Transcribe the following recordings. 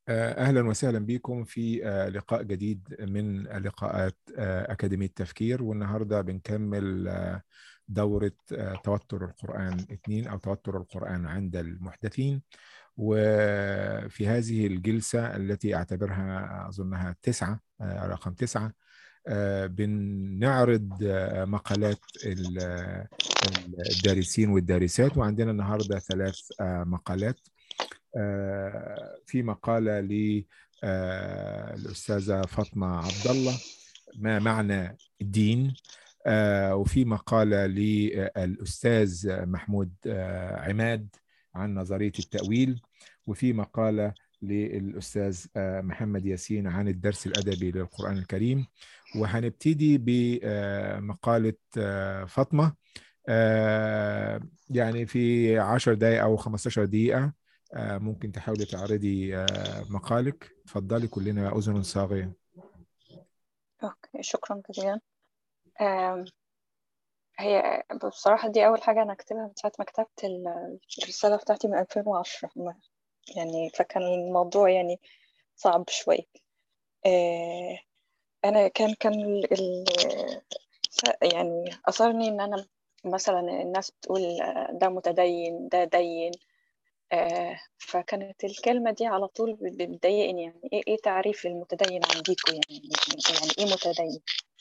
أهلا وسهلا بكم في لقاء جديد من لقاءات أكاديمية التفكير والنهاردة بنكمل دورة توتر القرآن اثنين أو توتر القرآن عند المحدثين وفي هذه الجلسة التي أعتبرها أظنها تسعة رقم تسعة بنعرض مقالات الدارسين والدارسات وعندنا النهاردة ثلاث مقالات في مقالة للأستاذة فاطمة عبد الله ما معنى الدين وفي مقالة للأستاذ محمود عماد عن نظرية التأويل وفي مقالة للأستاذ محمد ياسين عن الدرس الأدبي للقرآن الكريم وهنبتدي بمقالة فاطمة يعني في 10 دقائق أو 15 دقيقة ممكن تحاولي تعرضي مقالك تفضلي كلنا أذن صاغية أوكي شكرا جزيلا هي بصراحة دي أول حاجة أنا أكتبها من ساعة ما كتبت الرسالة بتاعتي من 2010 يعني فكان الموضوع يعني صعب شوي أنا كان كان ال يعني أثرني إن أنا مثلا الناس بتقول ده متدين ده دين فكانت الكلمة دي على طول بتضايقني يعني إيه, إيه تعريف المتدين عنديكم يعني يعني إيه متدين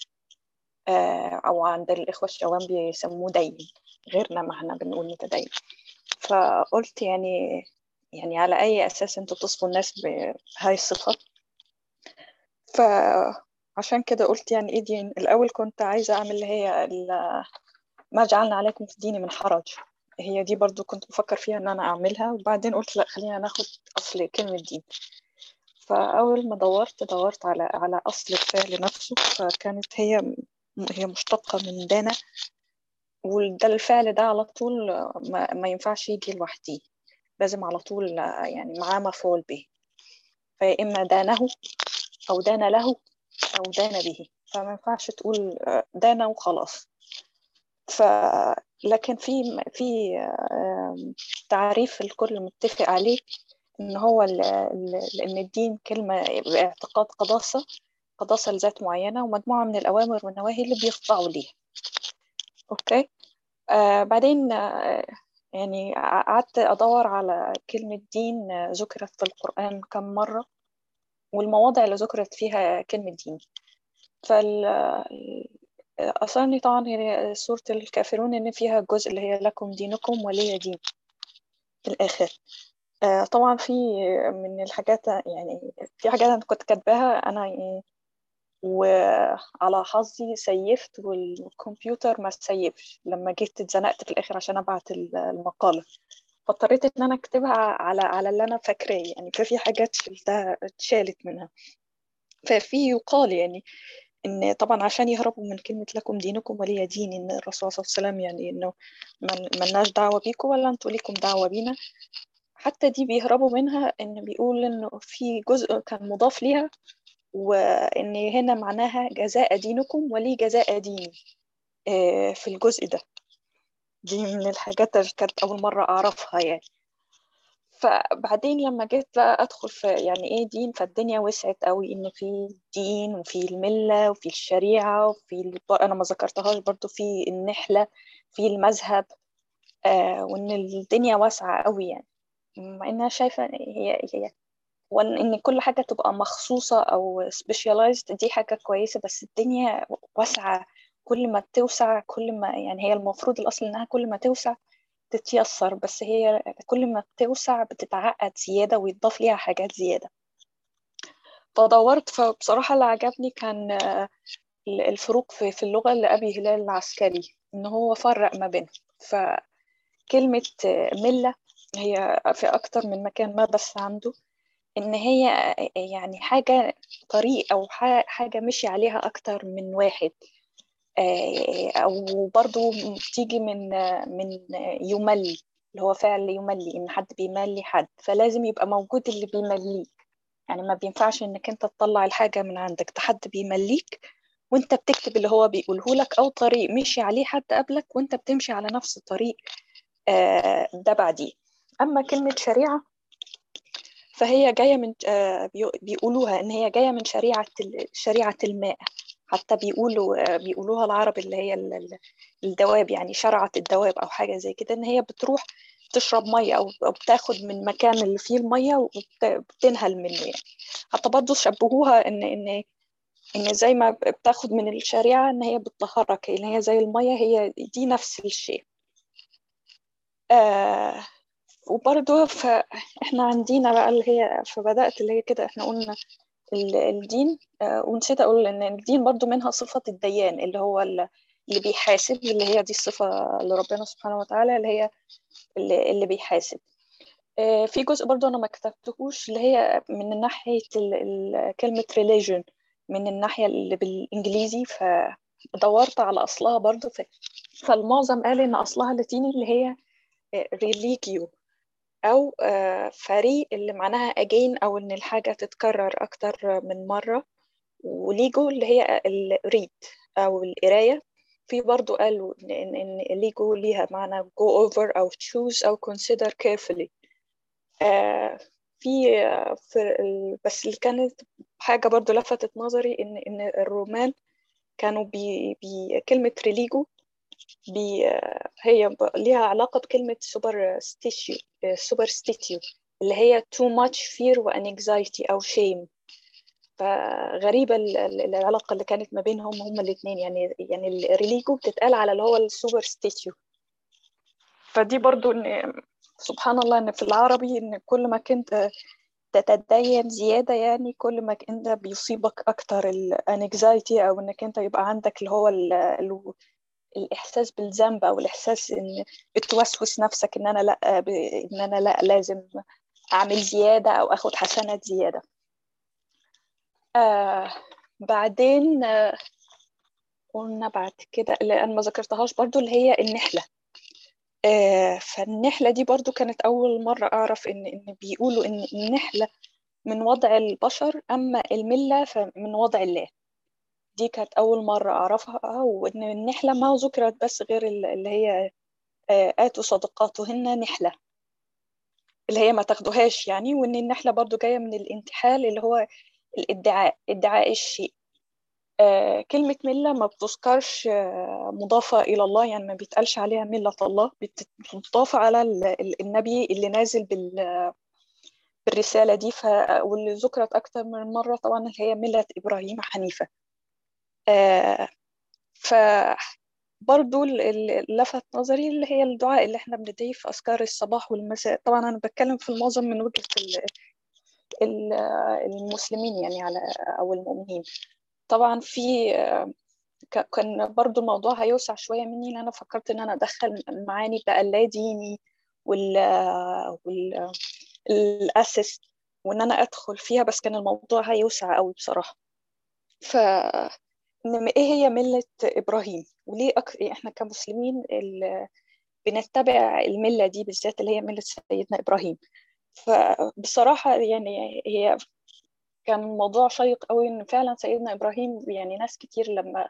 أو عند الإخوة الشوام بيسموه دين غيرنا ما احنا بنقول متدين فقلت يعني يعني على أي أساس أنتوا بتصفوا الناس بهاي الصفة فعشان كده قلت يعني إيه دين الأول كنت عايزة أعمل اللي هي ما جعلنا عليكم في الدين من حرج هي دي برضو كنت بفكر فيها ان انا اعملها وبعدين قلت لا خلينا ناخد اصل كلمة دين فاول ما دورت دورت على على اصل الفعل نفسه فكانت هي هي مشتقة من دانا وده الفعل ده على طول ما, ما ينفعش يجي لوحده لازم على طول يعني معاه مفعول به فيا اما دانه او دان له او دان به فما ينفعش تقول دان وخلاص ف لكن في في تعريف الكل متفق عليه ان هو ان الدين كلمه باعتقاد قداسه قداسه لذات معينه ومجموعه من الاوامر والنواهي اللي بيخضعوا ليها اوكي آه بعدين آه يعني قعدت ادور على كلمه دين ذكرت في القران كم مره والمواضع اللي ذكرت فيها كلمه دين فال أثرني طبعا هي سورة الكافرون إن فيها الجزء اللي هي لكم دينكم ولي دين في الآخر طبعا في من الحاجات يعني في حاجات أنا كنت كاتباها أنا وعلى حظي سيفت والكمبيوتر ما سيفش لما جيت اتزنقت في الآخر عشان أبعت المقالة فاضطريت إن أنا أكتبها على على اللي أنا فاكراه يعني ففي حاجات شلتها اتشالت منها ففي يقال يعني ان طبعا عشان يهربوا من كلمه لكم دينكم ولي دين ان الرسول صلى الله عليه وسلم يعني انه ملناش دعوه بيكم ولا انتوا ليكم دعوه بينا حتى دي بيهربوا منها ان بيقول انه في جزء كان مضاف ليها وان هنا معناها جزاء دينكم ولي جزاء ديني في الجزء ده دي من الحاجات اللي كانت اول مره اعرفها يعني فبعدين لما جيت بقى ادخل في يعني ايه دين فالدنيا وسعت قوي ان في دين وفي المله وفي الشريعه وفي انا ما ذكرتهاش برضو في النحله في المذهب آه وان الدنيا واسعه قوي يعني مع انها شايفه هي هي وان ان كل حاجه تبقى مخصوصه او سبيشاليزد دي حاجه كويسه بس الدنيا واسعه كل ما توسع كل ما يعني هي المفروض الاصل انها كل ما توسع تتيسر بس هي كل ما بتوسع بتتعقد زيادة ويضاف ليها حاجات زيادة فدورت فبصراحة اللي عجبني كان الفروق في اللغة لأبي هلال العسكري إن هو فرق ما بينهم فكلمة ملة هي في أكتر من مكان ما بس عنده إن هي يعني حاجة طريق أو حاجة مشي عليها أكتر من واحد او برضو بتيجي من من يملي اللي هو فعل يملي ان حد بيملي حد فلازم يبقى موجود اللي بيمليك يعني ما بينفعش انك انت تطلع الحاجه من عندك ده حد بيمليك وانت بتكتب اللي هو بيقوله لك او طريق مشي عليه حد قبلك وانت بتمشي على نفس الطريق ده بعديه اما كلمه شريعه فهي جاية من بيقولوها إن هي جاية من شريعة شريعة الماء حتى بيقولوا بيقولوها العرب اللي هي الدواب يعني شرعة الدواب أو حاجة زي كده إن هي بتروح تشرب مية أو بتاخد من المكان اللي فيه المية وبتنهل منه يعني حتى برضه شبهوها إن إن إن زي ما بتاخد من الشريعة إن هي بتطهرك إن هي زي المية هي دي نفس الشيء آه وبرضه فإحنا عندنا بقى اللي هي فبدأت اللي هي كده إحنا قلنا الدين آه ونسيت أقول إن الدين برضه منها صفة الديان اللي هو اللي بيحاسب اللي هي دي الصفة لربنا سبحانه وتعالى اللي هي اللي, اللي بيحاسب آه في جزء برضه أنا ما كتبتهوش اللي هي من ناحية كلمة religion من الناحية اللي بالإنجليزي فدورت على أصلها برضه فالمعظم قال إن أصلها اللاتيني اللي هي ريليجيو أو فريق اللي معناها أجين أو إن الحاجة تتكرر أكتر من مرة وليجو اللي هي الريد أو القراية في برضو قالوا إن إن ليجو ليها معنى go over أو choose أو consider carefully في في بس اللي كانت حاجة برضو لفتت نظري إن إن الرومان كانوا بي بي كلمة ريليجو بي هي ليها علاقة بكلمة سوبر ستيشيو سوبر ستيتيو اللي هي too much fear و anxiety أو shame فغريبة العلاقة اللي كانت ما بينهم هما الاثنين يعني يعني الريليجو بتتقال على اللي هو السوبر ستيتيو فدي برضو إن سبحان الله إن في العربي إن كل ما كنت تتدين زيادة يعني كل ما انت بيصيبك أكتر الانكزايتي أو إنك انت يبقى عندك اللي هو ال ال الإحساس بالذنب أو الإحساس إن بتوسوس نفسك إن أنا لأ ب... إن أنا لأ لازم أعمل زيادة أو أخد حسنات زيادة آه بعدين آه قلنا بعد كده اللي أنا ما ذكرتهاش برضو اللي هي النحلة آه فالنحلة دي برضو كانت أول مرة أعرف إن إن بيقولوا إن النحلة من وضع البشر أما الملة فمن وضع الله دي كانت أول مرة أعرفها وإن النحلة ما ذكرت بس غير اللي هي آتوا صدقاتهن نحلة اللي هي ما تاخدوهاش يعني وإن النحلة برضو جاية من الانتحال اللي هو الادعاء ادعاء الشيء آه كلمة ملة ما بتذكرش آه مضافة إلى الله يعني ما بيتقالش عليها ملة الله بتضاف على النبي اللي نازل بال بالرسالة دي ف... واللي ذكرت أكتر من مرة طبعا اللي هي ملة إبراهيم حنيفة آه ف برضو اللي لفت نظري اللي هي الدعاء اللي احنا بندعيه في أذكار الصباح والمساء طبعا أنا بتكلم في المعظم من وجهة المسلمين يعني على أو المؤمنين طبعا في كان برضو الموضوع هيوسع شوية مني لأن أنا فكرت إن أنا أدخل معاني بقى اللا ديني وال وال الأسس وإن أنا أدخل فيها بس كان الموضوع هيوسع قوي بصراحة ف إن إيه هي ملة إبراهيم وليه أك... إحنا كمسلمين ال... بنتبع الملة دي بالذات اللي هي ملة سيدنا إبراهيم فبصراحة يعني هي كان موضوع شيق قوي إن فعلا سيدنا إبراهيم يعني ناس كتير لما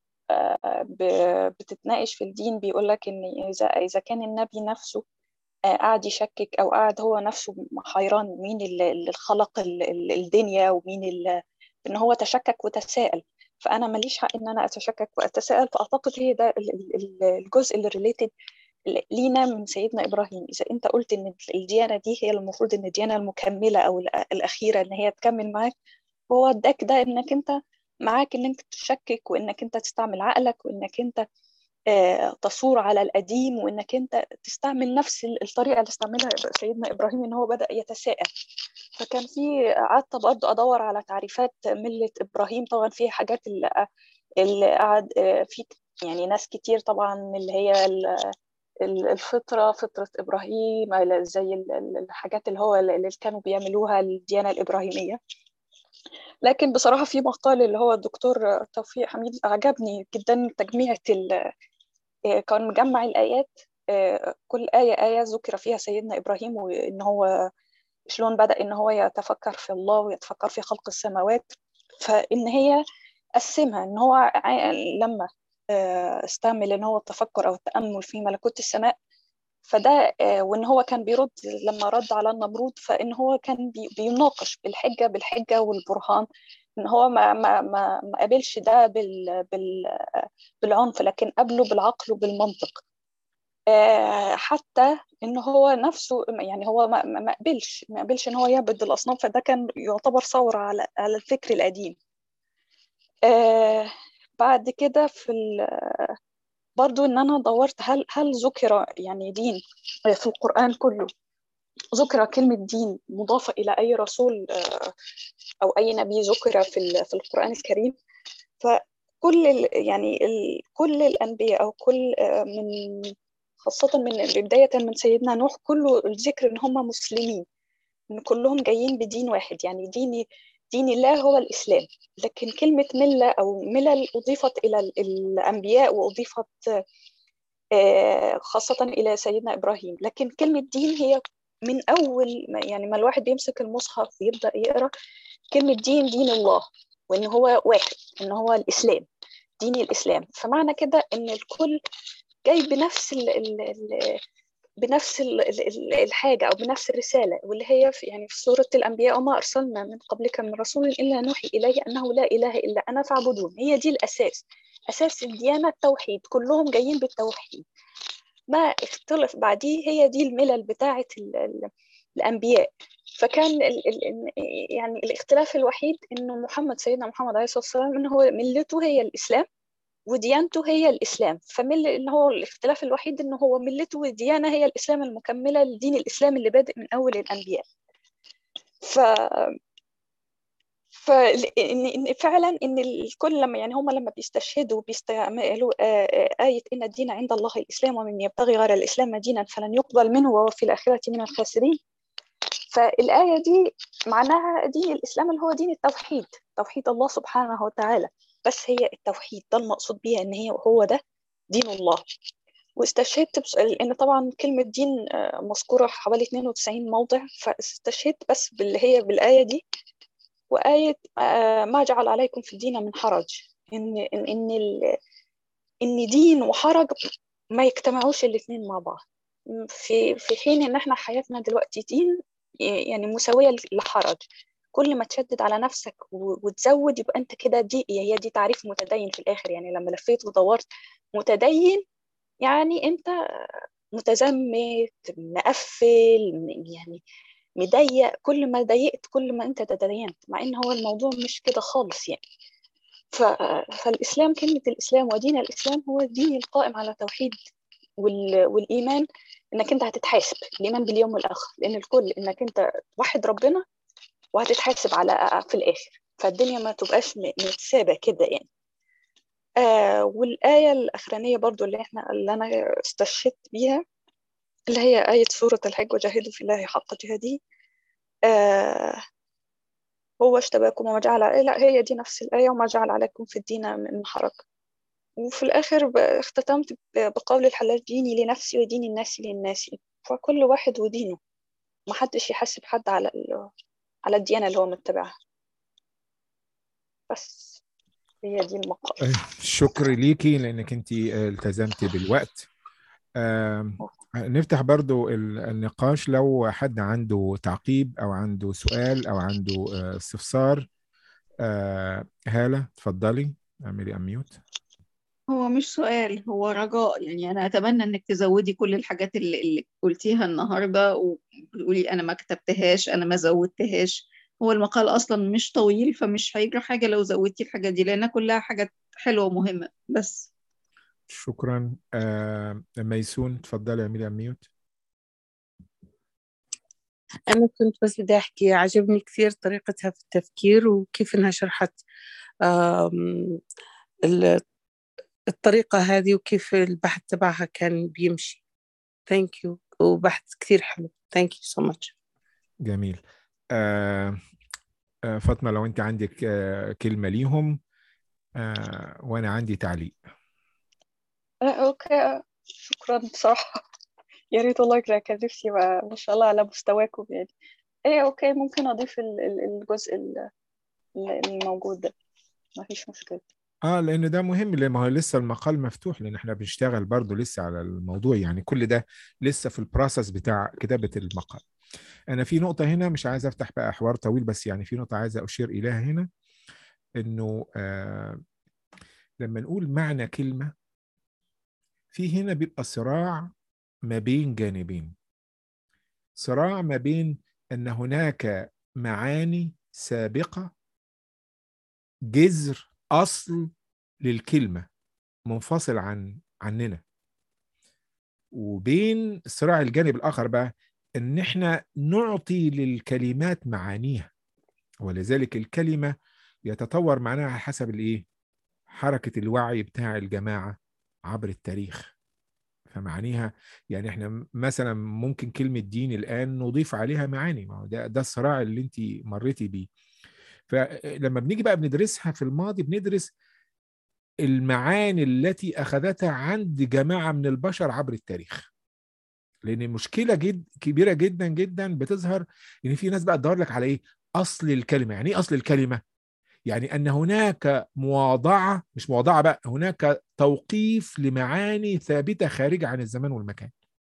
بتتناقش في الدين بيقول لك إن إذا إذا كان النبي نفسه قاعد يشكك أو قاعد هو نفسه حيران مين اللي خلق الدنيا ومين اللي إن هو تشكك وتساءل فأنا ماليش حق إن أنا أتشكك وأتساءل فأعتقد هي ده الجزء اللي ريليتد لينا من سيدنا إبراهيم إذا أنت قلت إن الديانة دي هي المفروض إن الديانة المكملة أو الأخيرة إن هي تكمل معاك وهو اداك ده إنك أنت معاك إنك تشكك وإنك أنت تستعمل عقلك وإنك أنت تصور على القديم وإنك أنت تستعمل نفس الطريقة اللي استعملها سيدنا إبراهيم إن هو بدأ يتساءل فكان في قعدت برضه أدور على تعريفات ملة إبراهيم طبعا في حاجات اللي, اللي قعد في يعني ناس كتير طبعا اللي هي الفطرة فطرة إبراهيم زي الحاجات اللي هو اللي كانوا بيعملوها الديانة الإبراهيمية لكن بصراحة في مقال اللي هو الدكتور توفيق حميد عجبني جدا تجميعة كان مجمع الآيات كل آية آية ذكر فيها سيدنا إبراهيم وإن هو شلون بدأ إن هو يتفكر في الله ويتفكر في خلق السماوات فإن هي قسمها إن هو لما استعمل إن هو التفكر أو التأمل في ملكوت السماء فده وان هو كان بيرد لما رد على النمرود فان هو كان بيناقش بالحجه بالحجه والبرهان ان هو ما ما ما ما قابلش ده بال بال بالعنف لكن قابله بالعقل وبالمنطق حتى ان هو نفسه يعني هو ما ما قبلش ما قبلش ان هو يعبد الاصنام فده كان يعتبر ثوره على على الفكر القديم بعد كده في برضو ان انا دورت هل هل ذكر يعني دين في القران كله ذكر كلمه دين مضافه الى اي رسول او اي نبي ذكر في في القران الكريم فكل ال يعني ال كل الانبياء او كل من خاصه من بدايه من سيدنا نوح كله الذكر ان هم مسلمين ان كلهم جايين بدين واحد يعني دين دين الله هو الإسلام لكن كلمة ملة أو ملل أضيفت إلى الأنبياء وأضيفت خاصة إلى سيدنا إبراهيم لكن كلمة دين هي من أول ما يعني ما الواحد بيمسك المصحف ويبدأ يقرأ كلمة دين دين الله وإن هو واحد إن هو الإسلام دين الإسلام فمعنى كده إن الكل جاي بنفس ال ال ال بنفس الحاجة أو بنفس الرسالة واللي هي في يعني في سورة الأنبياء وما أرسلنا من قبلك من رسول إلا نوحي إليه أنه لا إله إلا أنا فاعبدون هي دي الأساس أساس الديانة التوحيد كلهم جايين بالتوحيد ما اختلف بعديه هي دي الملل بتاعة الأنبياء فكان ال ال يعني الاختلاف الوحيد إنه محمد سيدنا محمد عليه الصلاة والسلام إنه هو ملته هي الإسلام وديانته هي الإسلام فمل إن هو الاختلاف الوحيد إنه هو ملته وديانة هي الإسلام المكملة لدين الإسلام اللي بادئ من أول الأنبياء ف فإن فعلا إن الكل لما يعني هم لما بيستشهدوا بيستعملوا آية إن الدين عند الله الإسلام ومن يبتغي غير الإسلام دينا فلن يقبل منه وهو في الآخرة من الخاسرين فالآية دي معناها دين الإسلام اللي هو دين التوحيد توحيد الله سبحانه وتعالى بس هي التوحيد ده المقصود بيها ان هي هو ده دين الله واستشهدت بس... لان طبعا كلمه دين مذكوره في حوالي 92 موضع فاستشهدت بس باللي هي بالايه دي وايه ما جعل عليكم في الدين من حرج ان ان ان, ال... إن دين وحرج ما يجتمعوش الاثنين مع بعض في في حين ان احنا حياتنا دلوقتي دين يعني مساويه لحرج كل ما تشدد على نفسك وتزود يبقى انت كده دي هي دي تعريف متدين في الاخر يعني لما لفيت ودورت متدين يعني انت متزمت مقفل يعني مضيق كل ما ضيقت كل ما انت تدينت مع ان هو الموضوع مش كده خالص يعني ف... فالاسلام كلمه الاسلام ودين الاسلام هو الدين القائم على توحيد وال... والايمان انك انت هتتحاسب الايمان باليوم الاخر لان الكل انك انت توحد ربنا وهتتحاسب على في الآخر فالدنيا ما تبقاش متسابة كده يعني آه والآية الأخرانية برضو اللي احنا اللي أنا استشهدت بيها اللي هي آية سورة الحج وجاهدوا في الله حق جهاده آه هو اشتباكم وما جعل لا هي دي نفس الآية وما جعل عليكم في الدين من حرج وفي الآخر اختتمت بقول الحلاج ديني لنفسي ودين الناس للناس فكل واحد ودينه محدش يحاسب حد على على الديانة اللي هو متبعها بس هي دي المقال شكر ليكي لأنك أنت التزمتي بالوقت نفتح برضو النقاش لو حد عنده تعقيب أو عنده سؤال أو عنده استفسار هالة تفضلي اعملي أميوت هو مش سؤال هو رجاء يعني أنا أتمنى إنك تزودي كل الحاجات اللي, اللي قلتيها النهاردة وبتقولي أنا ما كتبتهاش أنا ما زودتهاش هو المقال أصلا مش طويل فمش هيجرى حاجة لو زودتي الحاجات دي لأنها كلها حاجات حلوة ومهمة بس شكرا آه ميسون تفضلي اعملي أميوت أنا كنت بس بدي أحكي عجبني كثير طريقتها في التفكير وكيف إنها شرحت الطريقة هذه وكيف البحث تبعها كان بيمشي ثانك يو وبحث كثير حلو ثانك يو سو ماتش جميل آه آه فاطمة لو أنت عندك آه كلمة ليهم آه وأنا عندي تعليق أوكي شكرا بصراحة يا ريت والله كان نفسي ما شاء الله على مستواكم يعني ايه اوكي ممكن اضيف الجزء الموجود ده ما فيش مشكلة اه لان ده مهم لان ما هو لسه المقال مفتوح لان احنا بنشتغل برضو لسه على الموضوع يعني كل ده لسه في البروسس بتاع كتابة المقال انا في نقطة هنا مش عايز افتح بقى حوار طويل بس يعني في نقطة عايز اشير اليها هنا انه آه لما نقول معنى كلمة في هنا بيبقى صراع ما بين جانبين صراع ما بين ان هناك معاني سابقة جذر اصل للكلمه منفصل عن عننا وبين الصراع الجانب الاخر بقى ان احنا نعطي للكلمات معانيها ولذلك الكلمه يتطور معناها على حسب الايه حركه الوعي بتاع الجماعه عبر التاريخ فمعانيها يعني احنا مثلا ممكن كلمه دين الان نضيف عليها معاني ما هو ده ده الصراع اللي انت مريتي بيه فلما بنيجي بقى بندرسها في الماضي بندرس المعاني التي اخذتها عند جماعه من البشر عبر التاريخ لان مشكله جد كبيره جدا جدا بتظهر ان في ناس بقى تدور لك على ايه اصل الكلمه يعني ايه اصل الكلمه يعني ان هناك مواضعه مش مواضعه بقى هناك توقيف لمعاني ثابته خارجه عن الزمان والمكان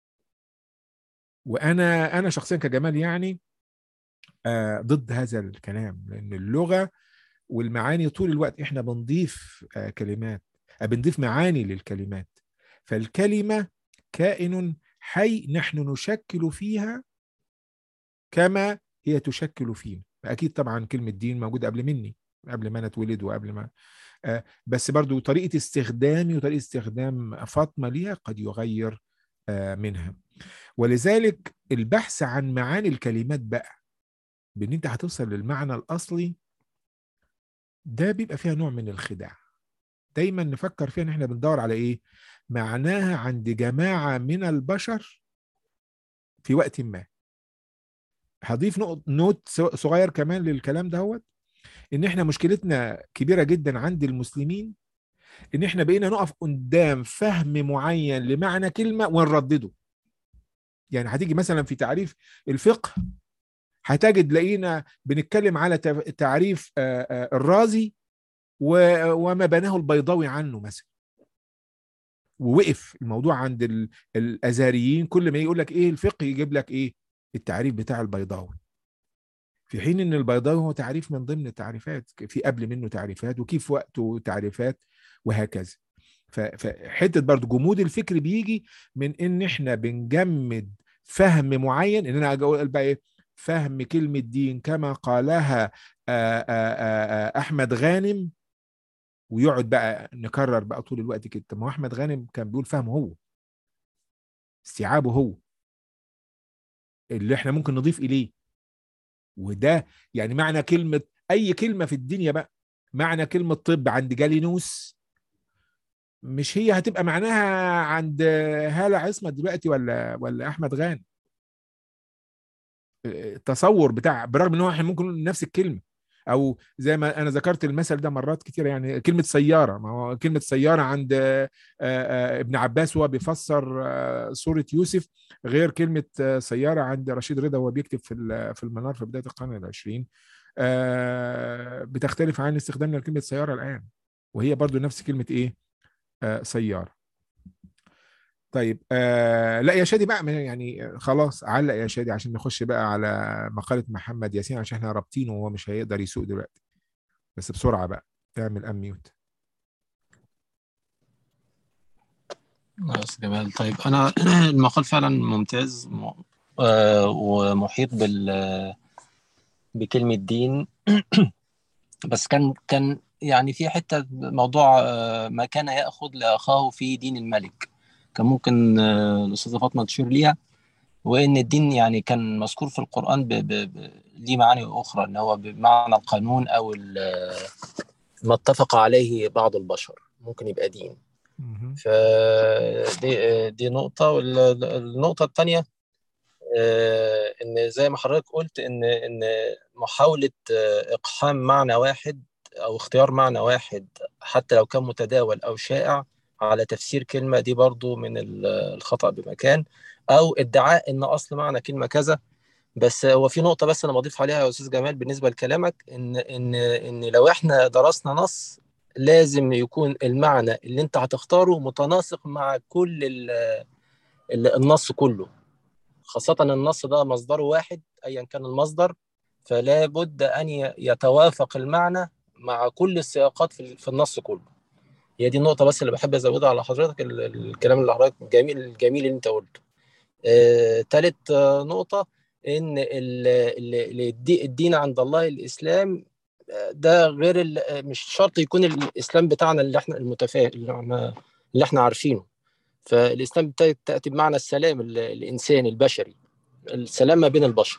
وانا انا شخصيا كجمال يعني آه ضد هذا الكلام لان اللغه والمعاني طول الوقت احنا بنضيف آه كلمات آه بنضيف معاني للكلمات فالكلمه كائن حي نحن نشكل فيها كما هي تشكل فينا اكيد طبعا كلمه دين موجوده قبل مني قبل ما انا اتولد وقبل ما آه بس برضو طريقه استخدامي وطريقه استخدام فاطمه ليها قد يغير آه منها ولذلك البحث عن معاني الكلمات بقى بان انت هتوصل للمعنى الاصلي ده بيبقى فيها نوع من الخداع دايما نفكر فيها ان احنا بندور على ايه معناها عند جماعه من البشر في وقت ما هضيف نوت صغير كمان للكلام دهوت ان احنا مشكلتنا كبيره جدا عند المسلمين ان احنا بقينا نقف قدام فهم معين لمعنى كلمه ونردده يعني هتيجي مثلا في تعريف الفقه هتجد لقينا بنتكلم على تعريف الرازي وما بناه البيضاوي عنه مثلا ووقف الموضوع عند الازهريين كل ما يقول لك ايه الفقه يجيب لك ايه التعريف بتاع البيضاوي في حين ان البيضاوي هو تعريف من ضمن التعريفات في قبل منه تعريفات وكيف وقته تعريفات وهكذا فحته برضه جمود الفكر بيجي من ان احنا بنجمد فهم معين ان انا اقول بقى ايه فهم كلمة دين كما قالها آآ آآ أحمد غانم ويقعد بقى نكرر بقى طول الوقت كده ما هو أحمد غانم كان بيقول فهمه هو استيعابه هو اللي احنا ممكن نضيف إليه وده يعني معنى كلمة أي كلمة في الدنيا بقى معنى كلمة طب عند جالينوس مش هي هتبقى معناها عند هالة عصمت دلوقتي ولا ولا أحمد غانم التصور بتاع برغم ان هو احنا ممكن نقول نفس الكلمه او زي ما انا ذكرت المثل ده مرات كتير يعني كلمه سياره ما هو كلمه سياره عند ابن عباس وهو بيفسر سوره يوسف غير كلمه سياره عند رشيد رضا وهو بيكتب في في المنار في بدايه القرن العشرين بتختلف عن استخدامنا لكلمه سياره الان وهي برضو نفس كلمه ايه سياره طيب آه لا يا شادي بقى يعني خلاص علق يا شادي عشان نخش بقى على مقالة محمد ياسين عشان احنا رابطينه وهو مش هيقدر يسوق دلوقتي بس بسرعة بقى اعمل اميوت بس جمال طيب انا المقال فعلا ممتاز ومحيط بال بكلمة دين بس كان كان يعني في حتة موضوع ما كان يأخذ لأخاه في دين الملك كان ممكن الأستاذة فاطمة تشير ليها وإن الدين يعني كان مذكور في القرآن ب... ب... ب... ليه معاني أخرى إن هو بمعنى القانون أو ما اتفق عليه بعض البشر ممكن يبقى دين فدي دي نقطة والنقطة الثانية إن زي ما حضرتك قلت إن إن محاولة إقحام معنى واحد أو اختيار معنى واحد حتى لو كان متداول أو شائع على تفسير كلمة دي برضو من الخطأ بمكان أو ادعاء إن أصل معنى كلمة كذا بس هو في نقطة بس أنا بضيف عليها يا أستاذ جمال بالنسبة لكلامك إن إن إن لو إحنا درسنا نص لازم يكون المعنى اللي انت هتختاره متناسق مع كل ال ال النص كله خاصة النص ده مصدره واحد أيا كان المصدر فلا بد أن يتوافق المعنى مع كل السياقات في النص كله هي دي النقطة بس اللي بحب أزودها على حضرتك الكلام اللي حضرتك الجميل الجميل اللي أنت قلته. آه، تالت آه، نقطة إن الدين عند الله الإسلام ده غير مش شرط يكون الإسلام بتاعنا اللي إحنا المتفاهم اللي إحنا عارفينه. فالإسلام تأتي بمعنى السلام الإنساني البشري السلام ما بين البشر.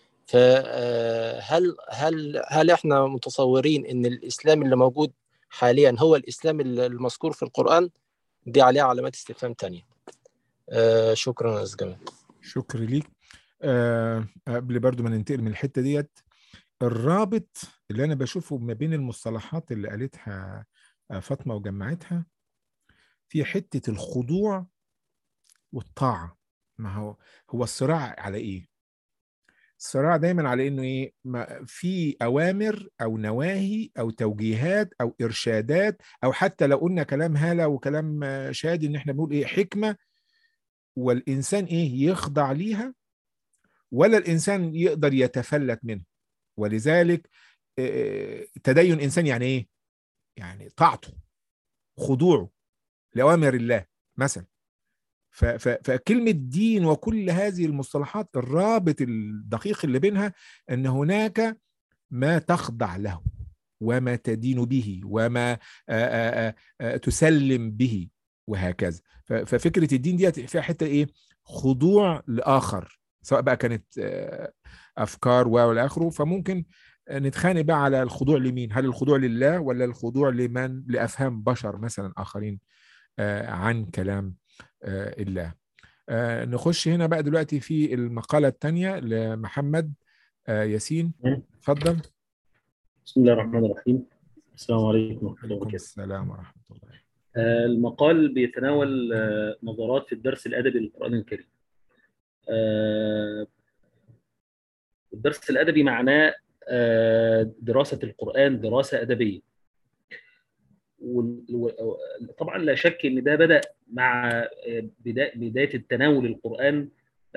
فهل هل هل احنا متصورين ان الاسلام اللي موجود حاليا هو الاسلام المذكور في القران دي عليها علامات استفهام تانية آه شكرا يا جمال شكرا ليك آه قبل برضو ما ننتقل من الحته ديت الرابط اللي انا بشوفه ما بين المصطلحات اللي قالتها فاطمه وجمعتها في حته الخضوع والطاعه ما هو هو الصراع على ايه الصراع دايما على انه ايه في اوامر او نواهي او توجيهات او ارشادات او حتى لو قلنا كلام هاله وكلام شادي ان احنا بنقول ايه حكمه والانسان ايه يخضع ليها ولا الانسان يقدر يتفلت منها ولذلك تدين انسان يعني ايه يعني طاعته خضوعه لاوامر الله مثلا فكلمة دين وكل هذه المصطلحات الرابط الدقيق اللي بينها أن هناك ما تخضع له وما تدين به وما آآ آآ تسلم به وهكذا ففكرة الدين دي فيها حتة إيه خضوع لآخر سواء بقى كانت أفكار والى آخره فممكن نتخانق بقى على الخضوع لمين هل الخضوع لله ولا الخضوع لمن لأفهام بشر مثلا آخرين عن كلام الله نخش هنا بقى دلوقتي في المقالة الثانية لمحمد ياسين اتفضل بسم الله الرحمن الرحيم السلام عليكم ورحمة الله وبركاته السلام ورحمة الله المقال بيتناول نظرات في الدرس الأدبي للقرآن الكريم الدرس الأدبي معناه دراسة القرآن دراسة أدبية طبعا لا شك ان ده بدا مع بدايه التناول القران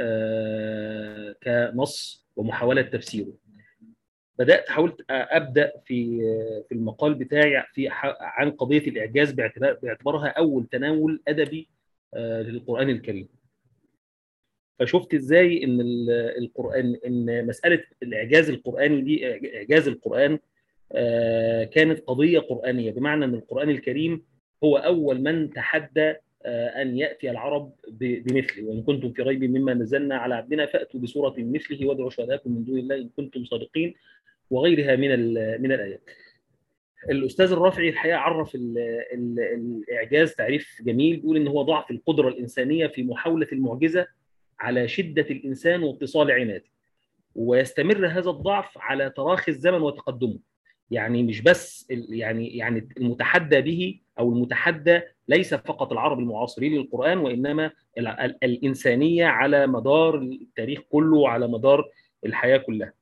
كنص ومحاوله تفسيره بدات حاولت ابدا في في المقال بتاعي في عن قضيه الاعجاز باعتبارها اول تناول ادبي للقران الكريم فشفت ازاي ان القران ان مساله الاعجاز القراني دي اعجاز القران كانت قضية قرآنية بمعنى أن القرآن الكريم هو أول من تحدى أن يأتي العرب بمثله وإن كنتم في ريب مما نزلنا على عبدنا فأتوا بسورة مثله وادعوا شهداءكم من دون الله إن كنتم صادقين وغيرها من من الآيات. الأستاذ الرافعي الحقيقة عرف ال ال الإعجاز تعريف جميل بيقول إن هو ضعف القدرة الإنسانية في محاولة المعجزة على شدة الإنسان واتصال عناده. ويستمر هذا الضعف على تراخي الزمن وتقدمه. يعني مش بس يعني يعني المتحدى به او المتحدى ليس فقط العرب المعاصرين للقران وانما الانسانيه على مدار التاريخ كله وعلى مدار الحياه كلها.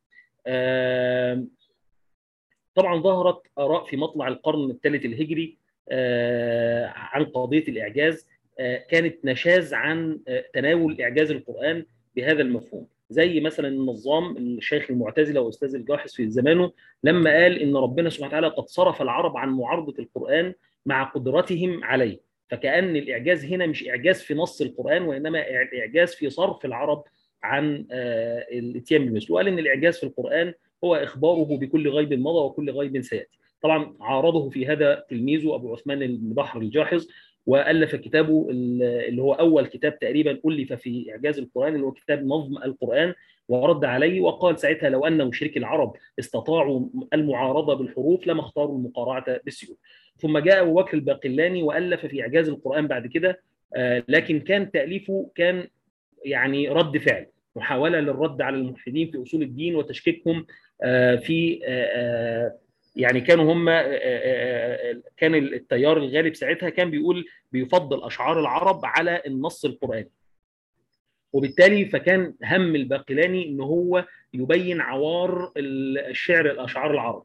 طبعا ظهرت اراء في مطلع القرن الثالث الهجري عن قضيه الاعجاز كانت نشاز عن تناول اعجاز القران بهذا المفهوم. زي مثلا النظام الشيخ المعتزله واستاذ الجاحظ في زمانه لما قال ان ربنا سبحانه وتعالى قد صرف العرب عن معارضه القران مع قدرتهم عليه فكان الاعجاز هنا مش اعجاز في نص القران وانما اعجاز في صرف العرب عن الاتيان بمثله وقال ان الاعجاز في القران هو اخباره بكل غيب مضى وكل غيب سياتي طبعا عارضه في هذا تلميذه ابو عثمان البحر الجاحظ والف كتابه اللي هو اول كتاب تقريبا الف في اعجاز القران اللي هو كتاب نظم القران ورد عليه وقال ساعتها لو ان مشركي العرب استطاعوا المعارضه بالحروف لما اختاروا المقارعه بالسيوف. ثم جاء ابو بكر الباقلاني والف في اعجاز القران بعد كده لكن كان تاليفه كان يعني رد فعل محاوله للرد على الملحدين في اصول الدين وتشكيكهم في يعني كانوا هم كان التيار الغالب ساعتها كان بيقول بيفضل اشعار العرب على النص القراني وبالتالي فكان هم الباقلاني ان هو يبين عوار الشعر الاشعار العرب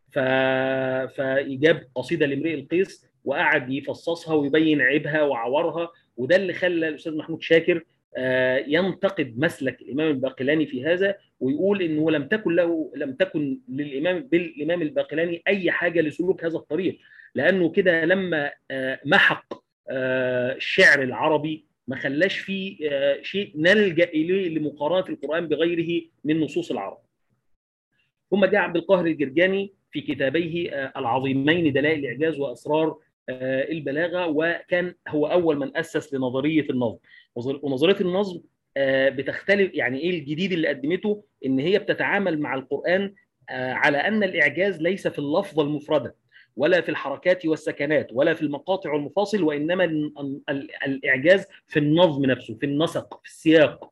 ف... فجاب قصيده لامرئ القيس وقعد يفصصها ويبين عيبها وعورها وده اللي خلى الاستاذ محمود شاكر آه، ينتقد مسلك الامام الباقلاني في هذا ويقول انه لم تكن له لم تكن للامام بالامام الباقلاني اي حاجه لسلوك هذا الطريق لانه كده لما آه، محق آه، الشعر العربي ما خلاش فيه آه، شيء نلجا اليه لمقارنه القران بغيره من نصوص العرب. ثم جاء عبد القاهر الجرجاني في كتابيه آه، العظيمين دلائل الاعجاز واسرار آه، البلاغه وكان هو اول من اسس لنظريه النظم وظ- ونظريه النظم آه، بتختلف يعني ايه الجديد اللي قدمته ان هي بتتعامل مع القران آه، على ان الاعجاز ليس في اللفظه المفرده ولا في الحركات والسكنات ولا في المقاطع والمفاصل وانما ال- ال- الاعجاز في النظم نفسه في النسق في السياق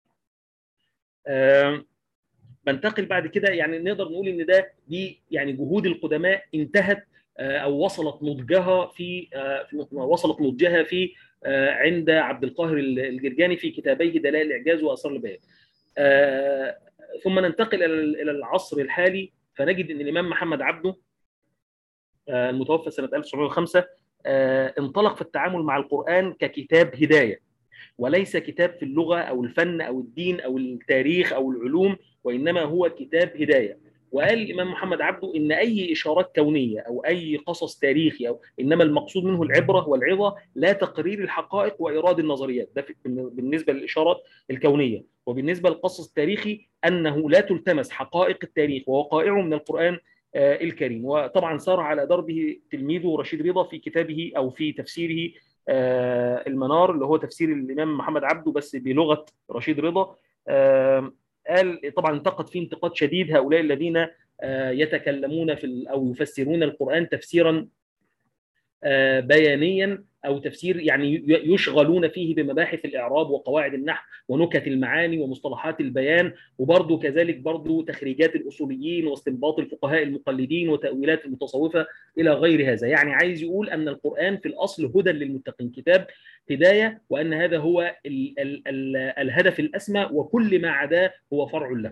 آه، بنتقل بعد كده يعني نقدر نقول ان ده دي يعني جهود القدماء انتهت آه، او وصلت نضجها في آه، في- وصلت نضجها في آه، عند عبد القاهر الجرجاني في كتابيه دلائل الاعجاز واثار البيان. آه، ثم ننتقل الى الى العصر الحالي فنجد ان الامام محمد عبده آه، المتوفى سنه 1905 آه، انطلق في التعامل مع القران ككتاب هدايه وليس كتاب في اللغه او الفن او الدين او التاريخ او العلوم وانما هو كتاب هدايه وقال الامام محمد عبده ان اي اشارات كونيه او اي قصص تاريخي او انما المقصود منه العبره والعظه لا تقرير الحقائق وايراد النظريات ده في- بالنسبه للاشارات الكونيه وبالنسبه للقصص التاريخي انه لا تلتمس حقائق التاريخ ووقائعه من القران آه، الكريم وطبعا سار على دربه تلميذه رشيد رضا في كتابه او في تفسيره آه، المنار اللي هو تفسير الامام محمد عبده بس بلغه رشيد رضا آه، قال طبعا انتقد فيه انتقاد شديد هؤلاء الذين آه، يتكلمون في ال- او يفسرون القران تفسيرا آه، بيانيا او تفسير يعني ي- يشغلون فيه بمباحث الاعراب وقواعد النحو ونكت المعاني ومصطلحات البيان وبرضه كذلك برضه تخريجات الاصوليين واستنباط الفقهاء المقلدين وتاويلات المتصوفه الى غير هذا يعني عايز يقول ان القران في الاصل هدى للمتقين كتاب هدايه وان هذا هو ال ال ال الهدف الاسمى وكل ما عداه هو فرع له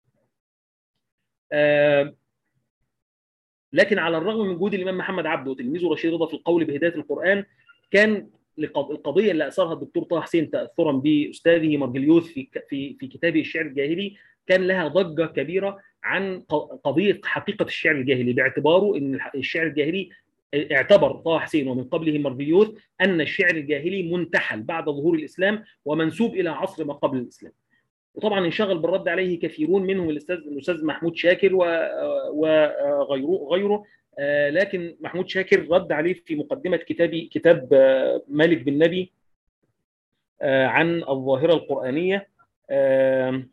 آه لكن على الرغم من جهود الامام محمد عبده وتلميذه رشيد رضا في القول بهدايه القران كان لق- القضيه اللي اثارها الدكتور طه حسين تاثرا باستاذه مرجليوث في ك- في في كتابه الشعر الجاهلي كان لها ضجه كبيره عن ق- قضيه حقيقه الشعر الجاهلي باعتباره ان الح- الشعر الجاهلي اعتبر طه حسين ومن قبله مرجليوث ان الشعر الجاهلي منتحل بعد ظهور الاسلام ومنسوب الى عصر ما قبل الاسلام. وطبعا انشغل بالرد عليه كثيرون منهم الاستاذ الاستاذ محمود شاكر و- وغيره غيره آه، لكن محمود شاكر رد عليه في مقدمه كتابي كتاب آه، مالك بن نبي آه، عن الظاهره القرانيه آه،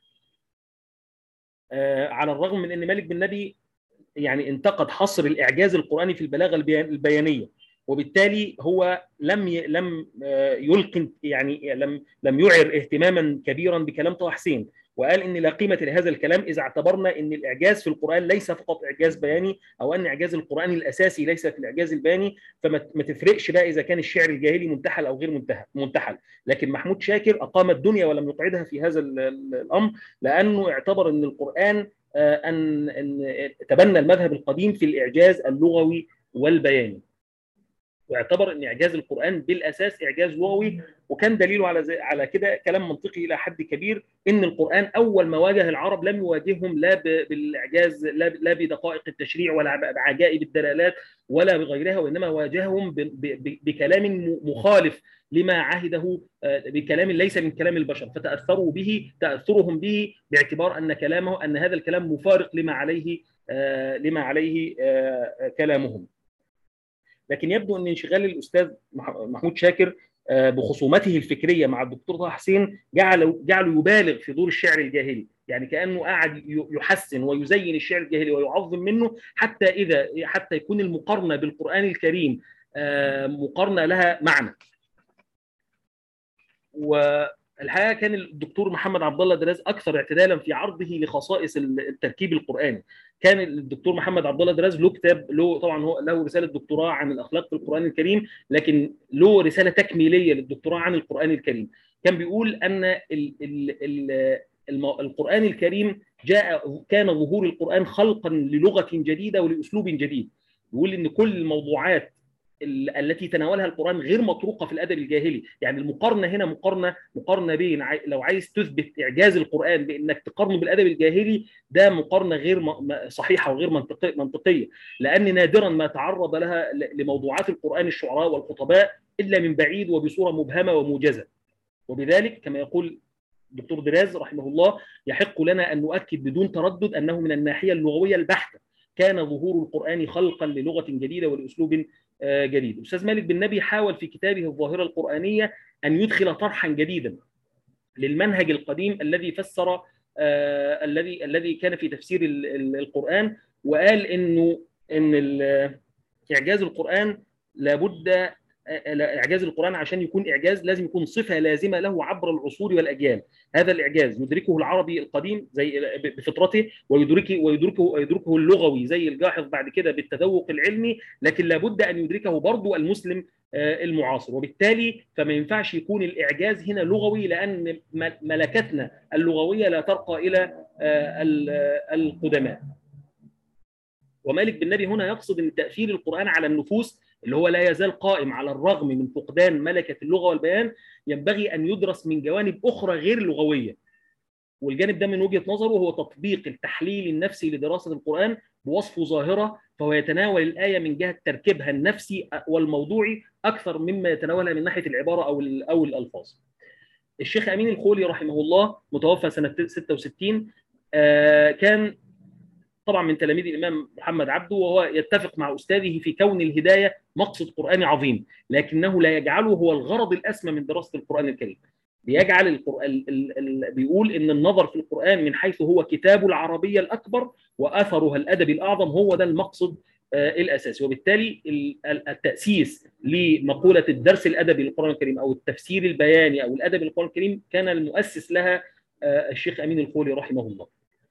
آه، على الرغم من ان مالك بن نبي يعني انتقد حصر الاعجاز القراني في البلاغه البيان- البيانيه وبالتالي هو لم ي... لم آه، يلقي يعني لم لم يعر اهتماما كبيرا بكلام طه حسين وقال ان لا قيمه لهذا الكلام اذا اعتبرنا ان الاعجاز في القران ليس فقط اعجاز بياني او ان اعجاز القران الاساسي ليس في الاعجاز البياني فما ما تفرقش بقى اذا كان الشعر الجاهلي منتحل او غير منتهى منتحل لكن محمود شاكر اقام الدنيا ولم يقعدها في هذا ال- ال- الامر لانه اعتبر ان القران آه، ان ان تبنى المذهب القديم في الاعجاز اللغوي والبياني واعتبر ان اعجاز القران بالاساس اعجاز لغوي وكان دليله على زي على كده كلام منطقي الى حد كبير ان القران اول ما واجه العرب لم يواجههم لا ب- بالاعجاز لا ب- لا بدقائق التشريع ولا ب- بعجائب الدلالات ولا بغيرها وانما واجههم ب- ب- بكلام م- مخالف لما عهده آه، بكلام ليس من كلام البشر فتاثروا به تاثرهم به باعتبار ان كلامه ان هذا الكلام مفارق لما عليه آه، لما عليه آه، كلامهم لكن يبدو ان انشغال الاستاذ مح- محمود شاكر آه، بخصومته الفكريه مع الدكتور طه حسين جعله جعله يبالغ في دور الشعر الجاهلي يعني كانه قاعد ي- يحسن ويزين الشعر الجاهلي ويعظم منه حتى اذا حتى يكون المقارنه بالقران الكريم آه، مقارنه لها معنى والحقيقه كان الدكتور محمد عبد الله دراز اكثر اعتدالا في عرضه لخصائص التركيب القراني كان الدكتور محمد عبد الله دراز له كتاب له طبعا هو له رساله دكتوراه عن الاخلاق في القران الكريم لكن له رساله تكميليه للدكتوراه عن القران الكريم كان بيقول ان ال ال ال الم- القران الكريم جاء كان ظهور القران خلقا للغه جديده ولاسلوب جديد يقول ان كل الموضوعات ال- التي تناولها القران غير مطروقه في الادب الجاهلي يعني المقارنه هنا مقارنه مقارنه بين عاي- لو عايز تثبت اعجاز القران بانك تقارنه بالادب الجاهلي ده مقارنه غير م- م- صحيحه وغير منطقي منطقيه لان نادرا ما تعرض لها ل- لموضوعات القران الشعراء والخطباء الا من بعيد وبصوره مبهمه وموجزه وبذلك كما يقول الدكتور دراز رحمه الله يحق لنا ان نؤكد بدون تردد انه من الناحيه اللغويه البحته كان ظهور القران خلقا للغه جديده ولاسلوب آه، جديد. الاستاذ مالك بن نبي حاول في كتابه الظاهره القرانيه ان يدخل طرحا جديدا للمنهج القديم الذي فسر آه، الذي الذي كان في تفسير ال- ال- القران وقال انه ان ال- اعجاز القران لابد آه، لا، اعجاز القران عشان يكون اعجاز لازم يكون صفه لازمه له عبر العصور والاجيال هذا الاعجاز يدركه العربي القديم زي بفطرته ويدركه ويدركه ويدركه اللغوي زي الجاحظ بعد كده بالتذوق العلمي لكن لابد ان يدركه برضه المسلم آه، المعاصر وبالتالي فما ينفعش يكون الاعجاز هنا لغوي لان م- ملكتنا اللغويه لا ترقى الى آه، ال- آه، القدماء ومالك بن نبي هنا يقصد ان تاثير القران على النفوس اللي هو لا يزال قائم على الرغم من فقدان ملكه اللغه والبيان ينبغي ان يدرس من جوانب اخرى غير لغويه والجانب ده من وجهه نظره هو تطبيق التحليل النفسي لدراسه القران بوصفه ظاهره فهو يتناول الايه من جهه تركيبها النفسي والموضوعي اكثر مما يتناولها من ناحيه العباره او ال- او الالفاظ. الشيخ امين الخولي رحمه الله متوفى سنه 66 آه، كان طبعا من تلاميذ الامام محمد عبده وهو يتفق مع استاذه في كون الهدايه مقصد قراني عظيم لكنه لا يجعله هو الغرض الاسمى من دراسه القران الكريم. بيجعل القرآن ال- ال- ال- بيقول ان النظر في القران من حيث هو كتاب العربيه الاكبر واثرها الادبي الاعظم هو ده المقصد آه، الاساسي وبالتالي ال- ال- التاسيس لمقوله الدرس الادبي للقران الكريم او التفسير البياني او الادبي للقران الكريم كان المؤسس لها آه، الشيخ امين الخولي رحمه الله.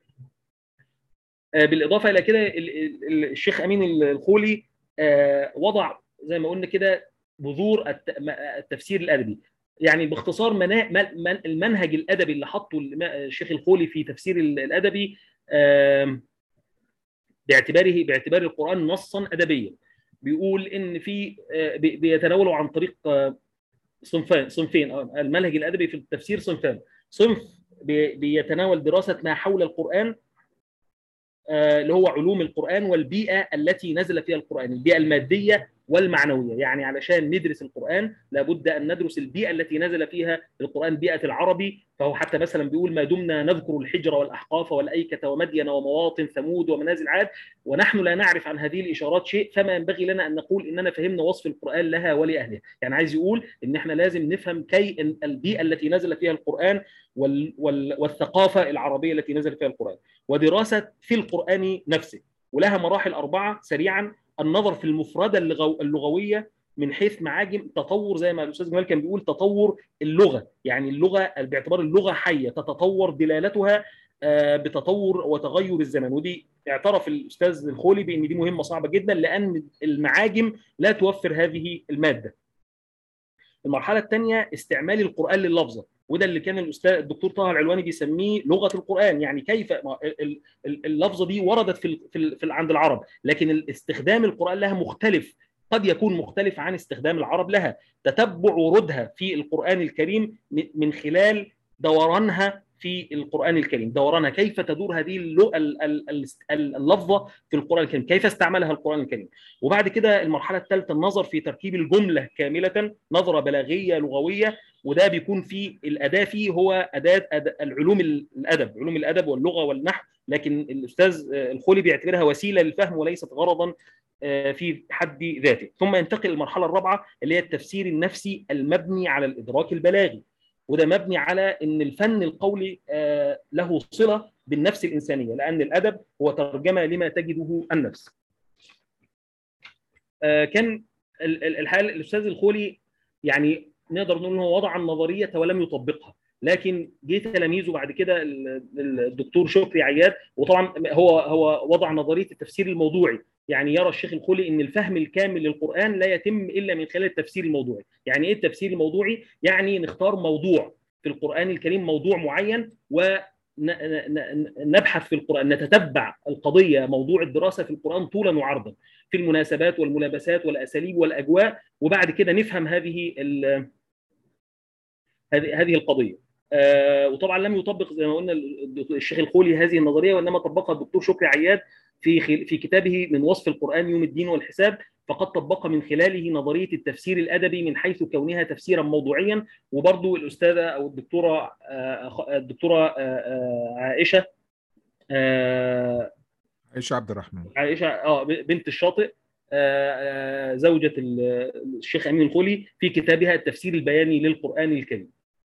آه، بالاضافه الى كده ال- ال- الشيخ امين الخولي آه، وضع زي ما قلنا كده بذور الت- م- التفسير الادبي يعني باختصار منا... من- من- المنهج الادبي اللي حطه الم- الشيخ الخولي في تفسير ال- الادبي آم، باعتباره باعتبار القران نصا ادبيا بيقول ان في آه، بي- بيتناولوا عن طريق آه، صنفان صنفين آه، المنهج الادبي في التفسير صنفان صنف بي- بيتناول دراسه ما حول القران آه، اللي هو علوم القرآن والبيئة التي نزل فيها القرآن البيئة المادية والمعنوية يعني علشان ندرس القرآن لابد أن ندرس البيئة التي نزل فيها القرآن بيئة العربي فهو حتى مثلا بيقول ما دمنا نذكر الحجر والأحقاف والأيكة ومدين ومواطن ثمود ومنازل عاد ونحن لا نعرف عن هذه الإشارات شيء فما ينبغي لنا أن نقول إننا فهمنا وصف القرآن لها ولأهلها يعني عايز يقول إن إحنا لازم نفهم كي إن البيئة التي نزل فيها القرآن وال وال والثقافة العربية التي نزل فيها القرآن ودراسة في القرآن نفسه ولها مراحل أربعة سريعا النظر في المفردة اللغو اللغوية من حيث معاجم تطور زي ما الأستاذ جمال كان بيقول تطور اللغة يعني اللغة باعتبار اللغة حية تتطور دلالتها آه، بتطور وتغير الزمن ودي اعترف الأستاذ الخولي بأن دي مهمة صعبة جدا لأن المعاجم لا توفر هذه المادة المرحلة الثانية استعمال القرآن لللفظة وده اللي كان الاستاذ الدكتور طه العلواني بيسميه لغه القران يعني كيف ما- ال- ال- اللفظه دي وردت في ال- في, ال- في ال- عند العرب لكن استخدام القران لها مختلف قد يكون مختلف عن استخدام العرب لها تتبع ورودها في القران الكريم م- من خلال دورانها في القران الكريم دورانها كيف تدور هذه اللو- ال- ال- ال- ال- اللفظه في القران الكريم كيف استعملها القران الكريم وبعد كده المرحله الثالثه النظر في تركيب الجمله كامله نظره بلاغيه لغويه وده بيكون في الاداه فيه هو اداه أد... العلوم الادب علوم الادب واللغه والنحو لكن الاستاذ آه، الخولي بيعتبرها وسيله للفهم وليست غرضا آه، في حد ذاته ثم ينتقل للمرحله الرابعه اللي هي التفسير النفسي المبني على الادراك البلاغي وده مبني على ان الفن القولي آه، له صله بالنفس الانسانيه لان الادب هو ترجمه لما تجده النفس آه، كان ال- ال- الحال الاستاذ الخولي يعني نقدر نقول ان هو وضع النظريه ولم يطبقها لكن جه تلاميذه بعد كده ال- ال- الدكتور شكري عياد وطبعا هو هو وضع نظريه التفسير الموضوعي يعني يرى الشيخ الخولي ان الفهم الكامل للقران لا يتم الا من خلال التفسير الموضوعي يعني ايه التفسير الموضوعي يعني نختار موضوع في القران الكريم موضوع معين و نبحث في القرآن نتتبع القضية موضوع الدراسة في القرآن طولا وعرضا في المناسبات والملابسات والأساليب والأجواء وبعد كده نفهم هذه هذه القضية وطبعا لم يطبق زي ما قلنا الشيخ الخولي هذه النظرية وإنما طبقها الدكتور شكري عياد في في كتابه من وصف القرآن يوم الدين والحساب فقد طبق من خلاله نظريه التفسير الادبي من حيث كونها تفسيرا موضوعيا وبرضو الاستاذه او الدكتوره الدكتوره عائشه عائشه عبد الرحمن عائشه اه بنت الشاطئ زوجة الشيخ أمين الخولي في كتابها التفسير البياني للقرآن الكريم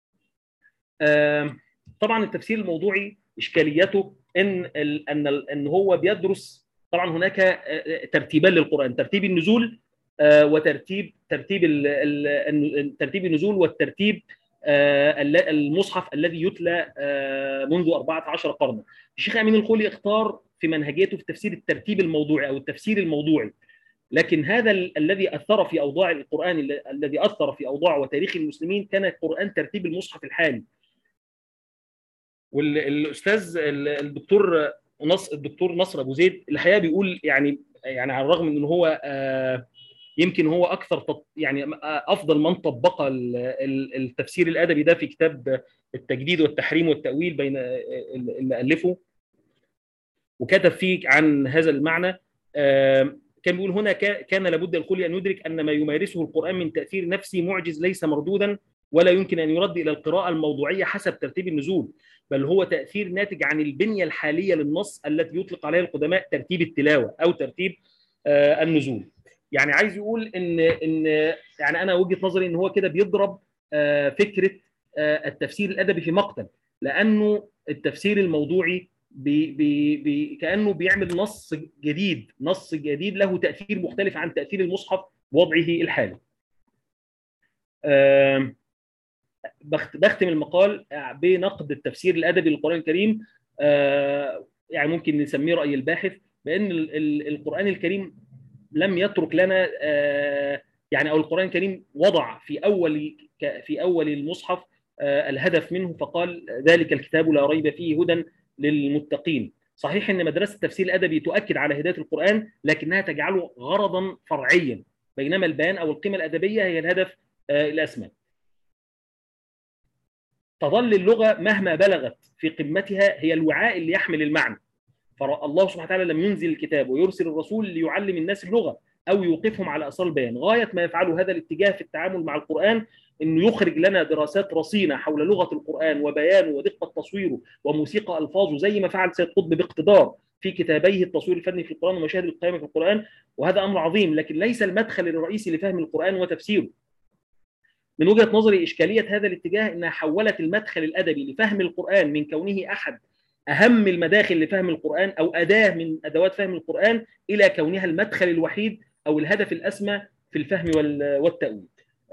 طبعا التفسير الموضوعي إشكاليته إن أن أن هو بيدرس طبعا هناك ترتيبان للقران ترتيب النزول وترتيب ترتيب ترتيب النزول والترتيب المصحف الذي يتلى منذ 14 قرنا الشيخ امين الخولي اختار في منهجيته في تفسير الترتيب الموضوعي او التفسير الموضوعي لكن هذا الذي اثر في اوضاع القران الذي اثر في اوضاع وتاريخ المسلمين كان القران ترتيب المصحف الحالي والاستاذ الدكتور نص الدكتور نصر ابو زيد الحقيقه بيقول يعني يعني على الرغم من ان هو آه يمكن هو اكثر يعني افضل من طبق التفسير الادبي ده في كتاب التجديد والتحريم والتاويل بين اللي الفه وكتب فيه عن هذا المعنى آه كان بيقول هنا كان لابد الخلي ان يدرك ان ما يمارسه القران من تاثير نفسي معجز ليس مردودا ولا يمكن ان يرد الى القراءه الموضوعيه حسب ترتيب النزول بل هو تاثير ناتج عن البنيه الحاليه للنص التي يطلق عليها القدماء ترتيب التلاوه او ترتيب آه النزول يعني عايز يقول ان ان يعني انا وجهه نظري ان هو كده بيضرب آه فكره آه التفسير الادبي في مقتل لانه التفسير الموضوعي بي بي بي كانه بيعمل نص جديد نص جديد له تاثير مختلف عن تاثير المصحف وضعه الحالي آه بختم المقال بنقد التفسير الادبي للقران الكريم يعني ممكن نسميه راي الباحث بان القران الكريم لم يترك لنا يعني او القران الكريم وضع في اول في اول المصحف الهدف منه فقال ذلك الكتاب لا ريب فيه هدى للمتقين صحيح ان مدرسه التفسير الادبي تؤكد على هدايه القران لكنها تجعله غرضا فرعيا بينما البيان او القيمه الادبيه هي الهدف الاسمى تظل اللغه مهما بلغت في قمتها هي الوعاء اللي يحمل المعنى فالله سبحانه وتعالى لم ينزل الكتاب ويرسل الرسول ليعلم الناس اللغه او يوقفهم على اثار البيان غايه ما يفعله هذا الاتجاه في التعامل مع القران انه يخرج لنا دراسات رصينه حول لغه القران وبيانه ودقه تصويره وموسيقى الفاظه زي ما فعل سيد قطب باقتدار في كتابيه التصوير الفني في القران ومشاهد القيامه في القران وهذا امر عظيم لكن ليس المدخل الرئيسي لفهم القران وتفسيره من وجهه نظري اشكاليه هذا الاتجاه انها حولت المدخل الادبي لفهم القران من كونه احد اهم المداخل لفهم القران او اداه من ادوات فهم القران الى كونها المدخل الوحيد او الهدف الاسمى في الفهم والتاويل.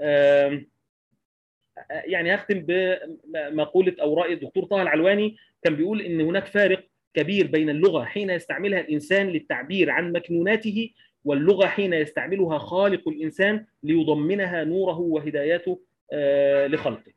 يعني هختم بمقوله او راي الدكتور طه العلواني كان بيقول ان هناك فارق كبير بين اللغه حين يستعملها الانسان للتعبير عن مكنوناته واللغه حين يستعملها خالق الانسان ليضمنها نوره وهدايته لخلقه.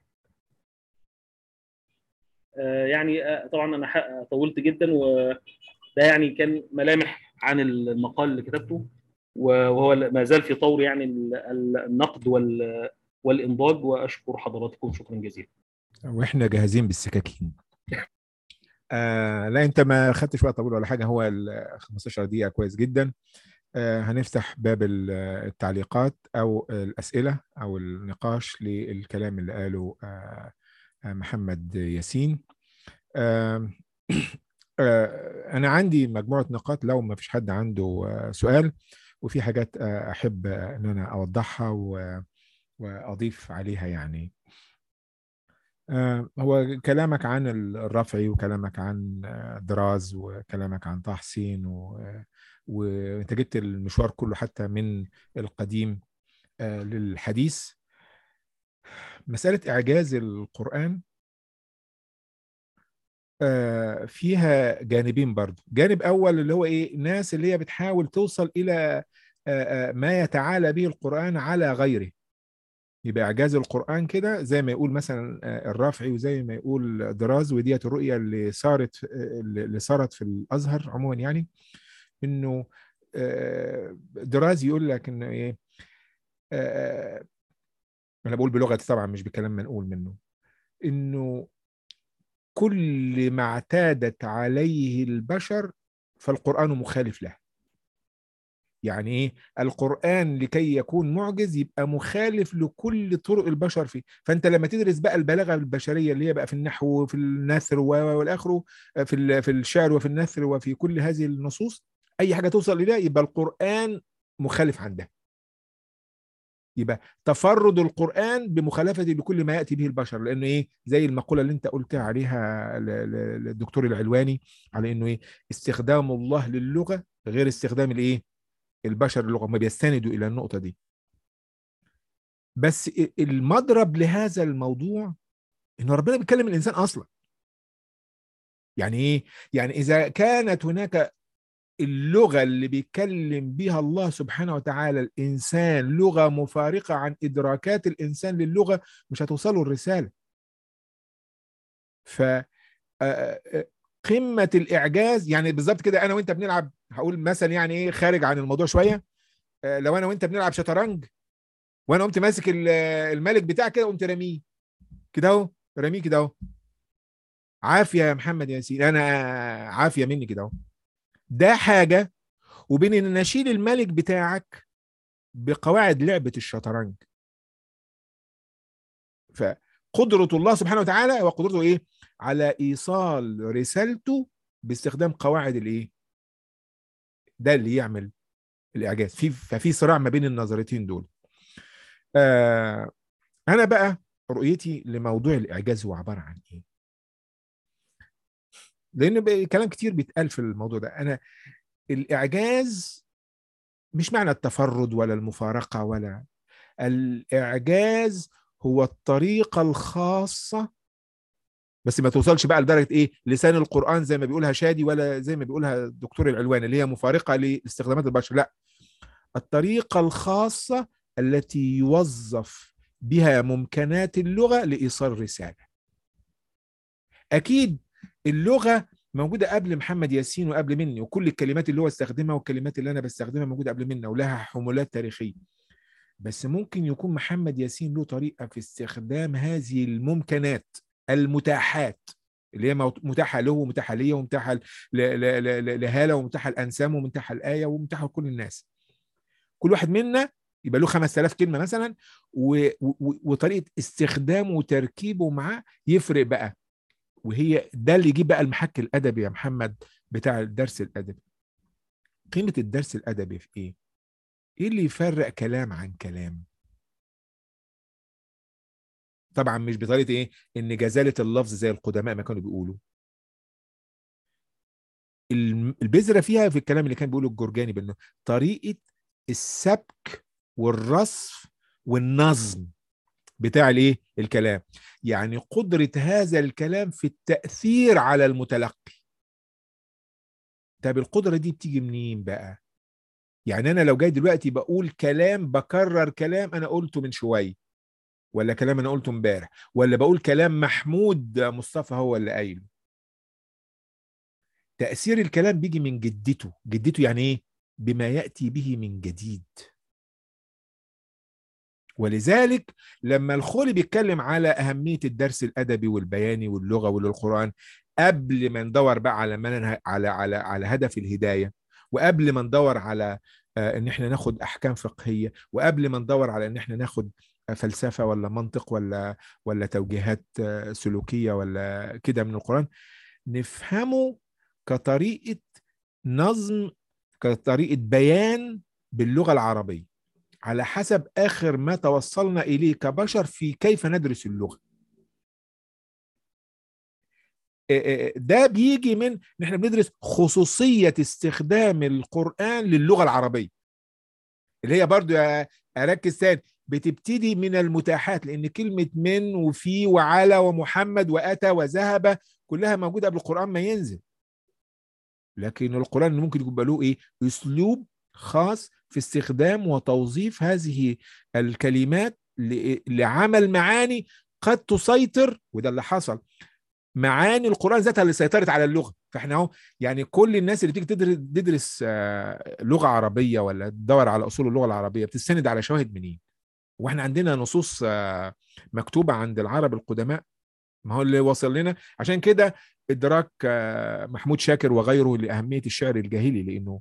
يعني طبعا انا طولت جدا وده يعني كان ملامح عن المقال اللي كتبته وهو ما زال في طور يعني النقد والانضاج واشكر حضراتكم شكرا جزيلا. واحنا جاهزين بالسكاكين. آه لا انت ما خدتش وقت طويل ولا حاجه هو ال 15 دقيقه كويس جدا. آه هنفتح باب التعليقات او الاسئله او النقاش للكلام اللي قاله آه محمد ياسين آه أنا عندي مجموعة نقاط لو ما فيش حد عنده سؤال وفي حاجات أحب أن أنا أوضحها وأضيف عليها يعني هو كلامك عن الرفعي وكلامك عن دراز وكلامك عن طه حسين وانت جبت المشوار كله حتى من القديم للحديث مسألة إعجاز القرآن فيها جانبين برضو جانب أول اللي هو إيه الناس اللي هي بتحاول توصل إلى ما يتعالى به القرآن على غيره يبقى اعجاز القران كده زي ما يقول مثلا الرافعي وزي ما يقول دراز وديت الرؤيه اللي صارت اللي صارت في الازهر عموما يعني انه دراز يقول لك انه ايه انا بقول بلغتي طبعا مش بكلام منقول منه انه كل ما اعتادت عليه البشر فالقران مخالف له يعني ايه القران لكي يكون معجز يبقى مخالف لكل طرق البشر فيه فانت لما تدرس بقى البلاغه البشريه اللي هي بقى في النحو وفي النثر والاخره في في الشعر وفي النثر وفي كل هذه النصوص اي حاجه توصل اليها يبقى القران مخالف عندها يبقى تفرد القرآن بمخالفة لكل ما يأتي به البشر لأنه إيه زي المقولة اللي أنت قلتها عليها للدكتور العلواني على إنه إيه استخدام الله للغة غير استخدام الإيه البشر للغة ما بيستندوا إلى النقطة دي بس المضرب لهذا الموضوع إنه ربنا بيتكلم الإنسان أصلا يعني إيه يعني إذا كانت هناك اللغة اللي بيتكلم بها الله سبحانه وتعالى الإنسان لغة مفارقة عن إدراكات الإنسان للغة مش هتوصله الرسالة ف قمة الإعجاز يعني بالظبط كده أنا وأنت بنلعب هقول مثلا يعني إيه خارج عن الموضوع شوية لو أنا وأنت بنلعب شطرنج وأنا قمت ماسك الملك بتاعك كده قمت راميه كده أهو راميه كده أهو عافية يا محمد ياسين أنا عافية مني كده أهو ده حاجة وبين ان اشيل الملك بتاعك بقواعد لعبة الشطرنج فقدرة الله سبحانه وتعالى وقدرته ايه على ايصال رسالته باستخدام قواعد الايه ده اللي يعمل الاعجاز في ففي صراع ما بين النظريتين دول آه انا بقى رؤيتي لموضوع الاعجاز هو عباره عن ايه لان كلام كتير بيتقال في الموضوع ده انا الاعجاز مش معنى التفرد ولا المفارقه ولا الاعجاز هو الطريقه الخاصه بس ما توصلش بقى لدرجه ايه لسان القران زي ما بيقولها شادي ولا زي ما بيقولها الدكتور العلواني اللي هي مفارقه لاستخدامات البشر لا الطريقه الخاصه التي يوظف بها ممكنات اللغه لايصال رساله اكيد اللغه موجوده قبل محمد ياسين وقبل مني وكل الكلمات اللي هو استخدمها والكلمات اللي انا بستخدمها موجوده قبل مني ولها حمولات تاريخيه بس ممكن يكون محمد ياسين له طريقه في استخدام هذه الممكنات المتاحات اللي هي متاحه له ومتاحه ليا ومتاحه لهاله ومتاحه لانسام ومتاحه لايه ومتاحه لكل الناس كل واحد منا يبقى له 5000 كلمه مثلا و... و... وطريقه استخدامه وتركيبه معاه يفرق بقى وهي ده اللي يجيب بقى المحك الادبي يا محمد بتاع الدرس الادبي قيمه الدرس الادبي في ايه ايه اللي يفرق كلام عن كلام طبعا مش بطريقه ايه ان جزاله اللفظ زي القدماء ما كانوا بيقولوا البذره فيها في الكلام اللي كان بيقوله الجرجاني بانه طريقه السبك والرصف والنظم بتاع الايه الكلام يعني قدره هذا الكلام في التاثير على المتلقي طب القدره دي بتيجي منين بقى يعني انا لو جاي دلوقتي بقول كلام بكرر كلام انا قلته من شويه ولا كلام انا قلته امبارح ولا بقول كلام محمود مصطفى هو اللي قايله تاثير الكلام بيجي من جدته جدته يعني ايه بما ياتي به من جديد ولذلك لما الخولي بيتكلم على أهمية الدرس الأدبي والبياني واللغة وللقرآن قبل ما ندور بقى على منهج على على على هدف الهداية وقبل ما ندور على ان احنا ناخد احكام فقهيه وقبل ما ندور على ان احنا ناخد فلسفه ولا منطق ولا ولا توجيهات سلوكيه ولا كده من القران نفهمه كطريقه نظم كطريقه بيان باللغه العربيه على حسب اخر ما توصلنا اليه كبشر في كيف ندرس اللغه ده بيجي من ان احنا بندرس خصوصيه استخدام القران للغه العربيه اللي هي برضو اركز تاني بتبتدي من المتاحات لان كلمه من وفي وعلى ومحمد واتى وذهب كلها موجوده قبل القران ما ينزل لكن القران ممكن يبقى له ايه اسلوب خاص في استخدام وتوظيف هذه الكلمات ل- لعمل معاني قد تسيطر وده اللي حصل معاني القران ذاتها اللي سيطرت على اللغه فاحنا اهو يعني كل الناس اللي تيجي تدرس, تدرس آه، لغه عربيه ولا تدور على اصول اللغه العربيه بتستند على شواهد منين واحنا عندنا نصوص آه، مكتوبه عند العرب القدماء ما هو اللي وصل لنا عشان كده ادراك آه، محمود شاكر وغيره لاهميه الشعر الجاهلي لانه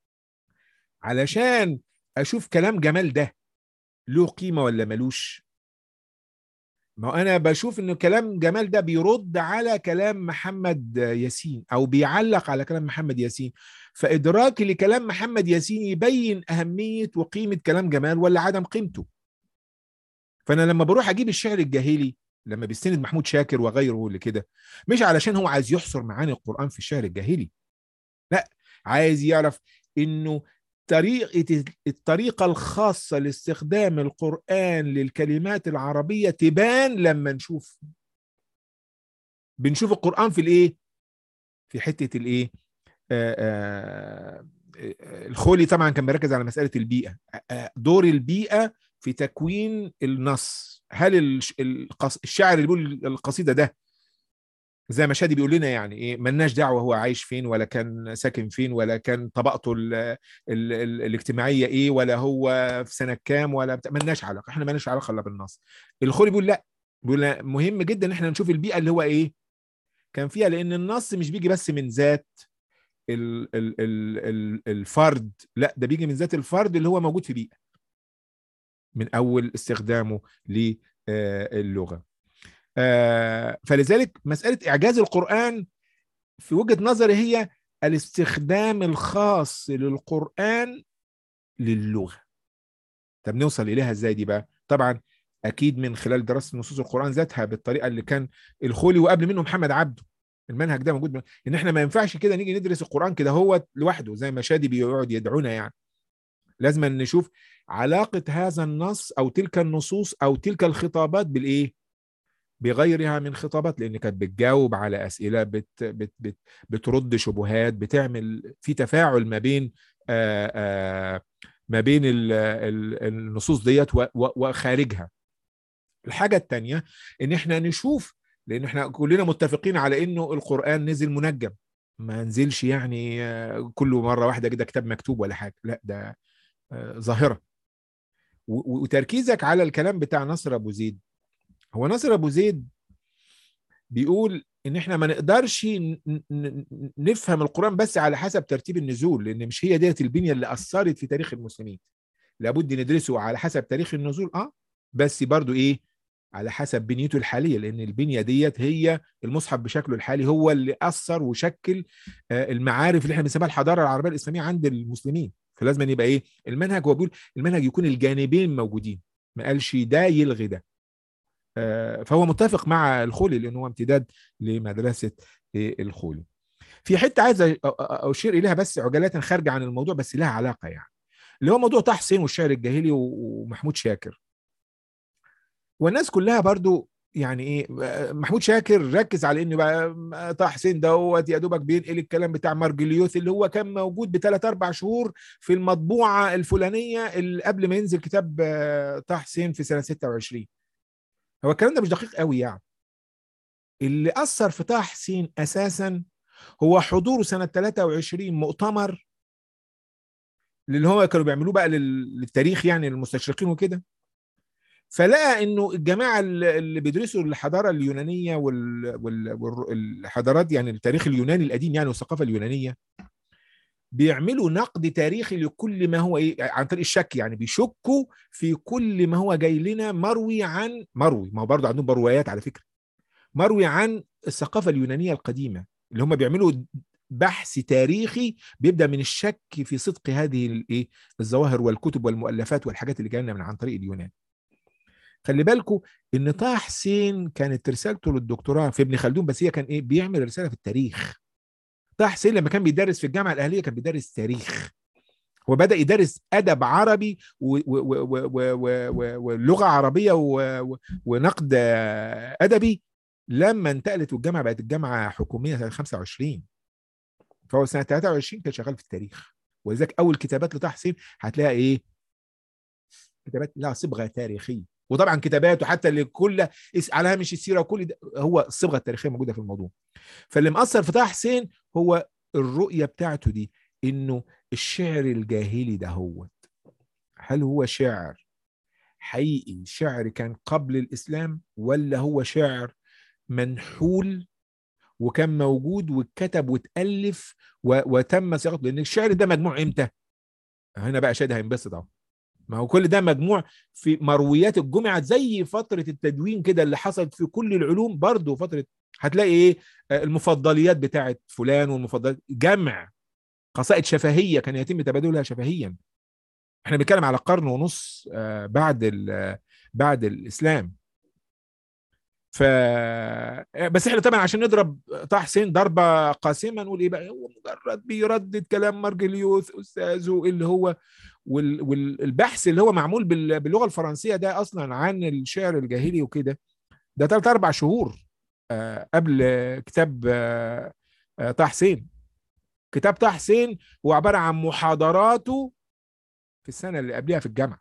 علشان اشوف كلام جمال ده له قيمه ولا ملوش ما هو انا بشوف ان كلام جمال ده بيرد على كلام محمد ياسين او بيعلق على كلام محمد ياسين فادراكي لكلام محمد ياسين يبين اهميه وقيمه كلام جمال ولا عدم قيمته فانا لما بروح اجيب الشعر الجاهلي لما بيستند محمود شاكر وغيره لكده مش علشان هو عايز يحصر معاني القران في الشعر الجاهلي لا عايز يعرف انه طريقة الطريقة الخاصة لاستخدام القرآن للكلمات العربية تبان لما نشوف بنشوف القرآن في الايه في حتة الايه آه، آه، آه، الخولي طبعا كان مركز على مسألة البيئة آه، دور البيئة في تكوين النص هل الش- القص- الشاعر اللي بيقول القصيدة ده زي ما شادي بيقول لنا يعني ايه ملناش دعوه هو عايش فين ولا كان ساكن فين ولا كان طبقته ال ال ال الاجتماعيه ايه ولا هو في سنه كام ولا بتاع ملناش علاقه احنا ملناش علاقه الا بالنص الخولي بيقول لا بيقول لا، مهم جدا ان احنا نشوف البيئه اللي هو ايه كان فيها لان النص مش بيجي بس من ذات ال ال ال ال الفرد لا ده بيجي من ذات الفرد اللي هو موجود في بيئه من اول استخدامه للغه آه، فلذلك مسألة إعجاز القرآن في وجهة نظري هي الاستخدام الخاص للقرآن للغة طب نوصل إليها إزاي دي بقى طبعا أكيد من خلال دراسة نصوص القرآن ذاتها بالطريقة اللي كان الخولي وقبل منه محمد عبده المنهج ده موجود ان احنا ما ينفعش كده نيجي ندرس القرآن كده هو لوحده زي ما شادي بيقعد يدعونا يعني لازم نشوف علاقة هذا النص أو تلك النصوص أو تلك الخطابات بالإيه بغيرها من خطابات لان كانت بتجاوب على اسئله بت بت بت بترد شبهات بتعمل في تفاعل ما بين آآ آآ ما بين ال ال النصوص ديت و- و- وخارجها الحاجه الثانيه ان احنا نشوف لان احنا كلنا متفقين على انه القران نزل منجم ما نزلش يعني آه، كل مره واحده كده كتاب مكتوب ولا حاجه لا ده آه، ظاهره و- وتركيزك على الكلام بتاع نصر ابو زيد هو ناصر ابو زيد بيقول ان احنا ما نقدرش ن- ن- نفهم القران بس على حسب ترتيب النزول لان مش هي ديت البنيه اللي اثرت في تاريخ المسلمين لابد ندرسه على حسب تاريخ النزول اه بس برضو ايه على حسب بنيته الحاليه لان البنيه ديت هي المصحف بشكله الحالي هو اللي اثر وشكل آه، المعارف اللي احنا بنسميها الحضاره العربيه الاسلاميه عند المسلمين فلازم أن يبقى ايه المنهج هو بيقول المنهج يكون الجانبين موجودين ما قالش ده يلغي ده آه، فهو متفق مع الخولي لانه هو امتداد لمدرسه إيه، الخولي في حته عايز أ- أ- اشير اليها بس عجاله خارجه عن الموضوع بس لها علاقه يعني اللي هو موضوع طه حسين والشعر الجاهلي و- ومحمود شاكر والناس كلها برضو يعني ايه آه، محمود شاكر ركز على ان بقى طه حسين دوت يا دوبك بينقل الكلام بتاع مارجليوث اللي هو كان موجود بثلاث اربع شهور في المطبوعه الفلانيه اللي قبل ما ينزل كتاب آه، طه حسين في سنه 26 هو الكلام ده مش دقيق قوي يعني اللي اثر في طه حسين اساسا هو حضوره سنه 23 مؤتمر اللي هو كانوا بيعملوه بقى لل- للتاريخ يعني للمستشرقين وكده فلقى انه الجماعه اللي اللي بيدرسوا الحضاره اليونانيه وال- وال- والحضارات يعني التاريخ اليوناني القديم يعني والثقافه اليونانيه بيعملوا نقد تاريخي لكل ما هو ايه عن طريق الشك يعني بيشكوا في كل ما هو جاي لنا مروي عن مروي ما هو برضه عندهم بروايات على فكره مروي عن الثقافه اليونانيه القديمه اللي هم بيعملوا بحث تاريخي بيبدا من الشك في صدق هذه الايه الظواهر والكتب والمؤلفات والحاجات اللي جايه لنا من عن طريق اليونان خلي بالكم ان طه حسين كانت رسالته للدكتوراه في ابن خلدون بس هي كان ايه بيعمل رساله في التاريخ طه حسين لما كان بيدرس في الجامعه الاهليه كان بيدرس تاريخ هو بدا يدرس ادب عربي و- و- و- و- و- و- و- ولغه عربيه و- و- ونقد آه، ادبي لما انتقلت والجامعه بقت الجامعه حكوميه سنه 25 فهو سنه 23 كان شغال في التاريخ ولذلك اول كتابات لطه حسين هتلاقي ايه؟ كتابات لها صبغه تاريخيه وطبعا كتاباته حتى اللي كل على هامش السيره وكل ده هو الصبغه التاريخيه موجوده في الموضوع فاللي مأثر في طه حسين هو الرؤيه بتاعته دي انه الشعر الجاهلي ده هو هل هو شعر حقيقي شعر كان قبل الاسلام ولا هو شعر منحول وكان موجود واتكتب واتالف و... وتم صياغته لان الشعر ده مجموع امتى؟ هنا بقى شاد هينبسط اهو ما هو كل ده مجموع في مرويات الجمعة زي فترة التدوين كده اللي حصلت في كل العلوم برضه فترة هتلاقي ايه المفضليات بتاعت فلان والمفضلات جمع قصائد شفهية كان يتم تبادلها شفهيا احنا بنتكلم على قرن ونص بعد بعد الاسلام ف بس احنا طبعا عشان نضرب طه حسين ضربه قاسمه نقول ايه بقى هو مجرد بيردد كلام مارجليوس استاذه اللي هو وال... والبحث اللي هو معمول بال... باللغه الفرنسيه ده اصلا عن الشعر الجاهلي وكده ده ثلاث اربع شهور آه قبل كتاب آه آه طه حسين كتاب طه حسين هو عباره عن محاضراته في السنه اللي قبلها في الجامعه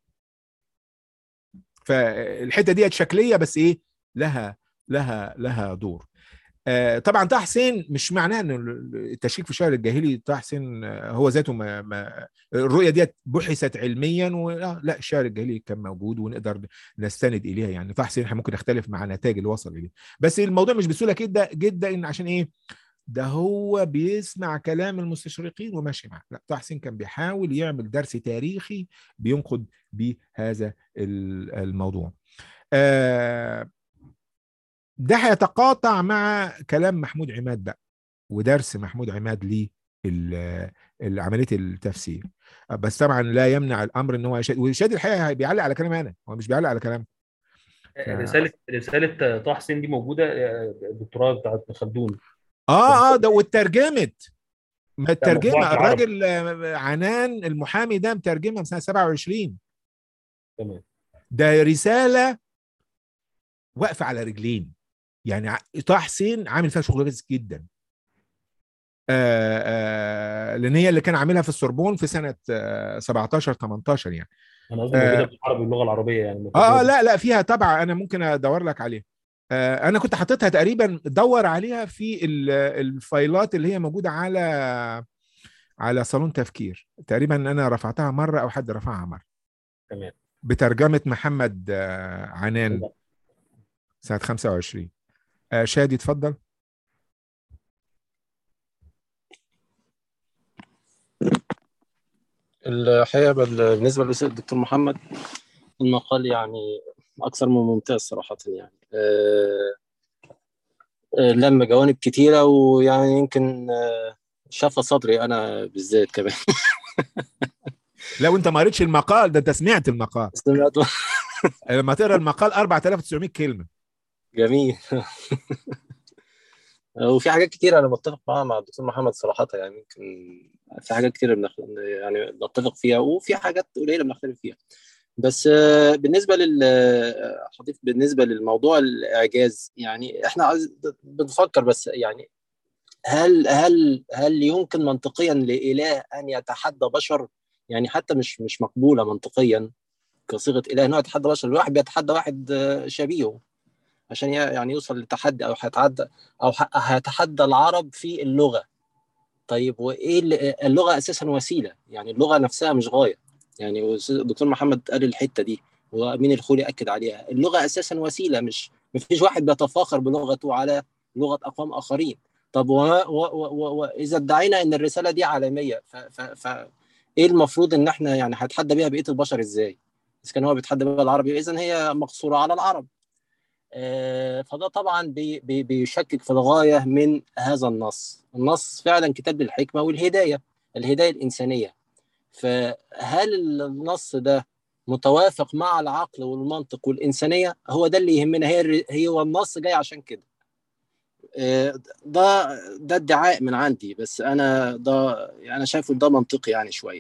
فالحته دي شكليه بس ايه لها لها لها دور آه طبعا طه حسين مش معناه ان التشكيك في الشعر الجاهلي طه حسين هو ذاته ما, ما الرؤيه ديت بحثت علميا و... لا الشعر الجاهلي كان موجود ونقدر نستند اليها يعني طه حسين احنا ممكن نختلف مع النتائج اللي وصل اليه بس الموضوع مش بسهوله كده جدا ان عشان ايه ده هو بيسمع كلام المستشرقين وماشي معاه لا طه حسين كان بيحاول يعمل درس تاريخي بينقد بهذا الموضوع آه ده هيتقاطع مع كلام محمود عماد بقى ودرس محمود عماد ليه عمليه التفسير بس طبعا لا يمنع الامر ان هو يشاد وشاد الحقيقه بيعلق على كلامي انا هو مش بيعلق على كلام رساله رساله طه حسين دي موجوده الدكتوراه بتاعت خلدون اه اه ده واترجمت مترجمه الراجل عنان المحامي ده مترجمها من سنه 27 تمام ده رساله واقفه على رجلين يعني طه حسين عامل فيها شغل كويس جدا آآ آآ لان هي اللي كان عاملها في السوربون في سنه 17 18 يعني انا قصدي موجوده بالعربي باللغه العربيه يعني اه لا لا فيها طبعا انا ممكن ادور لك عليها آه انا كنت حاططها تقريبا دور عليها في الفايلات اللي هي موجوده على على صالون تفكير تقريبا انا رفعتها مره او حد رفعها مره تمام بترجمه محمد عنان سنه 25 آه شادي اتفضل الحقيقه بالنسبه للدكتور محمد المقال يعني اكثر من ممتاز صراحه يعني أه لما جوانب كتيره ويعني يمكن شاف صدري انا بالذات كمان لو انت ما قريتش المقال ده انت سمعت المقال سمعت لما تقرا المقال 4900 كلمه جميل وفي حاجات كتير انا متفق معاها مع الدكتور محمد صراحه يعني يمكن في حاجات كتير بنخ... يعني نتفق فيها وفي حاجات قليله بنختلف فيها بس بالنسبه لل حضيف بالنسبه للموضوع الاعجاز يعني احنا بنفكر بس يعني هل هل هل يمكن منطقيا لاله ان يتحدى بشر يعني حتى مش مش مقبوله منطقيا كصيغه اله انه يتحدى بشر الواحد بيتحدى واحد شبيهه عشان يعني يوصل للتحدي او هيتعدى او هيتحدى العرب في اللغه طيب وايه اللغه اساسا وسيله يعني اللغه نفسها مش غايه يعني الدكتور محمد قال الحته دي وامين الخولي اكد عليها اللغه اساسا وسيله مش ما فيش واحد بيتفاخر بلغته على لغه اقوام اخرين طب واذا ادعينا ان الرساله دي عالميه ف, ف, ف ايه المفروض ان احنا يعني هنتحدى بيها بقيه البشر ازاي؟ اذا كان هو بيتحدى بيها العربي اذا هي مقصوره على العرب. آه فده طبعا بي بي بيشكك في الغايه من هذا النص، النص فعلا كتاب الحكمه والهدايه، الهدايه الانسانيه. فهل النص ده متوافق مع العقل والمنطق والانسانيه؟ هو ده اللي يهمنا هي هي هو النص جاي عشان كده. ده ده ادعاء من عندي بس انا ده انا شايفه ده منطقي يعني شويه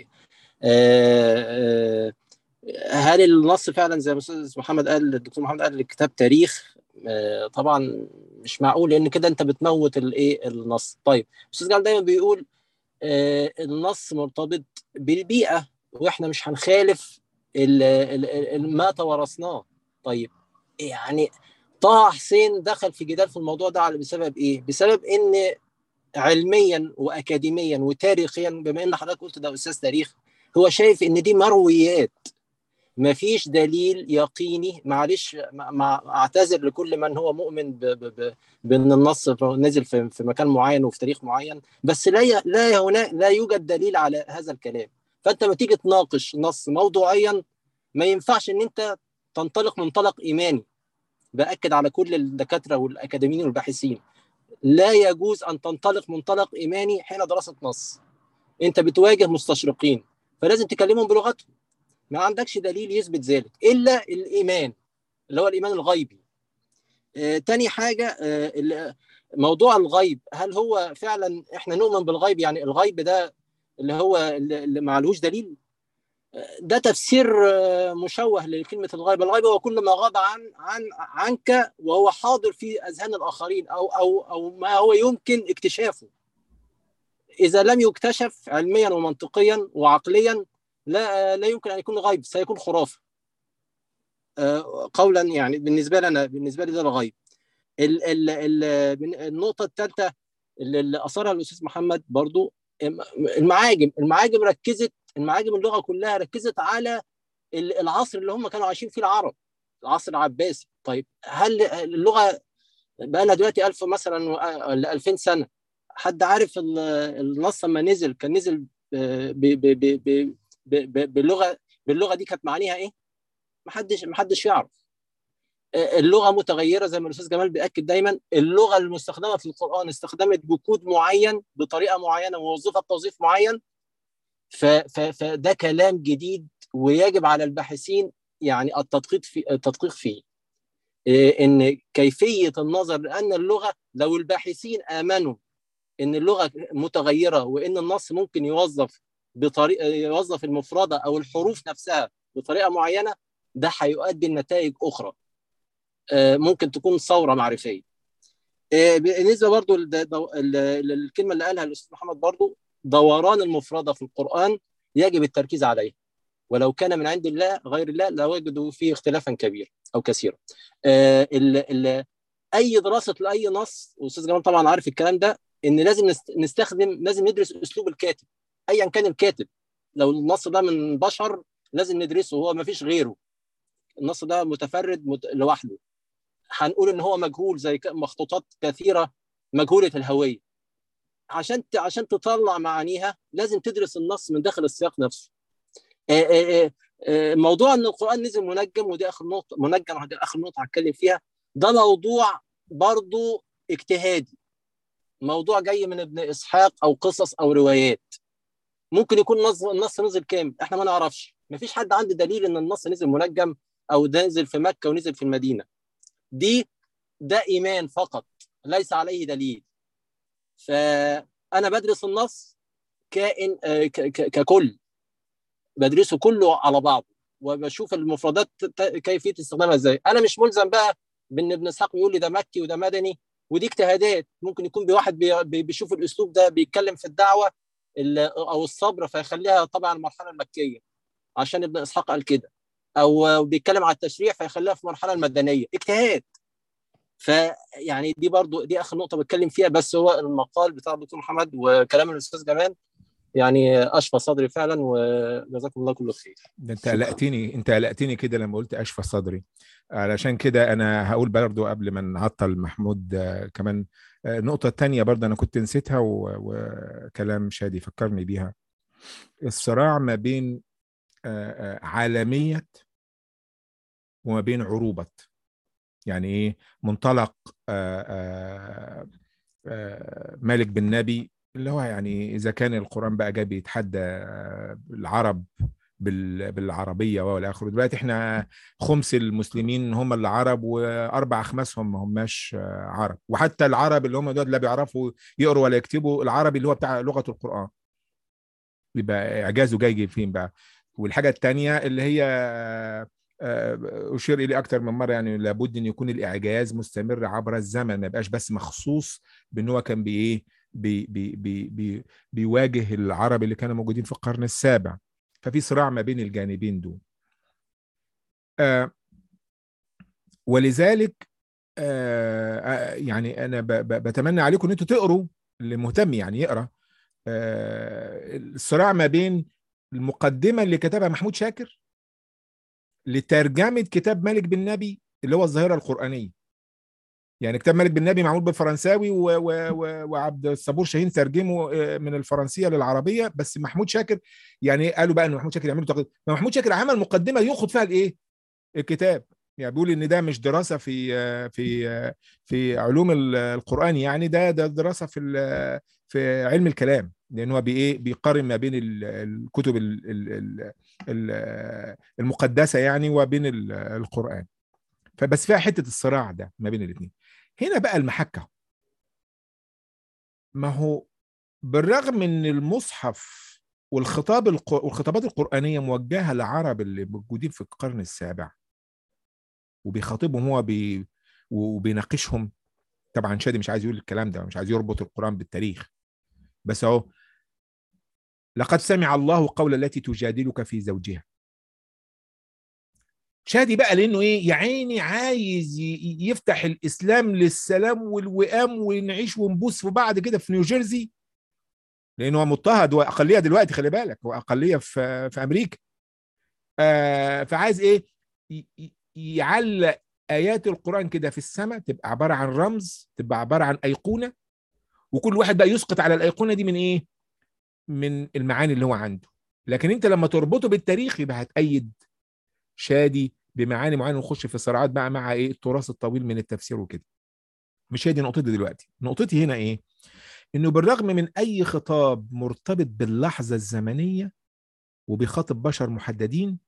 هل النص فعلا زي ما استاذ محمد قال الدكتور محمد قال الكتاب تاريخ طبعا مش معقول لان كده انت بتموت الايه النص طيب استاذ جمال دايما بيقول النص مرتبط بالبيئه واحنا مش هنخالف ال- ال- ال- ما توارثناه طيب يعني طه حسين دخل في جدال في الموضوع ده على بسبب ايه؟ بسبب ان علميا واكاديميا وتاريخيا بما ان حضرتك قلت ده استاذ تاريخ هو شايف ان دي مرويات ما فيش دليل يقيني معلش مع مع- اعتذر لكل من هو مؤمن ب ب ب بان النص نزل في في مكان معين وفي تاريخ معين بس لا ي- لا هنا لا يوجد دليل على هذا الكلام فانت لما تيجي تناقش نص موضوعيا ما ينفعش ان انت تنطلق منطلق ايماني باكد على كل الدكاتره والاكاديميين والباحثين لا يجوز ان تنطلق منطلق ايماني حين دراسه نص انت بتواجه مستشرقين فلازم تكلمهم بلغتهم ما عندكش دليل يثبت ذلك الا الايمان اللي هو الايمان الغيبي آه، تاني حاجه آه، ال- موضوع الغيب هل هو فعلا احنا نؤمن بالغيب يعني الغيب ده اللي هو اللي اللي معلوش دليل آه، ده تفسير آه، مشوه لكلمه الغيب الغيب هو كل ما غاب عن عن عنك وهو حاضر في اذهان الاخرين او او او ما هو يمكن اكتشافه اذا لم يكتشف علميا ومنطقيا وعقليا لا لا يمكن ان يكون غيب سيكون خرافه آه، قولا يعني بالنسبه لنا بالنسبه لي ده الغيب ال ال ال النقطه الثالثه اللي اللي اثرها الاستاذ محمد برضو المعاجم المعاجم ركزت المعاجم اللغه كلها ركزت على ال- العصر اللي هم كانوا عايشين فيه العرب العصر العباسي طيب هل اللغه بقى لها دلوقتي 1000 مثلا ولا 2000 سنه حد عارف ال- النص لما نزل كان نزل ب- ب- ب- ب- ب- ب- ب- باللغه باللغه دي كانت معانيها ايه؟ محدش محدش يعرف آه، اللغه متغيره زي ما الاستاذ جمال بياكد دايما اللغه المستخدمه في القران استخدمت بكود معين بطريقه معينه ووظفت توظيف معين ف- ف- فده كلام جديد ويجب على الباحثين يعني التدقيق في التدقيق فيه إيه، ان كيفيه النظر لان اللغه لو الباحثين امنوا ان اللغه متغيره وان النص ممكن يوظف بطريقه يوظف المفرده او الحروف نفسها بطريقه معينه ده هيؤدي لنتائج اخرى آه، ممكن تكون ثوره معرفيه آه، بالنسبه برضو لد- دو- ل- للكلمه اللي قالها الاستاذ محمد برضو دوران المفرده في القران يجب التركيز عليه ولو كان من عند الله غير الله لوجدوا فيه اختلافا كبيرا او كثيرا آه، ال ال اي دراسه لاي نص واستاذ جمال طبعا عارف الكلام ده ان لازم نست- نستخدم لازم ندرس اسلوب الكاتب ايا كان الكاتب لو النص ده من بشر لازم ندرسه هو ما فيش غيره النص ده متفرد مت... لوحده هنقول ان هو مجهول زي ك- مخطوطات كثيره مجهوله الهويه عشان ت... عشان تطلع معانيها لازم تدرس النص من داخل السياق نفسه آه، آه، آه، آه، موضوع ان القران نزل منجم ودي اخر نقطه منجم ودي اخر نقطه هتكلم فيها ده موضوع برضو اجتهادي موضوع جاي من ابن اسحاق او قصص او روايات ممكن يكون نص النص نزل كام احنا ما نعرفش مفيش حد عنده دليل ان النص نزل منجم او ده نزل في مكه ونزل في المدينه دي ده ايمان فقط ليس عليه دليل فانا بدرس النص كائن آه، ك- ك- ككل بدرسه كله على بعضه وبشوف المفردات ت- كيفيه استخدامها ازاي انا مش ملزم بقى بان ابن اسحاق يقول لي ده مكي وده مدني ودي اجتهادات ممكن يكون بواحد بي- بي- بيشوف الاسلوب ده بيتكلم في الدعوه ال- او الصبر فيخليها طبعا المرحله المكيه عشان ابن اسحاق قال كده او بيتكلم على التشريع فيخليها في المرحله المدنيه اجتهاد فيعني دي برضو دي اخر نقطه بتكلم فيها بس هو المقال بتاع الدكتور محمد وكلام الاستاذ جمال يعني اشفى صدري فعلا وجزاكم الله كل خير ده انت قلقتني انت قلقتني كده لما قلت اشفى صدري علشان كده انا هقول برضو قبل ما نعطل محمود آه، كمان آه، النقطة التانية برضو انا كنت نسيتها و- وكلام شادي فكرني بيها الصراع ما بين آه، آه، عالمية وما بين عروبة يعني ايه منطلق آه، آه، آه، مالك بن نبي اللي هو يعني اذا كان القران بقى جاي بيتحدى آه، العرب بال- بالعربيه والى اخره دلوقتي احنا خمس المسلمين هم اللي عرب واربع اخماسهم ما هماش آه، عرب وحتى العرب اللي هم دول لا بيعرفوا يقروا ولا يكتبوا العربي اللي هو بتاع لغه القران يبقى اعجازه جاي فين بقى والحاجه الثانيه اللي هي آه، آه، اشير اليه اكتر من مره يعني لابد ان يكون الاعجاز مستمر عبر الزمن ما يبقاش بس مخصوص بان هو كان بايه بي بي بي بي بيواجه العرب اللي كانوا موجودين في القرن السابع ففي صراع ما بين الجانبين دول آه ولذلك آه آه، يعني انا ب- ب- بتمنى عليكم ان انتوا تقروا اللي مهتم يعني يقرا آه الصراع ما بين المقدمه اللي كتبها محمود شاكر لترجمه كتاب مالك بن نبي اللي هو الظاهره القرانيه يعني كتاب مالك بن نبي معمول بالفرنساوي و... و... و... وعبد الصبور شاهين ترجمه آه، من الفرنسيه للعربيه بس محمود شاكر يعني قالوا بقى ان محمود شاكر يعملوا تقليد محمود شاكر عمل مقدمه ياخد فيها الايه الكتاب يعني بيقول ان ده مش دراسه في آه، في آه، في علوم ال- القران يعني ده ده دراسه في ال- في علم الكلام لان هو بايه بيقارن ما بين ال- الكتب ال- ال- ال- ال- المقدسه يعني وبين ال- القران فبس فيها حته الصراع ده ما بين الاثنين هنا بقى المحكه ما هو بالرغم ان المصحف والخطاب الق... والخطابات القرآنية موجهة لعرب اللي موجودين في القرن السابع وبيخاطبهم هو بي... وبيناقشهم طبعا شادي مش عايز يقول الكلام ده مش عايز يربط القرآن بالتاريخ بس اهو لقد سمع الله قول التي تجادلك في زوجها شادي بقى لانه ايه يا عيني عايز ي- يفتح الاسلام للسلام والوئام ونعيش ونبوس في بعض كده في نيوجيرسي لانه هو مضطهد واقليه دلوقتي خلي بالك هو اقليه في في امريكا آه فعايز ايه ي- ي- يعلق ايات القران كده في السماء تبقى عباره عن رمز تبقى عباره عن ايقونه وكل واحد بقى يسقط على الايقونه دي من ايه من المعاني اللي هو عنده لكن انت لما تربطه بالتاريخ يبقى هتأيد شادي بمعاني معينه ونخش في صراعات بقى مع ايه التراث الطويل من التفسير وكده مش هي دي نقطتي دلوقتي نقطتي هنا ايه انه بالرغم من اي خطاب مرتبط باللحظه الزمنيه وبيخاطب بشر محددين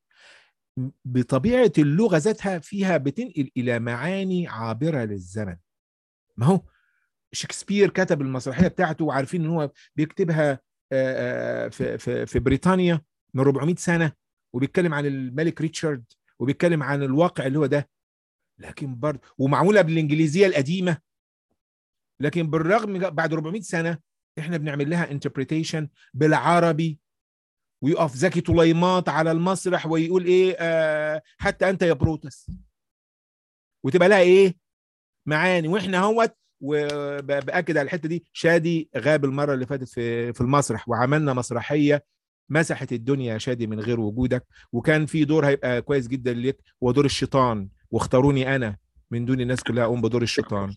بطبيعه اللغه ذاتها فيها بتنقل الى معاني عابره للزمن ما هو شكسبير كتب المسرحيه بتاعته وعارفين ان هو بيكتبها آه، آه، في في في بريطانيا من 400 سنه وبيتكلم عن الملك ريتشارد وبيتكلم عن الواقع اللي هو ده لكن برضه ومعموله بالانجليزيه القديمه لكن بالرغم بعد 400 سنه احنا بنعمل لها انتربريتيشن بالعربي ويقف زكي طليمات على المسرح ويقول ايه آه حتى انت يا بروتس وتبقى لها ايه معاني واحنا اهوت وباكد على الحته دي شادي غاب المره اللي فاتت في في المسرح وعملنا مسرحيه مسحت الدنيا يا شادي من غير وجودك وكان في دور هيبقى كويس جدا ليك هو دور الشيطان واختاروني انا من دون الناس كلها اقوم بدور الشيطان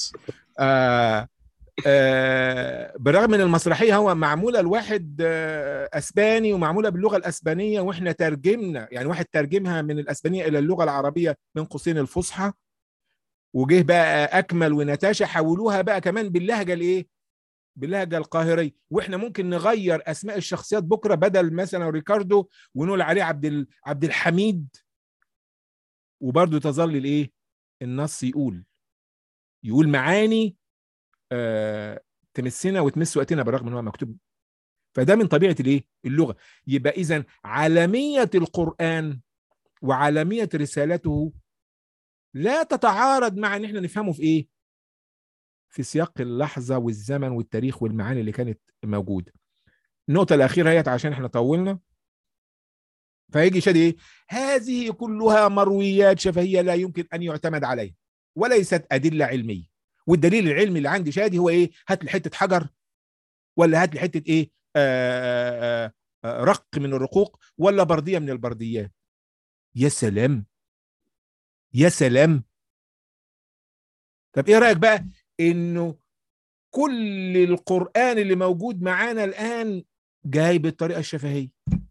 آه آه بالرغم من المسرحيه هو معموله لواحد آه اسباني ومعموله باللغه الاسبانيه واحنا ترجمنا يعني واحد ترجمها من الاسبانيه الى اللغه العربيه من قوسين الفصحى وجه بقى اكمل ونتاشا حولوها بقى كمان باللهجه الايه باللهجه القاهريه واحنا ممكن نغير اسماء الشخصيات بكره بدل مثلا ريكاردو ونقول عليه عبد ال... عبد الحميد وبرضه تظل الايه النص يقول يقول معاني آه تمسنا وتمس وقتنا بالرغم ان هو مكتوب فده من طبيعه الايه اللغه يبقى اذا عالميه القران وعالميه رسالته لا تتعارض مع ان احنا نفهمه في ايه في سياق اللحظه والزمن والتاريخ والمعاني اللي كانت موجوده النقطه الاخيره هي عشان احنا طولنا فيجي شادي ايه هذه كلها مرويات شفهيه لا يمكن ان يعتمد عليها وليست ادله علميه والدليل العلمي اللي عندي شادي هو ايه هات لي حته حجر ولا هات لي حته ايه آآ آآ رق من الرقوق ولا برديه من البرديات يا سلام يا سلام طب ايه رايك بقى انه كل القران اللي موجود معانا الان جاي بالطريقه الشفهيه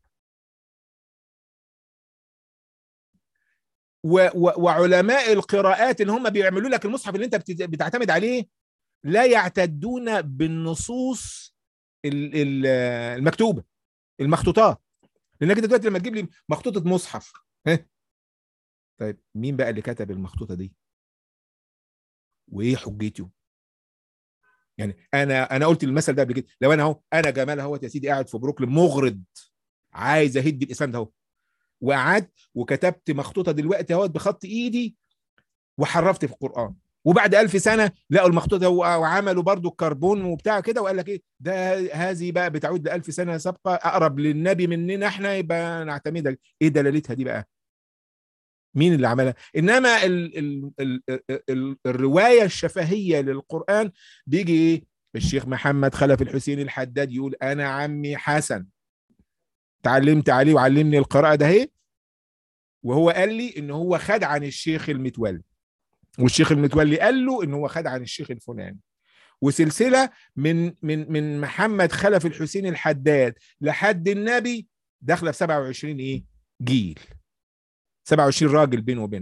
و و وعلماء القراءات اللي هم بيعملوا لك المصحف اللي انت بتعتمد عليه لا يعتدون بالنصوص المكتوبه المخطوطات لانك انت دلوقتي لما تجيب لي مخطوطه مصحف ها طيب مين بقى اللي كتب المخطوطه دي وايه حجته يعني انا انا قلت المثل ده قبل كده لو انا اهو انا جمال اهوت يا سيدي قاعد في بروكلين مغرض عايز اهد الاسلام ده اهو وقعدت وكتبت مخطوطه دلوقتي اهوت بخط ايدي وحرفت في القران وبعد ألف سنة لقوا المخطوطة وعملوا برضو الكربون وبتاع كده وقال لك ايه ده هذه بقى بتعود لألف سنة سابقة أقرب للنبي مننا احنا يبقى نعتمدها ايه دلالتها دي بقى مين اللي عملها انما ال ال ال ال ال الروايه الشفهيه للقران بيجي ايه الشيخ محمد خلف الحسين الحداد يقول انا عمي حسن تعلمت عليه وعلمني القراءه ده اهي وهو قال لي ان هو خد عن الشيخ المتولي والشيخ المتولي قال له ان هو خد عن الشيخ الفلاني وسلسله من من من محمد خلف الحسين الحداد لحد النبي داخله في 27 ايه جيل 27 راجل بينه وبينه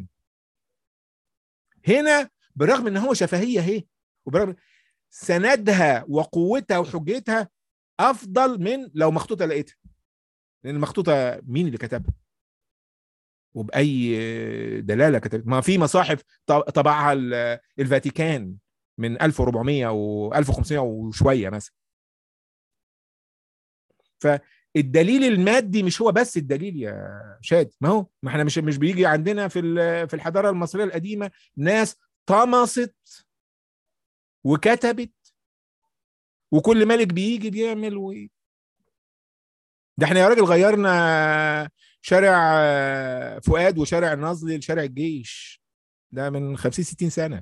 هنا بالرغم ان هو شفهيه اهي وبرغم سندها وقوتها وحجتها افضل من لو مخطوطه لقيتها لان المخطوطه مين اللي كتبها وباي دلاله كتبت ما في مصاحف طبعها الفاتيكان من 1400 و 1500 وشويه مثلا فالدليل المادي مش هو بس الدليل يا شادي ما هو ما احنا مش مش بيجي عندنا في في الحضاره المصريه القديمه ناس طمست وكتبت وكل ملك بيجي بيعمل و... ده احنا يا راجل غيرنا شارع فؤاد وشارع الناصلي لشارع الجيش ده من 50 60 سنه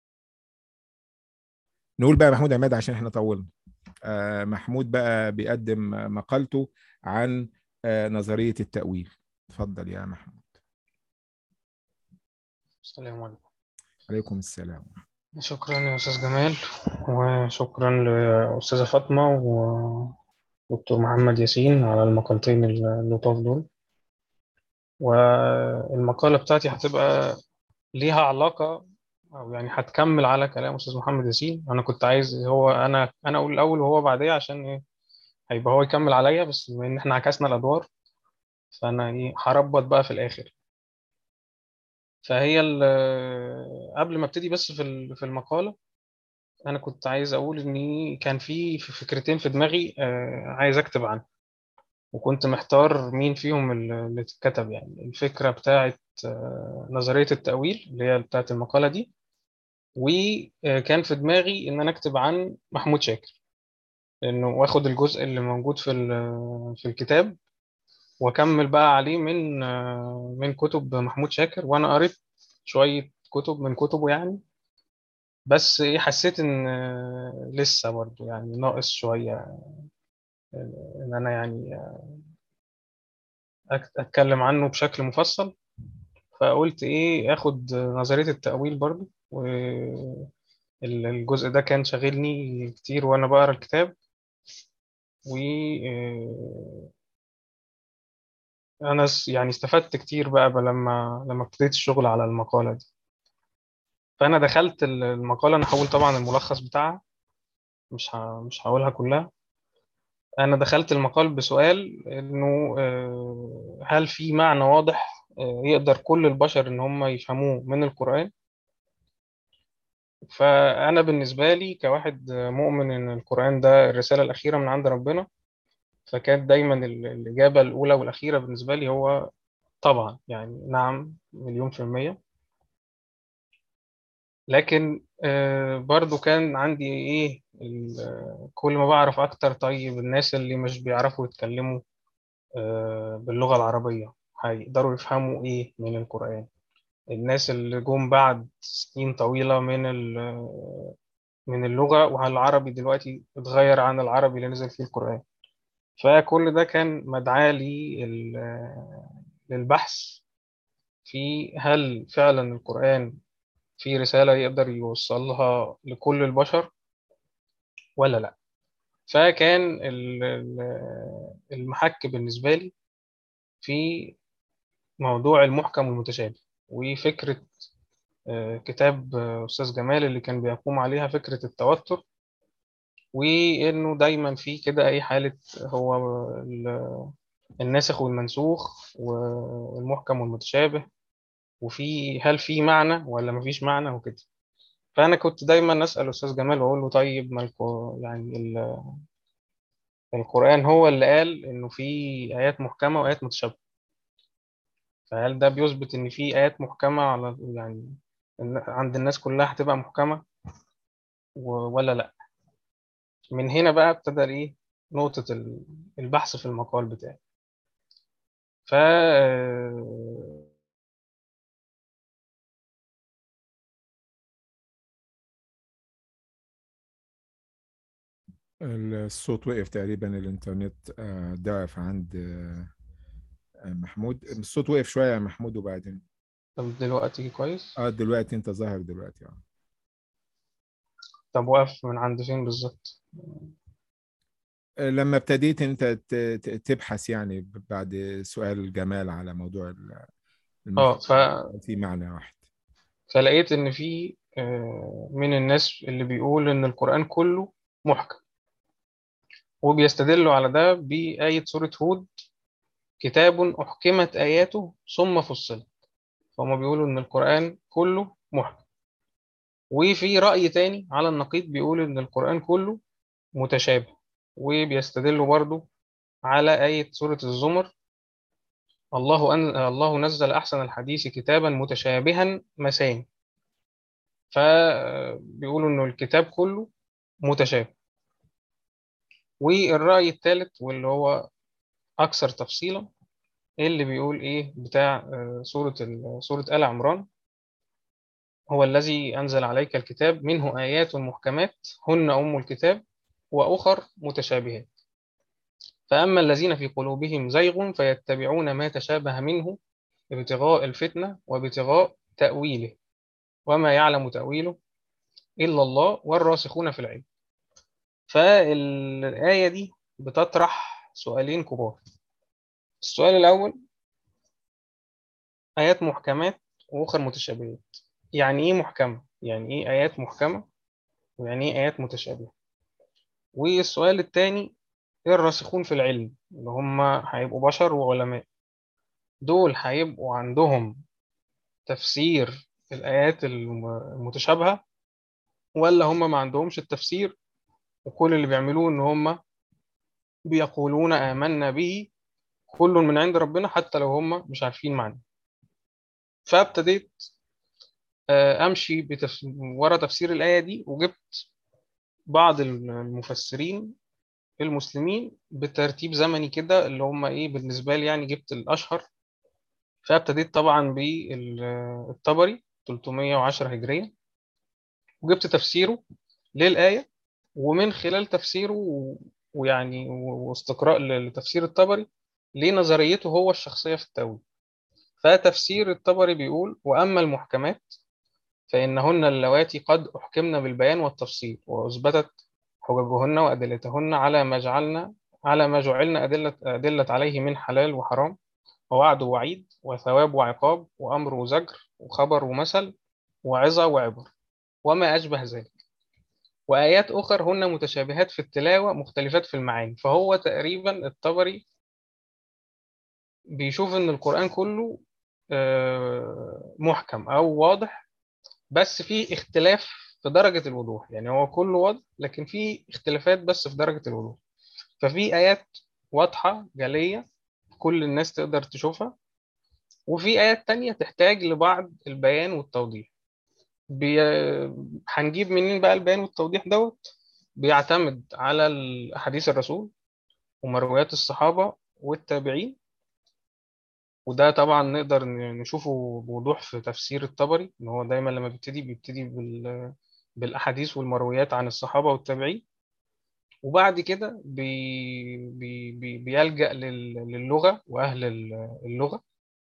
نقول بقى محمود عماد عشان احنا طولنا آه محمود بقى بيقدم مقالته عن آه نظريه التاويل اتفضل يا محمود السلام عليكم عليكم السلام شكرا يا استاذ جمال وشكرا لاستاذه فاطمه ودكتور محمد ياسين على المقالتين اللطاف دول والمقاله بتاعتي هتبقى ليها علاقه او يعني هتكمل على كلام استاذ محمد ياسين انا كنت عايز هو انا انا اقول الاول وهو بعديه عشان ايه هيبقى هو يكمل عليا بس بما ان احنا عكسنا الادوار فانا ايه هربط بقى في الاخر فهي قبل ما ابتدي بس في في المقاله انا كنت عايز اقول ان كان في فكرتين في دماغي عايز اكتب عنها وكنت محتار مين فيهم اللي اتكتب يعني الفكره بتاعه نظريه التاويل اللي هي بتاعه المقاله دي وكان في دماغي ان انا اكتب عن محمود شاكر انه واخد الجزء اللي موجود في في الكتاب واكمل بقى عليه من من كتب محمود شاكر وانا قريت شويه كتب من كتبه يعني بس ايه حسيت ان لسه برضه يعني ناقص شويه ان انا يعني اتكلم عنه بشكل مفصل فقلت ايه اخد نظريه التاويل برضه والجزء ده كان شاغلني كتير وانا بقرا الكتاب و انا يعني استفدت كتير بقى لما لما ابتديت الشغل على المقاله دي فانا دخلت المقاله انا هقول طبعا الملخص بتاعها مش ه... مش هقولها كلها انا دخلت المقال بسؤال انه هل في معنى واضح يقدر كل البشر ان هم يفهموه من القران فانا بالنسبه لي كواحد مؤمن ان القران ده الرساله الاخيره من عند ربنا فكانت دايما الإجابة الأولى والأخيرة بالنسبة لي هو طبعا يعني نعم مليون في المية لكن برضو كان عندي إيه كل ما بعرف أكتر طيب الناس اللي مش بيعرفوا يتكلموا باللغة العربية هيقدروا يفهموا إيه من القرآن الناس اللي جم بعد سنين طويلة من من اللغة والعربي دلوقتي اتغير عن العربي اللي نزل فيه القرآن فكل ده كان مدعاة لي للبحث في هل فعلا القرآن في رسالة يقدر يوصلها لكل البشر ولا لا فكان المحك بالنسبة لي في موضوع المحكم والمتشابه وفكرة كتاب أستاذ جمال اللي كان بيقوم عليها فكرة التوتر وانه دايما في كده اي حاله هو الناسخ والمنسوخ والمحكم والمتشابه وفي هل في معنى ولا مفيش معنى وكده فانا كنت دايما اسال استاذ جمال واقول له طيب ما يعني القران هو اللي قال انه في ايات محكمه وايات متشابهه فهل ده بيثبت ان في ايات محكمه على يعني عند الناس كلها هتبقى محكمه ولا لا من هنا بقى ابتدى ايه نقطة البحث في المقال بتاعي ف الصوت وقف تقريبا الانترنت آه، ضعف عند آه، آه، محمود الصوت وقف شوية يا محمود وبعدين طب دلوقتي كويس اه دلوقتي انت ظاهر دلوقتي اه طب وقف من عند فين بالظبط لما ابتديت انت ت- ت- تبحث يعني بعد سؤال جمال على موضوع ال- اه المحور ف... في معنى واحد فلقيت ان في آه، من الناس اللي بيقول ان القرآن كله محكم وبيستدلوا على ده بآية سورة هود كتاب أحكمت آياته ثم فصلت فهم بيقولوا ان القرآن كله محكم وفي رأي تاني على النقيض بيقول ان القرآن كله متشابه وبيستدلوا برضو على آية سورة الزمر الله أن الله نزل أحسن الحديث كتابا متشابها مثاني فبيقولوا إنه الكتاب كله متشابه والرأي الثالث واللي هو أكثر تفصيلا اللي بيقول إيه بتاع آه، سورة ال- سورة آل عمران هو الذي أنزل عليك الكتاب منه آيات محكمات هن أم الكتاب وأخر متشابهات فأما الذين في قلوبهم زيغ فيتبعون ما تشابه منه ابتغاء الفتنة وابتغاء تأويله وما يعلم تأويله إلا الله والراسخون في العلم فالآية دي بتطرح سؤالين كبار السؤال الأول آيات محكمات وأخر متشابهات يعني إيه محكمة؟ يعني إيه آيات محكمة؟ ويعني إيه آيات متشابهة؟ والسؤال الثاني إيه الراسخون في العلم اللي هم هيبقوا بشر وعلماء دول هيبقوا عندهم تفسير الآيات الم- المتشابهة ولا هم ما عندهمش التفسير وكل اللي بيعملوه إن هم بيقولون آمنا به كل من عند ربنا حتى لو هم مش عارفين معنى فابتديت آه، أمشي بتف... ورا تفسير الآية دي وجبت بعض المفسرين المسلمين بترتيب زمني كده اللي هم إيه بالنسبة لي يعني جبت الأشهر فابتديت طبعا بالطبري 310 هجرية وجبت تفسيره للآية ومن خلال تفسيره و- ويعني و- واستقراء ل- لتفسير الطبري لنظريته هو الشخصية في التأويل فتفسير الطبري بيقول وأما المحكمات فإنهن اللواتي قد أحكمن بالبيان والتفصيل وأثبتت حججهن وأدلتهن على ما جعلنا على ما جعلنا أدلة أدلة عليه من حلال وحرام ووعد ووعيد وثواب وعقاب وأمر وزجر وخبر ومثل وعظة وعبر وما أشبه ذلك وآيات أخر هن متشابهات في التلاوة مختلفات في المعاني فهو تقريبا الطبري بيشوف إن القرآن كله آه، محكم أو واضح بس في اختلاف في درجة الوضوح يعني هو كله واضح لكن في اختلافات بس في درجة الوضوح ففي آيات واضحة جلية كل الناس تقدر تشوفها وفي آيات تانية تحتاج لبعض البيان والتوضيح بي... هنجيب منين بقى البيان والتوضيح دوت بيعتمد على أحاديث الرسول ومرويات الصحابة والتابعين وده طبعا نقدر ن- نشوفه بوضوح في تفسير الطبري ان هو دايما لما بيبتدي بيبتدي بال... بالاحاديث والمرويات عن الصحابه والتابعين وبعد كده بي... بي... بي... بيلجأ لل... للغه واهل ال- اللغه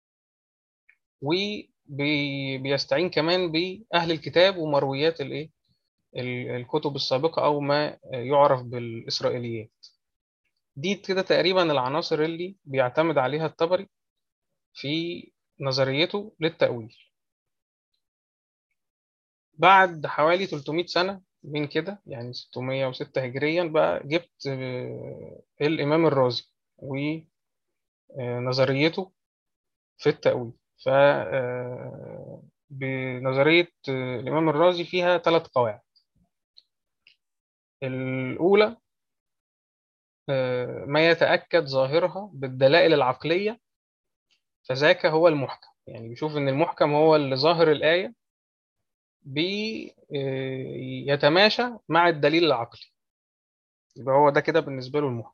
وبيستعين كمان باهل الكتاب ومرويات الايه ال- الكتب السابقه او ما يعرف بالاسرائيليات دي كده تقريبا العناصر اللي بيعتمد عليها الطبري في نظريته للتأويل بعد حوالي 300 سنة من كده يعني 606 هجريا بقى جبت آه، الإمام الرازي ونظريته في التأويل ف آه، بنظرية آه، الإمام الرازي فيها ثلاث قواعد الأولى آه، ما يتأكد ظاهرها بالدلائل العقلية فذاك هو المحكم يعني بيشوف إن المحكم هو اللي ظاهر الآية بيتماشى مع الدليل العقلي يبقى هو ده كده بالنسبة له المحكم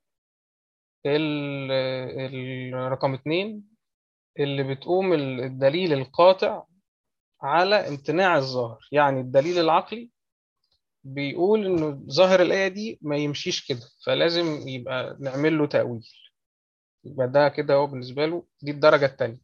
ال- ال- رقم اتنين اللي بتقوم ال- الدليل القاطع على امتناع الظاهر يعني الدليل العقلي بيقول انه ظاهر الآية دي ما يمشيش كده فلازم يبقى نعمل له تأويل يبقى ده كده هو بالنسبة له دي الدرجة التانية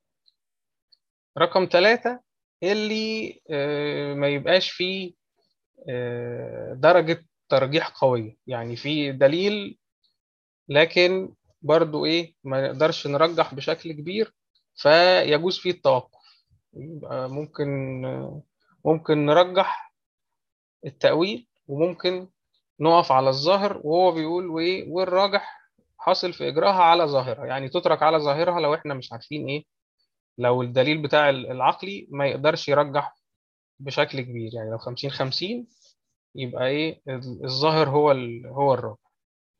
رقم ثلاثة اللي آه، ما يبقاش فيه آه، درجة ترجيح قوية يعني في دليل لكن برضو ايه ما نقدرش نرجح بشكل كبير فيجوز فيه التوقف يبقى ممكن ممكن نرجح التأويل وممكن نقف على الظاهر وهو بيقول وايه والراجح حاصل في إجراها على ظاهرها يعني تترك على ظاهرها لو احنا مش عارفين ايه لو الدليل بتاع العقلي ما يقدرش يرجح بشكل كبير يعني لو 50 50 يبقى ايه الظاهر هو ال... هو الراجح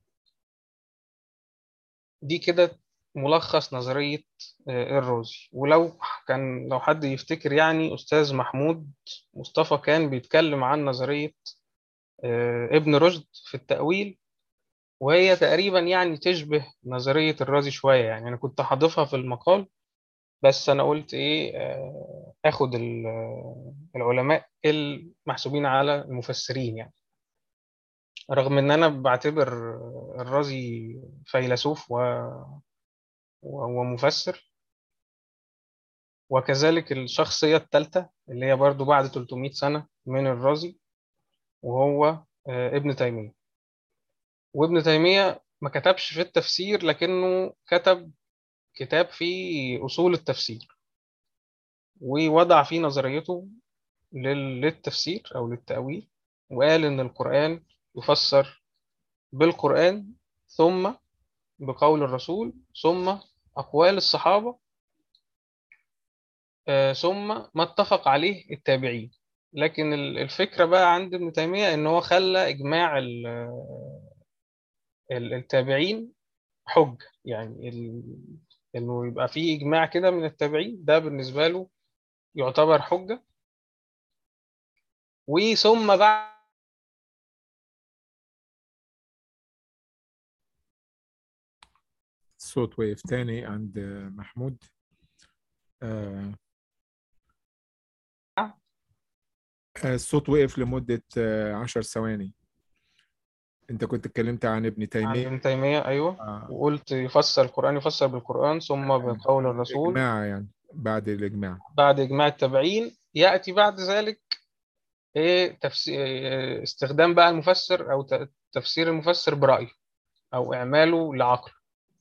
دي كده ملخص نظرية آه، الرازي ولو كان لو حد يفتكر يعني أستاذ محمود مصطفى كان بيتكلم عن نظرية آه، ابن رشد في التأويل وهي تقريبا يعني تشبه نظرية الرازي شوية يعني أنا كنت حاضفها في المقال بس أنا قلت إيه آه، آخد ال- آه، العلماء المحسوبين على المفسرين يعني رغم إن أنا بعتبر الرازي فيلسوف و و- ومفسر وكذلك الشخصية الثالثة اللي هي برضو بعد 300 سنة من الرازي وهو آه، ابن تيمية وابن تيمية ما كتبش في التفسير لكنه كتب كتاب في أصول التفسير ووضع فيه نظريته لل- للتفسير أو للتأويل وقال إن القرآن يفسر بالقرآن ثم بقول الرسول ثم أقوال الصحابة آه، ثم ما اتفق عليه التابعين لكن ال- الفكرة بقى عند ابن تيمية إن هو خلى إجماع ال- ال- التابعين حجة يعني ال- إنه يبقى فيه إجماع كده من التابعين ده بالنسبة له يعتبر حجة وثم بعد الصوت وقف تاني عند محمود آه، آه، الصوت وقف لمدة آه، عشر ثواني انت كنت اتكلمت عن ابن عند تيمية ابن تيمية أيوه آه، وقلت يفسر القرآن يفسر بالقرآن ثم بقول الرسول إجماع يعني بعد الإجماع بعد إجماع التابعين يأتي بعد ذلك إيه تفسير استخدام بقى المفسر أو ت- تفسير المفسر برأيه أو إعماله لعقله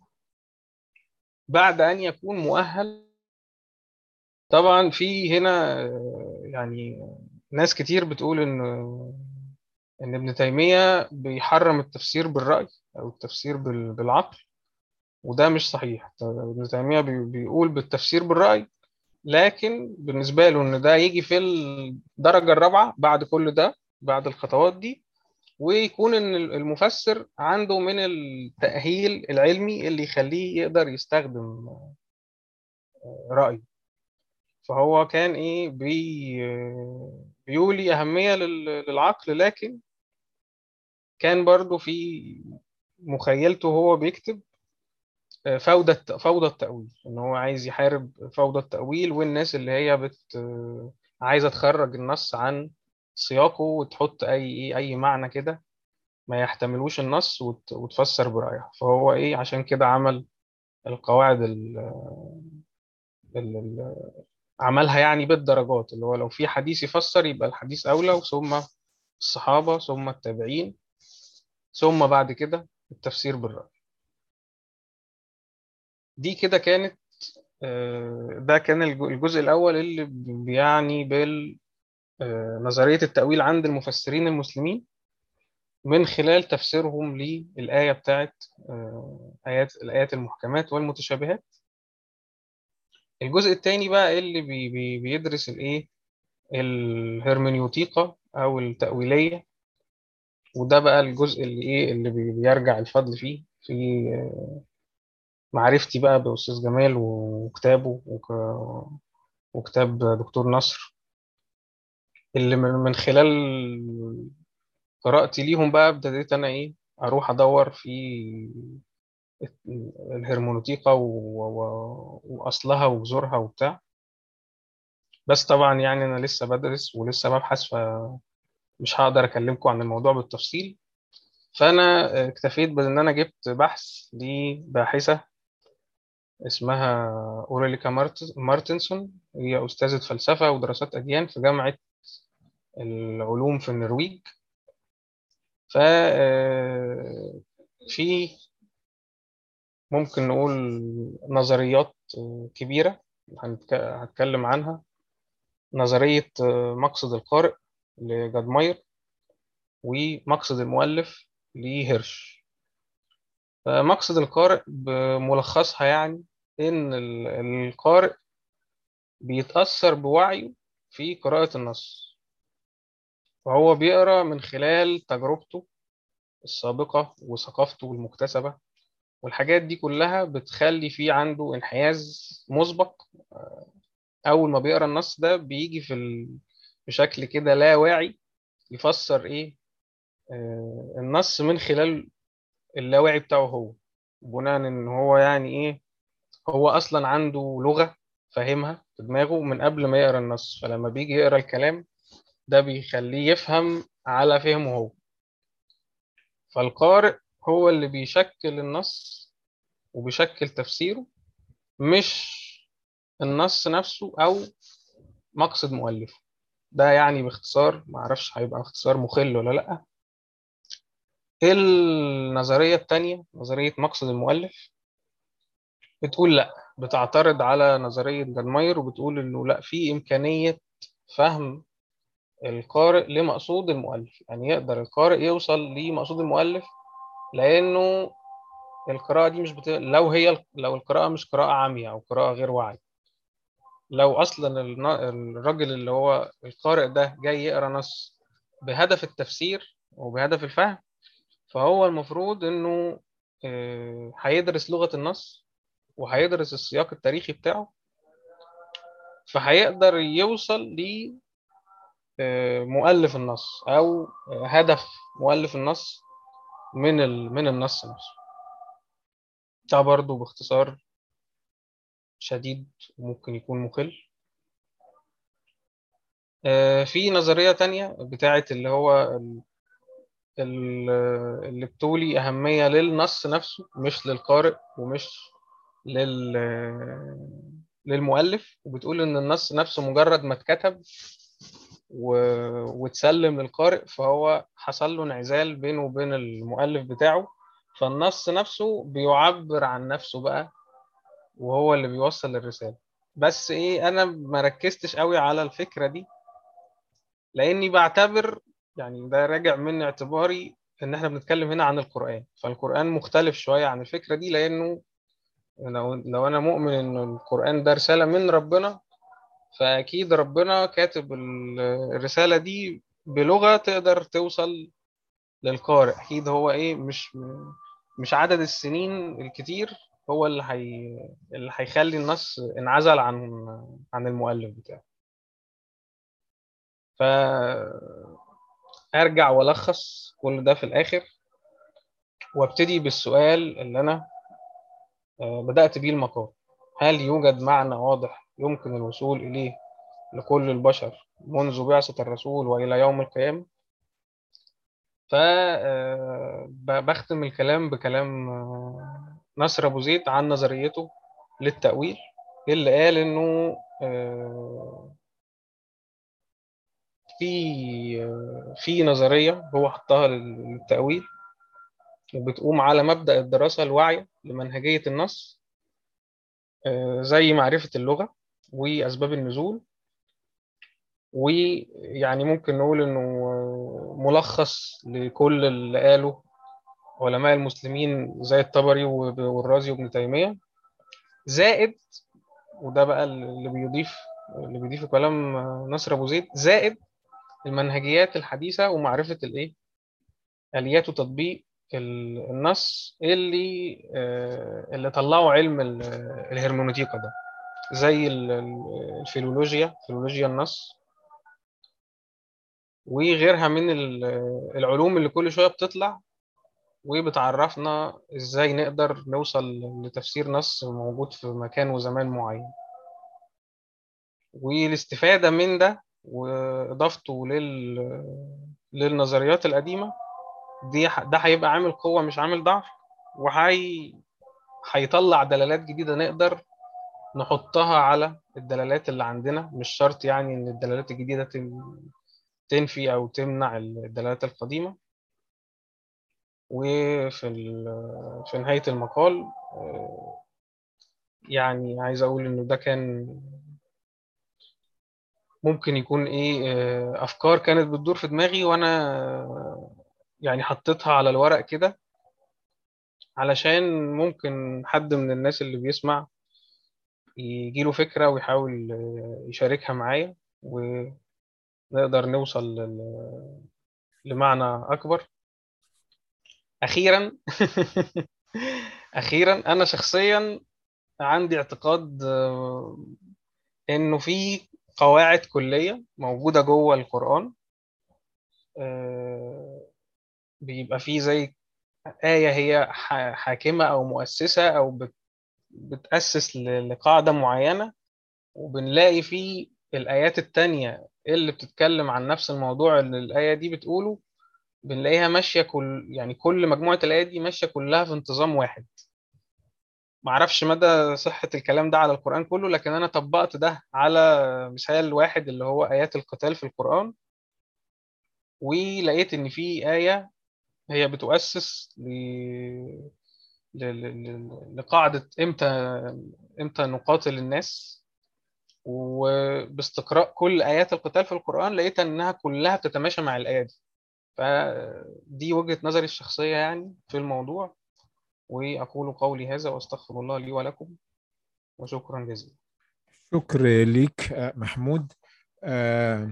بعد أن يكون مؤهل طبعا في هنا آه، يعني ناس كتير بتقول إن إن ابن تيمية بيحرم التفسير بالرأي أو التفسير بال- بالعقل وده مش صحيح ابن تيمية بي- بيقول بالتفسير بالرأي لكن بالنسبة له إن ده يجي في الدرجة الرابعة بعد كل ده بعد الخطوات دي ويكون إن المفسر عنده من التأهيل العلمي اللي يخليه يقدر يستخدم رأيه فهو كان إيه بي بيولي أهمية لل- للعقل لكن كان برضو في مخيلته وهو بيكتب فوضى الت- فوضى التأويل إن هو عايز يحارب فوضى التأويل والناس اللي هي بت عايزة تخرج النص عن سياقه وتحط أي أي معنى كده ما يحتملوش النص وت- وتفسر برأيها فهو إيه عشان كده عمل القواعد ال ال- ال- عملها يعني بالدرجات اللي هو لو في حديث يفسر يبقى الحديث أولى ثم الصحابة ثم التابعين ثم بعد كده التفسير بالرأي دي كده كانت آه، ده كان الج- الجزء الأول اللي بيعني بنظرية التأويل عند المفسرين المسلمين من خلال تفسيرهم للآية بتاعت آه، آيات الآيات المحكمات والمتشابهات الجزء الثاني بقى اللي بي بي بيدرس الإيه الهرمنيوتيقا أو التأويلية وده بقى الجزء اللي إيه اللي بي- بيرجع الفضل فيه في آه، معرفتي بقى بأستاذ جمال وكتابه وك- وكتاب دكتور نصر اللي من من خلال قراءتي ليهم بقى ابتديت انا ايه اروح ادور في الهرمونوتيقا و... و... واصلها وجذورها وبتاع بس طبعا يعني انا لسه بدرس ولسه ببحث ف... مش هقدر اكلمكم عن الموضوع بالتفصيل فانا اكتفيت بان انا جبت بحث لباحثه اسمها اوريليكا مارت- مارتنسون هي استاذه فلسفه ودراسات اديان في جامعه العلوم في النرويج ف آه، في ممكن نقول نظريات آه، كبيرة هنتك- هتكلم عنها نظرية آه، مقصد القارئ لجادماير ومقصد المؤلف لهيرش فمقصد القارئ بملخصها يعني إن ال- القارئ بيتأثر بوعيه في قراءة النص وهو بيقرأ من خلال تجربته السابقة وثقافته المكتسبة والحاجات دي كلها بتخلي فيه عنده انحياز مسبق أول ما بيقرأ النص ده بيجي في ال... بشكل كده لا واعي يفسر إيه آه النص من خلال اللاواعي بتاعه هو بناء إن هو يعني إيه هو أصلا عنده لغة فاهمها في دماغه من قبل ما يقرأ النص فلما بيجي يقرأ الكلام ده بيخليه يفهم على فهمه هو فالقارئ هو اللي بيشكل النص وبيشكل تفسيره مش النص نفسه أو مقصد مؤلفه ده يعني باختصار معرفش هيبقى اختصار مخل ولا لأ النظرية التانية نظرية مقصد المؤلف بتقول لأ بتعترض على نظرية جانماير وبتقول إنه لأ في إمكانية فهم القارئ لمقصود المؤلف يعني يقدر القارئ يوصل لمقصود المؤلف لأنه القراءة دي مش بت... لو هي لو القراءة مش قراءة عامية أو قراءة غير واعية لو أصلا الن- الراجل اللي هو القارئ ده جاي يقرأ نص بهدف التفسير وبهدف الفهم فهو المفروض إنه آه، هيدرس لغة النص وهيدرس السياق التاريخي بتاعه فهيقدر يوصل ل آه، مؤلف النص أو آه، هدف مؤلف النص من ال... من النص نفسه ده برضو باختصار شديد وممكن يكون مخل آه، في نظرية تانية بتاعة اللي هو ال- ال- اللي بتولي أهمية للنص نفسه مش للقارئ ومش لل للمؤلف وبتقول إن النص نفسه مجرد ما اتكتب و... واتسلم للقارئ فهو حصل له انعزال بينه وبين المؤلف بتاعه فالنص نفسه بيعبر عن نفسه بقى وهو اللي بيوصل الرسالة بس ايه انا ما ركزتش قوي على الفكرة دي لاني بعتبر يعني ده راجع من اعتباري ان احنا بنتكلم هنا عن القرآن فالقرآن مختلف شوية عن الفكرة دي لانه لو, لو انا مؤمن ان القرآن ده رسالة من ربنا فاكيد ربنا كاتب ال- الرسالة دي بلغة تقدر توصل للقارئ اكيد هو ايه مش مش عدد السنين الكتير هو اللي هي اللي هيخلي النص انعزل عن عن المؤلف بتاعه ف ارجع والخص كل ده في الاخر وابتدي بالسؤال اللي انا آه، بدأت بيه المقال هل يوجد معنى واضح يمكن الوصول إليه لكل البشر منذ بعثة الرسول وإلى يوم القيامة فبختم الكلام بكلام آه، نصر أبو زيد عن نظريته للتأويل اللي قال إنه آه، في آه، في نظرية هو حطها لل- للتأويل وبتقوم على مبدأ الدراسة الواعية لمنهجية النص آه، زي معرفة اللغة وأسباب النزول ويعني ممكن نقول إنه آه، ملخص لكل اللي قاله علماء المسلمين زي الطبري وب- والرازي وابن تيمية زائد وده بقى اللي بيضيف اللي بيضيف كلام آه، نصر أبو زيد زائد المنهجيات الحديثة ومعرفة الإيه آليات وتطبيق ال- النص اللي آه، اللي طلعوا علم ال- الهرمونيتيكا ده زي ال- ال- الفيلولوجيا فيلولوجيا النص وغيرها من ال- العلوم اللي كل شوية بتطلع وبتعرفنا ازاي نقدر نوصل لتفسير نص موجود في مكان وزمان معين والاستفادة من ده وإضافته لل للنظريات القديمة دي ده هيبقى عامل قوة مش عامل ضعف وهي هيطلع دلالات جديدة نقدر نحطها على الدلالات اللي عندنا مش شرط يعني ان الدلالات الجديدة تنفي او تمنع الدلالات القديمة وفي في نهاية المقال يعني عايز اقول انه ده كان ممكن يكون ايه افكار كانت بتدور في دماغي وانا يعني حطيتها على الورق كده علشان ممكن حد من الناس اللي بيسمع يجيله فكرة ويحاول يشاركها معايا ونقدر نوصل لمعنى أكبر أخيرا أخيرا أنا شخصيا عندي اعتقاد إنه في قواعد كلية موجودة جوه القرآن بيبقى فيه زي آية هي حاكمة أو مؤسسة أو بتأسس لقاعدة معينة وبنلاقي في الآيات التانية اللي بتتكلم عن نفس الموضوع اللي الآية دي بتقوله بنلاقيها ماشية كل يعني كل مجموعة الآيات دي ماشية كلها في انتظام واحد معرفش مدى صحة الكلام ده على القرآن كله لكن أنا طبقت ده على مثال واحد اللي هو آيات القتال في القرآن ولقيت إن في آية هي بتؤسس ل... ل... ل... لقاعدة إمتى إمتى نقاتل الناس وباستقراء كل آيات القتال في القرآن لقيت إنها كلها بتتماشى مع الآية دي فدي وجهة نظري الشخصية يعني في الموضوع وأقول قولي هذا وأستغفر الله لي ولكم وشكرا جزيلا شكر ليك محمود آه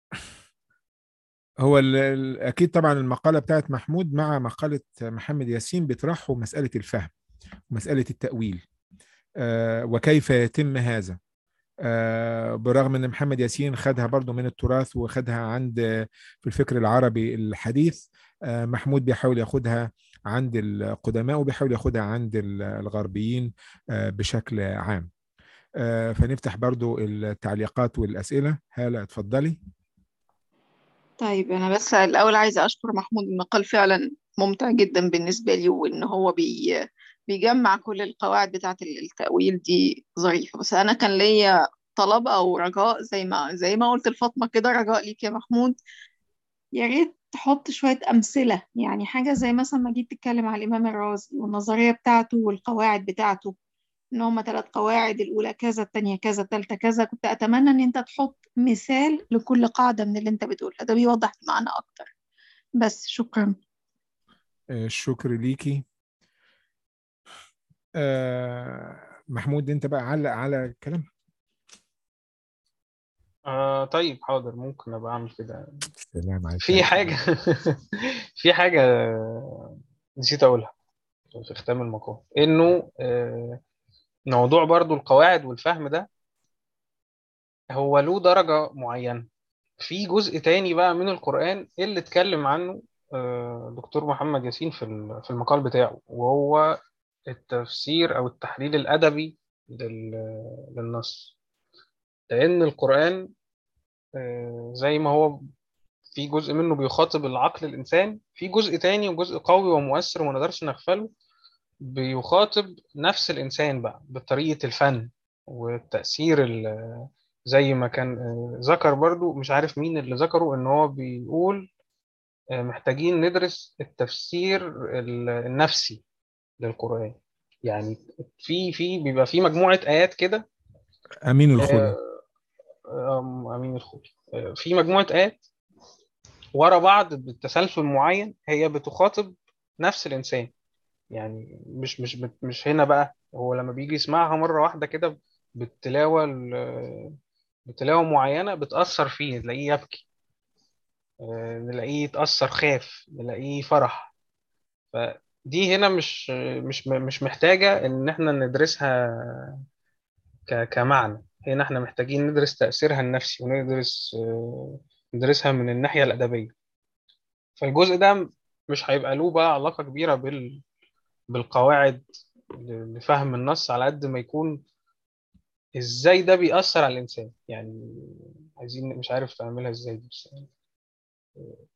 هو اكيد طبعا المقاله بتاعت محمود مع مقاله محمد ياسين بيطرحوا مساله الفهم ومساله التاويل آه وكيف يتم هذا آه برغم ان محمد ياسين خدها برضو من التراث وخدها عند في الفكر العربي الحديث آه محمود بيحاول ياخدها عند القدماء وبيحاول ياخدها عند الغربيين بشكل عام فنفتح برضو التعليقات والأسئلة هالة اتفضلي طيب أنا بس الأول عايزة أشكر محمود المقال فعلا ممتع جدا بالنسبة لي وإن هو بي بيجمع كل القواعد بتاعة التأويل دي ظريفة بس أنا كان ليا طلب أو رجاء زي ما زي ما قلت لفاطمة كده رجاء ليك يا محمود يا ريت تحط شوية أمثلة يعني حاجة زي مثلا ما جيت تتكلم على الإمام الرازي والنظرية بتاعته والقواعد بتاعته إن هما ثلاث قواعد الأولى كذا التانية كذا التالتة كذا كنت أتمنى إن أنت تحط مثال لكل قاعدة من اللي أنت بتقولها ده بيوضح المعنى أكتر بس شكرا الشكر ليكي آه محمود أنت بقى علق على الكلام آه طيب حاضر ممكن ابقى اعمل كده سلام عليكم في حاجه في حاجه نسيت اقولها في ختام المقال انه آه موضوع برضو القواعد والفهم ده هو له درجه معينه في جزء تاني بقى من القران اللي اتكلم عنه آه دكتور محمد ياسين في في المقال بتاعه وهو التفسير او التحليل الادبي للنص لأن القرآن زي ما هو في جزء منه بيخاطب العقل الإنسان في جزء تاني وجزء قوي ومؤثر وما نقدرش نغفله بيخاطب نفس الإنسان بقى بطريقة الفن والتأثير زي ما كان ذكر برضو مش عارف مين اللي ذكره إن هو بيقول محتاجين ندرس التفسير النفسي للقرآن يعني في في بيبقى في مجموعة آيات كده أمين الخلق امين الخولي في مجموعه ايات ورا بعض بالتسلسل معين هي بتخاطب نفس الانسان يعني مش مش مش هنا بقى هو لما بيجي يسمعها مره واحده كده بالتلاوه بتلاوه معينه بتاثر فيه نلاقيه يبكي نلاقيه يتاثر خاف نلاقيه فرح فدي هنا مش مش مش محتاجه ان احنا ندرسها كمعنى هنا احنا محتاجين ندرس تأثيرها النفسي وندرس ندرسها من الناحية الأدبية فالجزء ده مش هيبقى له بقى علاقة كبيرة بال... بالقواعد لفهم النص على قد ما يكون ازاي ده بيأثر على الإنسان يعني عايزين مش عارف تعملها ازاي بس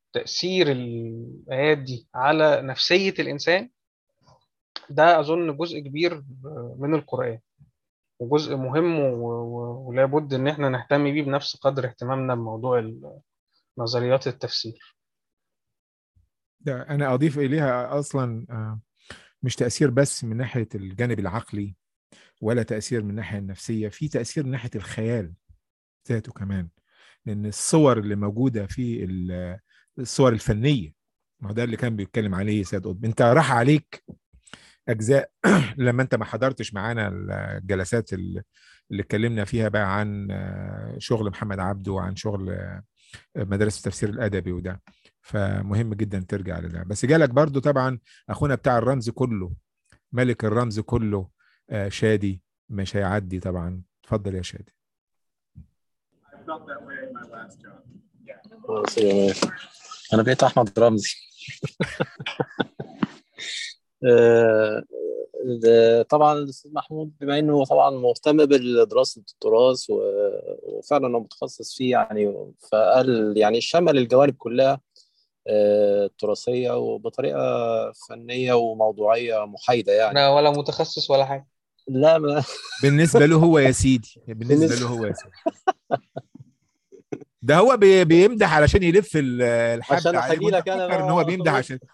تأثير الآيات دي على نفسية الإنسان ده أظن جزء كبير من القرآن وجزء مهم و- و- ولا بد إن إحنا نهتم بيه بنفس قدر اهتمامنا بموضوع ال- نظريات التفسير ده انا اضيف اليها اصلا آه، مش تاثير بس من ناحيه الجانب العقلي ولا تاثير من الناحيه النفسيه في تاثير من ناحيه الخيال ذاته كمان لان الصور اللي موجوده في ال- الصور الفنيه ما هو ده اللي كان بيتكلم عليه سيد قطب انت راح عليك اجزاء لما انت ما حضرتش معانا الجلسات اللي اللي اتكلمنا فيها بقى عن آه، شغل محمد عبده وعن شغل آه، مدرسه التفسير الادبي وده فمهم جدا ترجع لده بس جالك برضو طبعا اخونا بتاع الرمز كله ملك الرمز كله آه، شادي مش هيعدي طبعا اتفضل يا شادي انا بقيت احمد رمزي آه، ده طبعا الاستاذ محمود بما انه طبعا مهتم بدراسه التراث و- وفعلا هو متخصص فيه يعني فقال يعني شمل الجوانب كلها آه، التراثيه وبطريقه فنيه وموضوعيه محايده يعني أنا ولا متخصص ولا حاجة لا ما بالنسبه له هو يا سيدي بالنسبه بالنسبة- له هو يا سيدي ده هو بي- بيمدح علشان يلف ال- الحبل عشان عليه أخلي وانت لك أنا مفكر ان بقى هو بيمدح بص. عشان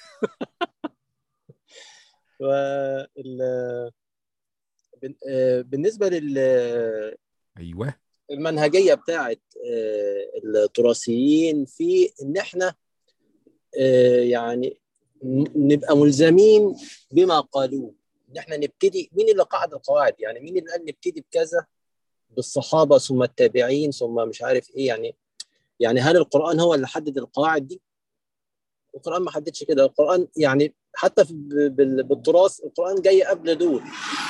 وال- بن- آه، بالنسبه لل ايوه المنهجيه بتاعت آه، التراثيين في ان احنا آه، يعني ن- نبقى ملزمين بما قالوه ان احنا نبتدي مين اللي قعد القواعد يعني مين اللي قال نبتدي بكذا بالصحابه ثم التابعين ثم مش عارف ايه يعني يعني هل القران هو اللي حدد القواعد دي؟ القران ما حددش كده القران يعني حتى في ب- بال- بالتراث القران جاي قبل دول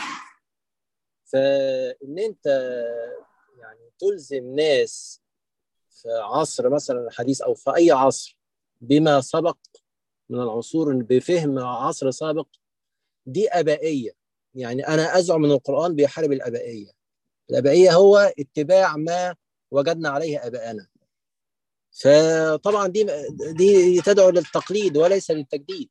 فان انت يعني تلزم ناس في عصر مثلا الحديث او في اي عصر بما سبق من العصور بفهم عصر سابق دي ابائيه يعني انا ازعم ان القران بيحارب الابائيه الابائيه هو اتباع ما وجدنا عليه اباءنا فطبعا دي دي تدعو للتقليد وليس للتجديد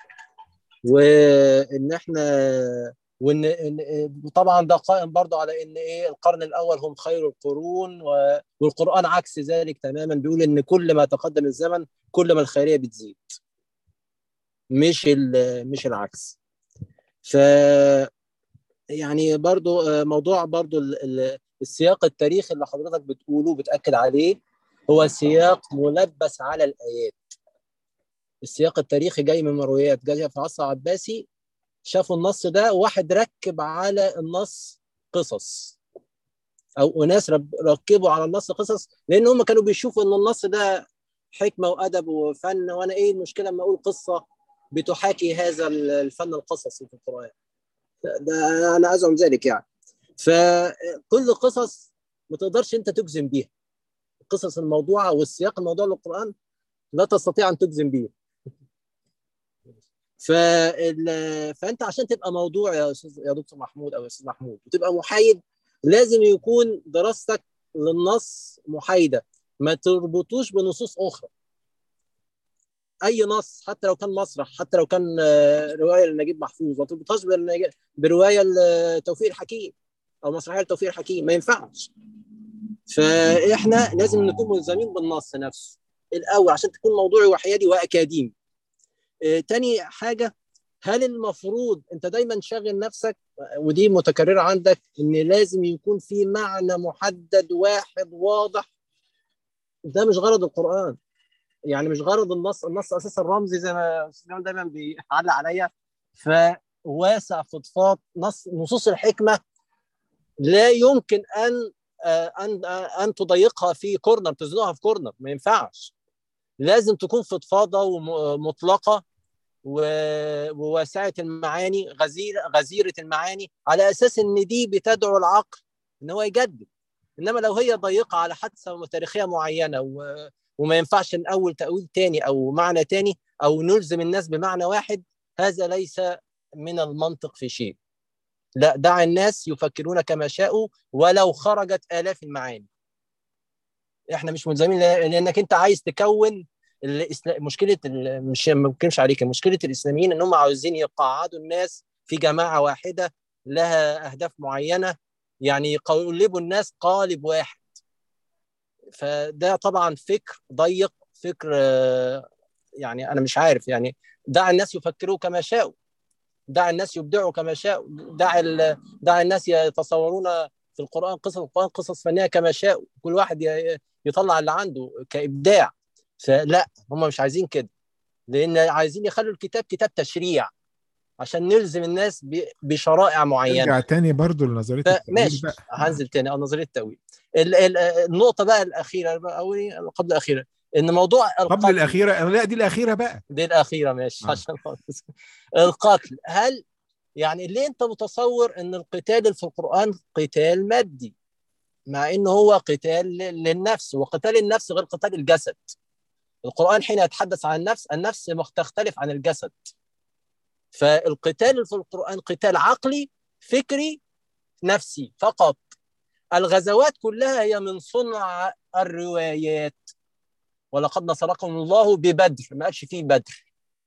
وان احنا وان إن- طبعا ده قائم برضه على ان ايه القرن الاول هم خير القرون و- والقران عكس ذلك تماما بيقول ان كل ما تقدم الزمن كل ما الخيريه بتزيد مش ال- مش العكس ف يعني برضو آه، موضوع برضو ال- ال- السياق التاريخي اللي حضرتك بتقوله بتأكد عليه هو سياق ملبس على الآيات السياق التاريخي جاي من مرويات جاي في عصر عباسي شافوا النص ده واحد ركب على النص قصص او اناس رب- ركبوا على النص قصص لان هم كانوا بيشوفوا ان النص ده حكمه وادب وفن وانا ايه المشكله لما اقول قصه بتحاكي هذا الفن القصصي في القران ده انا ازعم ذلك يعني فكل قصص ما تقدرش انت تجزم بيها القصص الموضوعه والسياق الموضوع للقران لا تستطيع ان تجزم بيه فال... فانت عشان تبقى موضوع يا استاذ يا دكتور محمود او يا استاذ محمود وتبقى محايد لازم يكون دراستك للنص محايده ما تربطوش بنصوص اخرى اي نص حتى لو كان مسرح حتى لو كان آه، روايه لنجيب محفوظ ما تربطهاش بالنج- بروايه لتوفيق الحكيم او مسرحيه لتوفيق الحكيم ما ينفعش فاحنا لازم نكون ملزمين بالنص نفسه الاول عشان تكون موضوعي وحيادي واكاديمي آه، تاني حاجه هل المفروض انت دايما شاغل نفسك ودي متكرره عندك ان لازم يكون في معنى محدد واحد واضح ده مش غرض القران يعني مش غرض النص النص اساسا رمزي زي ما أستاذ جمال دايما بيعلق عليا فواسع فضفاض نص نصوص الحكمه لا يمكن ان آه، ان آه، ان تضيقها في كورنر تزنقها في كورنر ما ينفعش لازم تكون فضفاضه ومطلقه و- وواسعه المعاني غزيره غزيره المعاني على اساس ان دي بتدعو العقل ان هو يجدد انما لو هي ضيقه على حادثه تاريخيه معينه و... وما ينفعش نأول تأويل تاني أو معنى تاني أو نلزم الناس بمعنى واحد هذا ليس من المنطق في شيء لا دع الناس يفكرون كما شاءوا ولو خرجت آلاف المعاني احنا مش ملزمين لأنك انت عايز تكون الإسلا- مشكله ال- مش ما بتكلمش عليك مشكله الاسلاميين ان هم عاوزين يقعدوا الناس في جماعه واحده لها اهداف معينه يعني يقلبوا الناس قالب واحد فده طبعا فكر ضيق فكر آه، يعني انا مش عارف يعني دع الناس يفكروا كما شاءوا دع الناس يبدعوا كما شاءوا دع ال- دع الناس يتصورون في القران قصص القران قصص فنيه كما شاءوا كل واحد ي- يطلع اللي عنده كابداع فلا هم مش عايزين كده لان عايزين يخلوا الكتاب كتاب تشريع عشان نلزم الناس ب- بشرائع معينه ارجع تاني برضو لنظريه التأويل فماشي بقى هنزل تاني او نظريه التاويل ال- ال- النقطه بقى الاخيره او قبل الاخيره ان موضوع قبل القتل الاخيره لا دي الاخيره بقى دي الاخيره ماشي آه. عشان خالص. القتل هل يعني ليه انت متصور ان القتال في القران قتال مادي مع انه هو قتال ل- للنفس وقتال النفس غير قتال الجسد القران حين يتحدث عن النفس النفس مخ- تختلف عن الجسد فالقتال في القران قتال عقلي فكري نفسي فقط الغزوات كلها هي من صنع الروايات ولقد نصركم الله ببدر ما قالش فيه بدر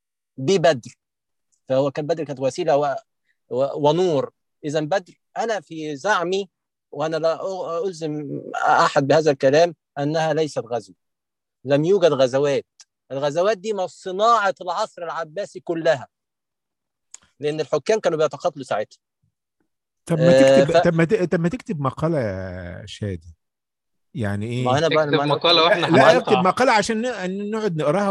ببدر فهو كان بدر كانت وسيله و... و... ونور اذا بدر انا في زعمي وانا لا أ- الزم احد بهذا الكلام انها ليست غزو لم يوجد غزوات الغزوات دي من صناعه العصر العباسي كلها لان الحكام كانوا بيتقاتلوا ساعتها طب ما آه، تكتب ف- طب ما ت- طب ما تكتب مقاله يا شادي يعني ايه ما انا بقى اكتب ما أنا- مقالة واحنا لا هنقطع. اكتب مقاله عشان ن- نقعد نقراها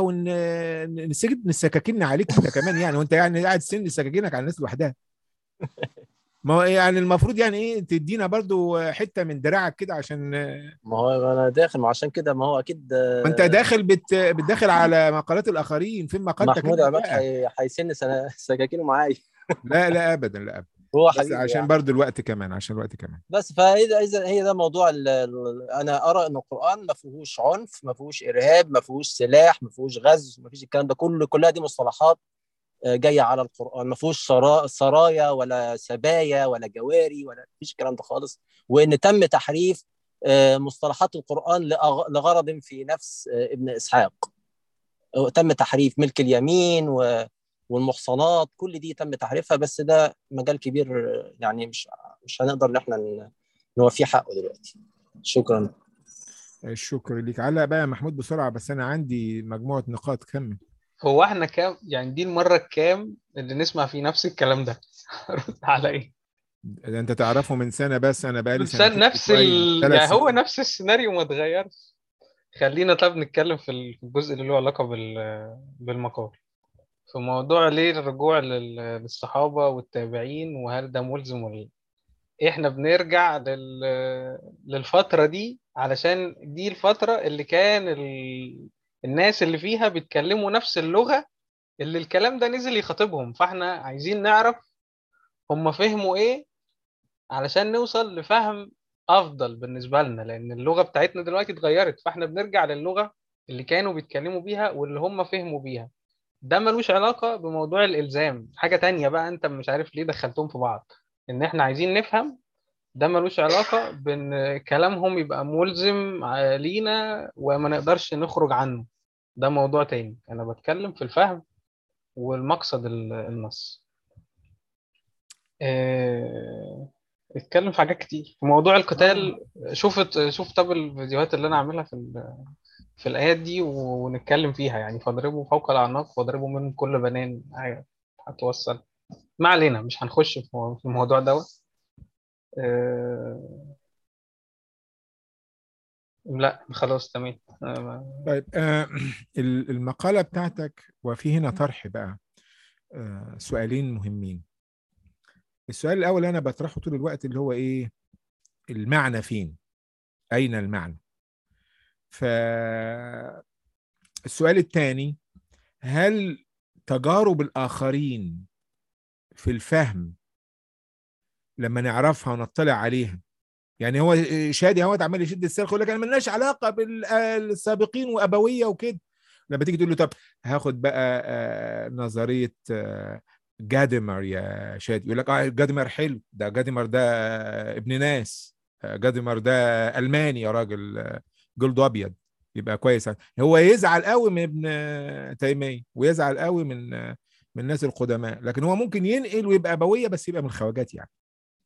ونسجد السكاكين عليك انت كمان يعني وانت يعني قاعد تسن سكاكينك على الناس لوحدها ما هو يعني المفروض يعني ايه تدينا برضو حته من دراعك كده عشان ما هو انا داخل ما عشان كده ما هو اكيد آه، ما انت داخل بت... بتدخل على مقالات الاخرين فين مقالتك محمود انت عماد بقى؟ هي- هيسن سنة- سكاكينه معايا لا لا ابدا لا ابدا هو بس حبيبي عشان يعني. برضو الوقت كمان عشان الوقت كمان بس فاذا اذا هي ده موضوع ال- ال- انا ارى ان القران ما فيهوش عنف ما فيهوش ارهاب ما فيهوش سلاح ما فيهوش غزو ما فيش الكلام ده كله كلها دي مصطلحات آه، جايه على القران ما فيهوش سرا- سرايا ولا سبايا ولا جواري ولا فيش الكلام ده خالص وان تم تحريف آه، مصطلحات القران لأغ- لغرض في نفس آه، ابن اسحاق آه، تم تحريف ملك اليمين و والمحصنات كل دي تم تحريفها بس ده مجال كبير آه، يعني مش مش هنقدر ان احنا ن- نوفيه حقه دلوقتي شكرا الشكر ليك علق بقى يا محمود بسرعه بس انا عندي مجموعه نقاط كمل هو احنا كام يعني دي المرة الكام اللي نسمع فيه نفس الكلام ده رد على ايه ده انت تعرفه من سنه بس انا بقالي إنسان سنتين نفس وشوية، ال... ثلاث يعني هو سنين. نفس السيناريو ما اتغيرش خلينا طب نتكلم في ال- في الجزء اللي له علاقة بال... بالمقال في موضوع ليه الرجوع لل... للصحابة والتابعين وهل ده ملزم ولا لا احنا بنرجع لل... للفترة دي علشان دي الفترة اللي كان ال... الناس اللي فيها بيتكلموا نفس اللغة اللي الكلام ده نزل يخاطبهم فاحنا عايزين نعرف هم فهموا ايه علشان نوصل لفهم افضل بالنسبه لنا لان اللغه بتاعتنا دلوقتي اتغيرت فاحنا بنرجع للغه اللي كانوا بيتكلموا بيها واللي هم فهموا بيها ده ملوش علاقه بموضوع الالزام حاجه تانية بقى انت مش عارف ليه دخلتهم في بعض ان احنا عايزين نفهم ده ملوش علاقه بان كلامهم يبقى ملزم ع- لينا وما نقدرش نخرج عنه ده موضوع تاني انا بتكلم في الفهم والمقصد ال- النص آه، اتكلم في حاجات كتير في موضوع القتال شوف شوف طب الفيديوهات اللي انا عاملها في ال- في الايات دي ونتكلم فيها يعني فاضربوا فوق الاعناق واضربوا من كل بنان آية هتوصل ما علينا مش هنخش في مو- في الموضوع دوت آه، لا خلاص تمام آه، طيب آه ال- المقالة بتاعتك وفي هنا طرح بقى آه سؤالين مهمين السؤال الأول أنا بطرحه طول الوقت اللي هو إيه المعنى فين أين المعنى فالسؤال الثاني هل تجارب الآخرين في الفهم لما نعرفها ونطلع عليها يعني هو شادي اهوت عمال يشد السلخ يقول لك انا ملناش علاقه بالسابقين وابويه وكده لما تيجي تقول له طب هاخد بقى آه، نظريه آه، جادمر يا شادي يقول لك اه جادمر حلو ده جادمر ده ابن ناس آه، جادمر ده الماني يا راجل آه، جلده ابيض يبقى كويس هو يزعل قوي من ابن تيميه ويزعل قوي من من الناس القدماء لكن هو ممكن ينقل ويبقى ابويه بس يبقى من الخواجات يعني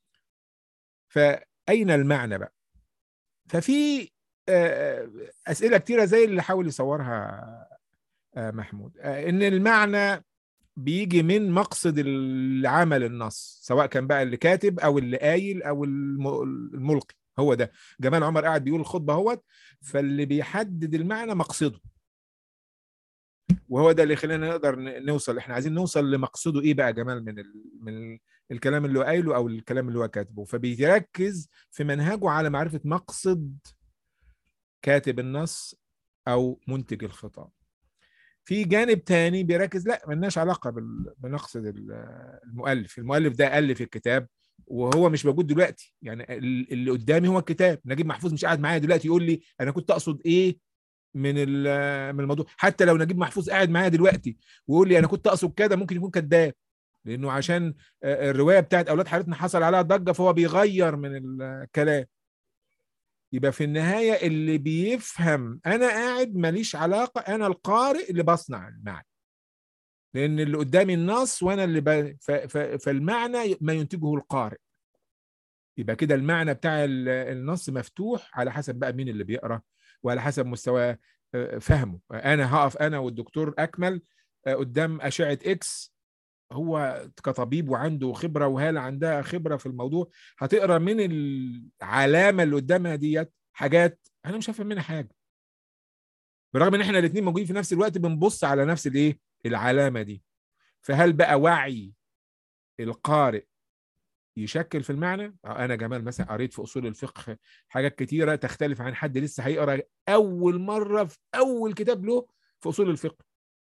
فاين المعنى بقى ففي آه، اسئله كتيره زي اللي حاول يصورها آه، محمود آه، ان المعنى بيجي من مقصد العمل النص سواء كان بقى اللي كاتب او اللي قايل او الم- الملقي هو ده جمال عمر قاعد بيقول الخطبه اهوت فاللي بيحدد المعنى مقصده وهو ده اللي يخلينا نقدر ن- نوصل احنا عايزين نوصل لمقصده ايه بقى جمال من ال... من ال... الكلام اللي هو قايله او الكلام اللي هو كاتبه فبيركز في منهجه على معرفه مقصد كاتب النص او منتج الخطاب في جانب تاني بيركز لا ملناش علاقه بال... بمقصد ال- المؤلف المؤلف ده الف الكتاب وهو مش موجود دلوقتي يعني ال- اللي قدامي هو الكتاب نجيب محفوظ مش قاعد معايا دلوقتي يقول لي انا كنت اقصد ايه من ال- من الموضوع حتى لو نجيب محفوظ قاعد معايا دلوقتي ويقول لي انا كنت اقصد كده ممكن يكون كذاب لانه عشان آه، الروايه بتاعت اولاد حارتنا حصل عليها ضجه فهو بيغير من الكلام يبقى في النهايه اللي بيفهم انا قاعد ماليش علاقه انا القارئ اللي بصنع المعنى لان اللي قدامي النص وانا اللي ب... ف... ف... فالمعنى ما ينتجه القارئ يبقى كده المعنى بتاع ال- النص مفتوح على حسب بقى مين اللي بيقرا وعلى حسب مستوى آه، فهمه انا هقف انا والدكتور اكمل آه، قدام اشعه اكس هو كطبيب وعنده خبره وهاله عندها خبره في الموضوع هتقرا من العلامه اللي قدامها ديت حاجات انا مش هفهم منها حاجه برغم ان احنا الاثنين موجودين في نفس الوقت بنبص على نفس الايه العلامه دي فهل بقى وعي القارئ يشكل في المعنى آه، انا جمال مثلا قريت في اصول الفقه حاجات كتيره تختلف عن حد لسه هيقرا اول مره في اول كتاب له في اصول الفقه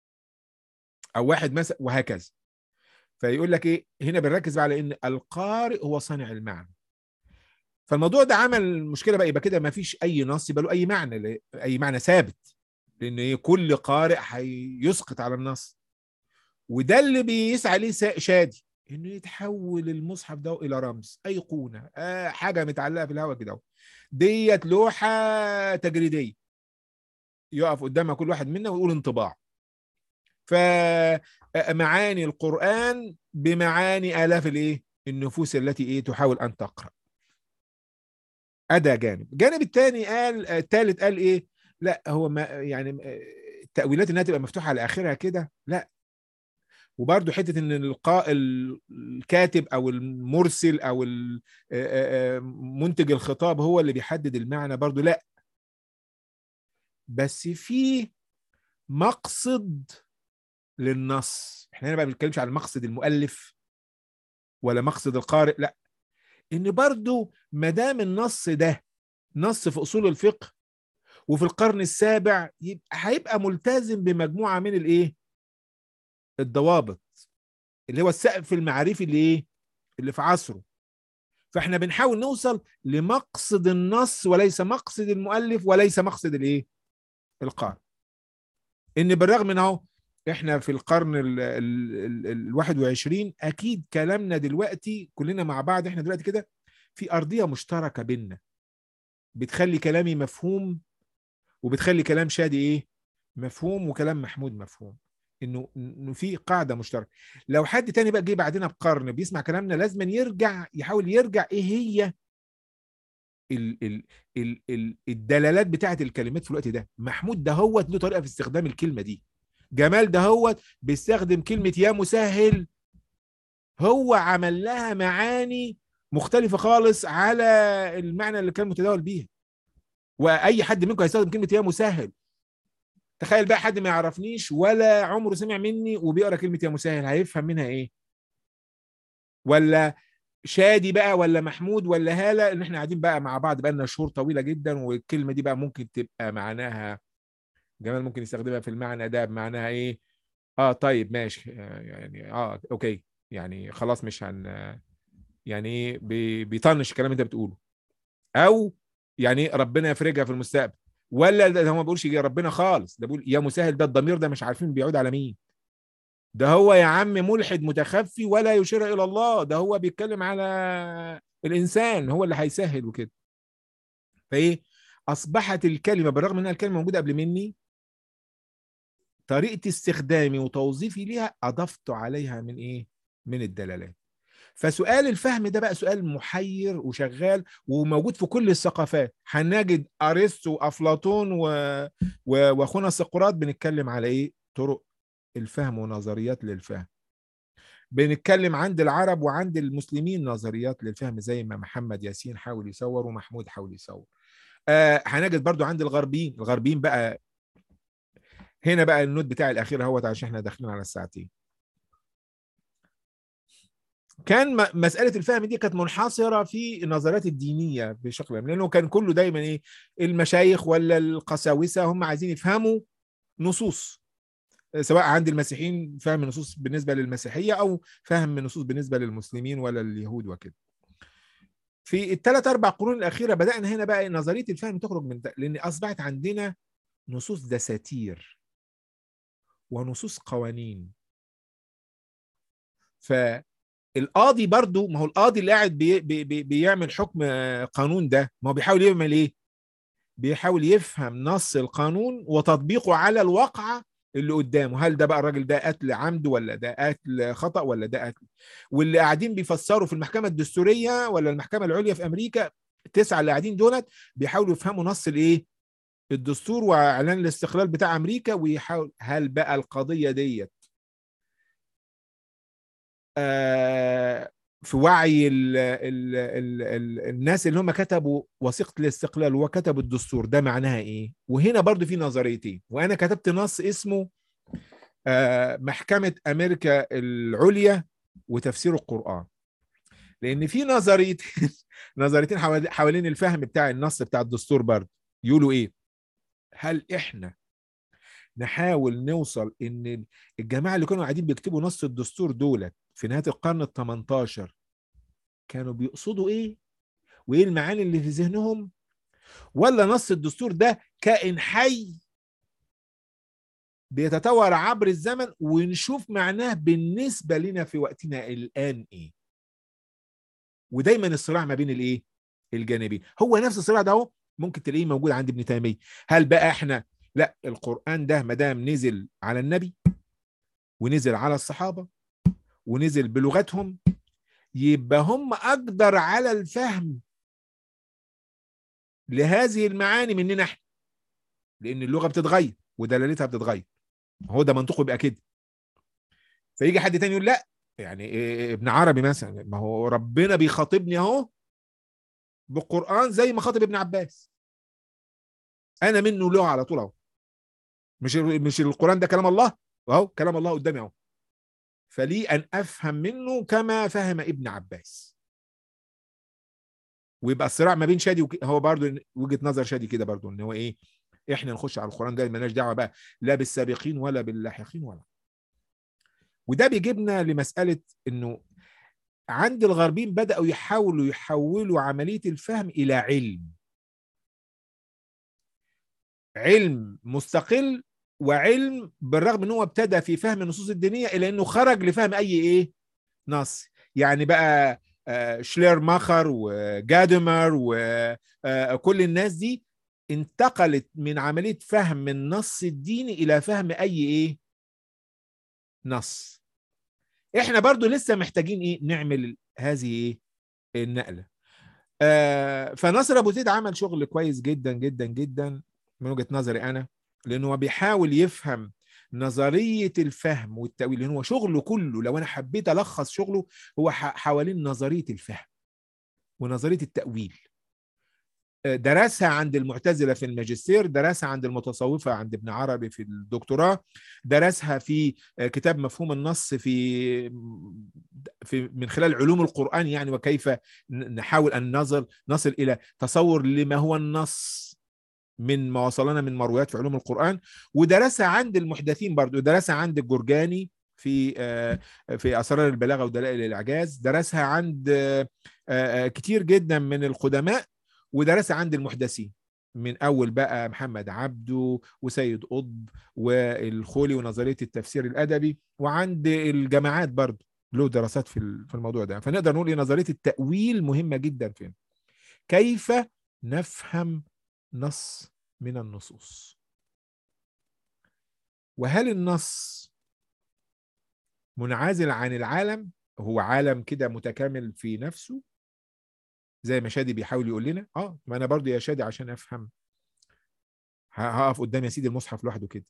او واحد مثلا وهكذا فيقول لك ايه هنا بنركز بقى على ان القارئ هو صانع المعنى فالموضوع ده عمل مشكله بقى يبقى كده ما فيش اي نص يبقى له اي معنى ل- اي معنى ثابت لان إيه كل قارئ هيسقط على النص وده اللي بيسعى ليه سا- شادي انه يتحول المصحف ده الى رمز ايقونه آه حاجه متعلقه في الهواء كده ديت لوحه تجريديه يقف قدامها كل واحد منا ويقول انطباع فمعاني القرآن بمعاني آلاف الايه النفوس التي ايه تحاول ان تقرأ أدا جانب الجانب الثاني قال الثالث قال ايه لا هو ما يعني التأويلات انها تبقى مفتوحة على اخرها كده لا وبرضه حته ان القاء الكاتب او المرسل او ال- آه، آه، منتج الخطاب هو اللي بيحدد المعنى برضه لا بس في مقصد للنص احنا هنا بقى ما بنتكلمش على مقصد المؤلف ولا مقصد القارئ لا ان برضو ما دام النص ده نص في اصول الفقه وفي القرن السابع يبقى هيبقى ملتزم بمجموعه من الايه الضوابط اللي هو السقف المعرفي اللي ايه اللي في عصره فاحنا بنحاول نوصل لمقصد النص وليس مقصد المؤلف وليس مقصد الايه القارئ ان بالرغم من اهو احنا في القرن ال ال ال ال 21 اكيد كلامنا دلوقتي كلنا مع بعض احنا دلوقتي كده في ارضيه مشتركه بينا بتخلي كلامي مفهوم وبتخلي كلام شادي ايه مفهوم وكلام محمود مفهوم انه انه في قاعده مشتركه لو حد تاني بقى جه بعدنا بقرن بيسمع كلامنا لازم يرجع يحاول يرجع ايه هي ال ال ال ال الدلالات بتاعت الكلمات في الوقت ده محمود ده هو له طريقه في استخدام الكلمه دي جمال ده هو بيستخدم كلمه يا مسهل هو عمل لها معاني مختلفه خالص على المعنى اللي كان متداول بيها واي حد منكم هيستخدم كلمه يا مسهل تخيل بقى حد ما يعرفنيش ولا عمره سمع مني وبيقرا كلمه يا مسهل هيفهم منها ايه ولا شادي بقى ولا محمود ولا هاله ان احنا قاعدين بقى مع بعض بقى لنا شهور طويله جدا والكلمه دي بقى ممكن تبقى معناها جمال ممكن يستخدمها في المعنى ده بمعناها ايه اه طيب ماشي آه، يعني اه اوكي يعني خلاص مش هن يعني ايه بي- بيطنش الكلام اللي انت بتقوله او يعني ربنا يفرجها في المستقبل ولا ده هو ما بيقولش يا ربنا خالص ده بيقول يا مسهل ده الضمير ده مش عارفين بيعود على مين ده هو يا عم ملحد متخفي ولا يشير الى الله ده هو بيتكلم على الانسان هو اللي هيسهل وكده فايه اصبحت الكلمه بالرغم انها الكلمه موجوده قبل مني طريقه استخدامي وتوظيفي ليها اضفت عليها من ايه من الدلالات فسؤال الفهم ده بقى سؤال محير وشغال وموجود في كل الثقافات هنجد ارسطو وافلاطون و... و... واخونا سقراط بنتكلم على ايه طرق الفهم ونظريات للفهم بنتكلم عند العرب وعند المسلمين نظريات للفهم زي ما محمد ياسين حاول يصور ومحمود حاول يصور آه هنجد برضو عند الغربيين الغربيين بقى هنا بقى النوت بتاعي الاخير اهوت عشان احنا داخلين على الساعتين كان م- مساله الفهم دي كانت منحصره في النظريات الدينيه بشكل عام لانه كان كله دايما ايه المشايخ ولا القساوسه هم عايزين يفهموا نصوص سواء عند المسيحيين فهم النصوص بالنسبه للمسيحيه او فهم النصوص بالنسبه للمسلمين ولا اليهود وكده في الثلاث اربع قرون الاخيره بدانا هنا بقى نظريه الفهم تخرج من ده لان اصبحت عندنا نصوص دساتير ونصوص قوانين فالقاضي برضو ما هو القاضي اللي قاعد بي بي بي بيعمل حكم آه، قانون ده ما هو بيحاول يعمل ايه بيحاول يفهم نص القانون وتطبيقه على الواقعة اللي قدامه هل ده بقى الراجل ده قتل عمد ولا ده قتل خطأ ولا ده قتل واللي قاعدين بيفسروا في المحكمة الدستورية ولا المحكمة العليا في أمريكا التسعة اللي قاعدين دولت بيحاولوا يفهموا نص الايه الدستور واعلان الاستقلال بتاع امريكا ويحاول هل بقى القضيه ديت آه، في وعي ال ال ال ال الناس اللي هم كتبوا وثيقه الاستقلال وكتبوا الدستور ده معناها ايه وهنا برضو في نظريتين وانا كتبت نص اسمه آه، محكمه امريكا العليا وتفسير القران لان في نظريتين نظريتين حوالي- حوالين الفهم بتاع النص بتاع الدستور برضو يقولوا ايه هل احنا نحاول نوصل ان الجماعه اللي كانوا قاعدين بيكتبوا نص الدستور دولت في نهايه القرن ال 18 كانوا بيقصدوا ايه وايه المعاني اللي في ذهنهم ولا نص الدستور ده كائن حي بيتطور عبر الزمن ونشوف معناه بالنسبه لنا في وقتنا الان ايه ودايما الصراع ما بين الايه الجانبين هو نفس الصراع ده اهو ممكن تلاقيه موجود عند ابن تيميه هل بقى احنا لا القران ده ما دام نزل على النبي ونزل على الصحابه ونزل بلغتهم يبقى هم اقدر على الفهم لهذه المعاني مننا احنا لان اللغه بتتغير ودلالتها بتتغير هو ده منطقه يبقى كده فيجي حد تاني يقول لا يعني إيه ابن عربي مثلا ما هو ربنا بيخاطبني اهو بالقران زي ما خاطب ابن عباس انا منه له على طول اهو مش مش القران ده كلام الله اهو كلام الله قدامي اهو فلي ان افهم منه كما فهم ابن عباس ويبقى الصراع ما بين شادي وك... هو برضو وجهه نظر شادي كده برضو ان هو ايه احنا نخش على القران ده مالناش دعوه بقى لا بالسابقين ولا باللاحقين ولا وده بيجيبنا لمساله انه عند الغربيين بداوا يحاولوا يحولوا عمليه الفهم الى علم علم مستقل وعلم بالرغم ان هو ابتدى في فهم النصوص الدينيه الا انه خرج لفهم اي ايه نص يعني بقى آه، شلير ماخر وجادمر وكل الناس دي انتقلت من عمليه فهم النص الديني الى فهم اي ايه نص احنا برضو لسه محتاجين ايه نعمل هذه ايه النقله آه فناصر ابو زيد عمل شغل كويس جدا جدا جدا من وجهه نظري انا لانه هو بيحاول يفهم نظريه الفهم والتاويل لان هو شغله كله لو انا حبيت الخص شغله هو ح- حوالين نظريه الفهم ونظريه التاويل آه، درسها عند المعتزله في الماجستير درسها عند المتصوفه عند ابن عربي في الدكتوراه درسها في آه، كتاب مفهوم النص في في من خلال علوم القران يعني وكيف ن- نحاول ان نصل نصل الى تصور لما هو النص من ما وصلنا من مرويات في علوم القرآن ودرسها عند المحدثين برضو درسها عند الجرجاني في آه، في أسرار البلاغة ودلائل الإعجاز درسها عند آه، آه، كتير جدا من القدماء ودرسها عند المحدثين من أول بقى محمد عبده وسيد قطب والخولي ونظرية التفسير الأدبي وعند الجماعات برضو له دراسات في ال- في الموضوع ده فنقدر نقول إن نظرية التأويل مهمة جدا فين كيف نفهم نص من النصوص وهل النص منعزل عن العالم هو عالم كده متكامل في نفسه زي ما شادي بيحاول يقول لنا اه ما انا برضو يا شادي عشان افهم هقف قدام يا سيدي المصحف لوحده كده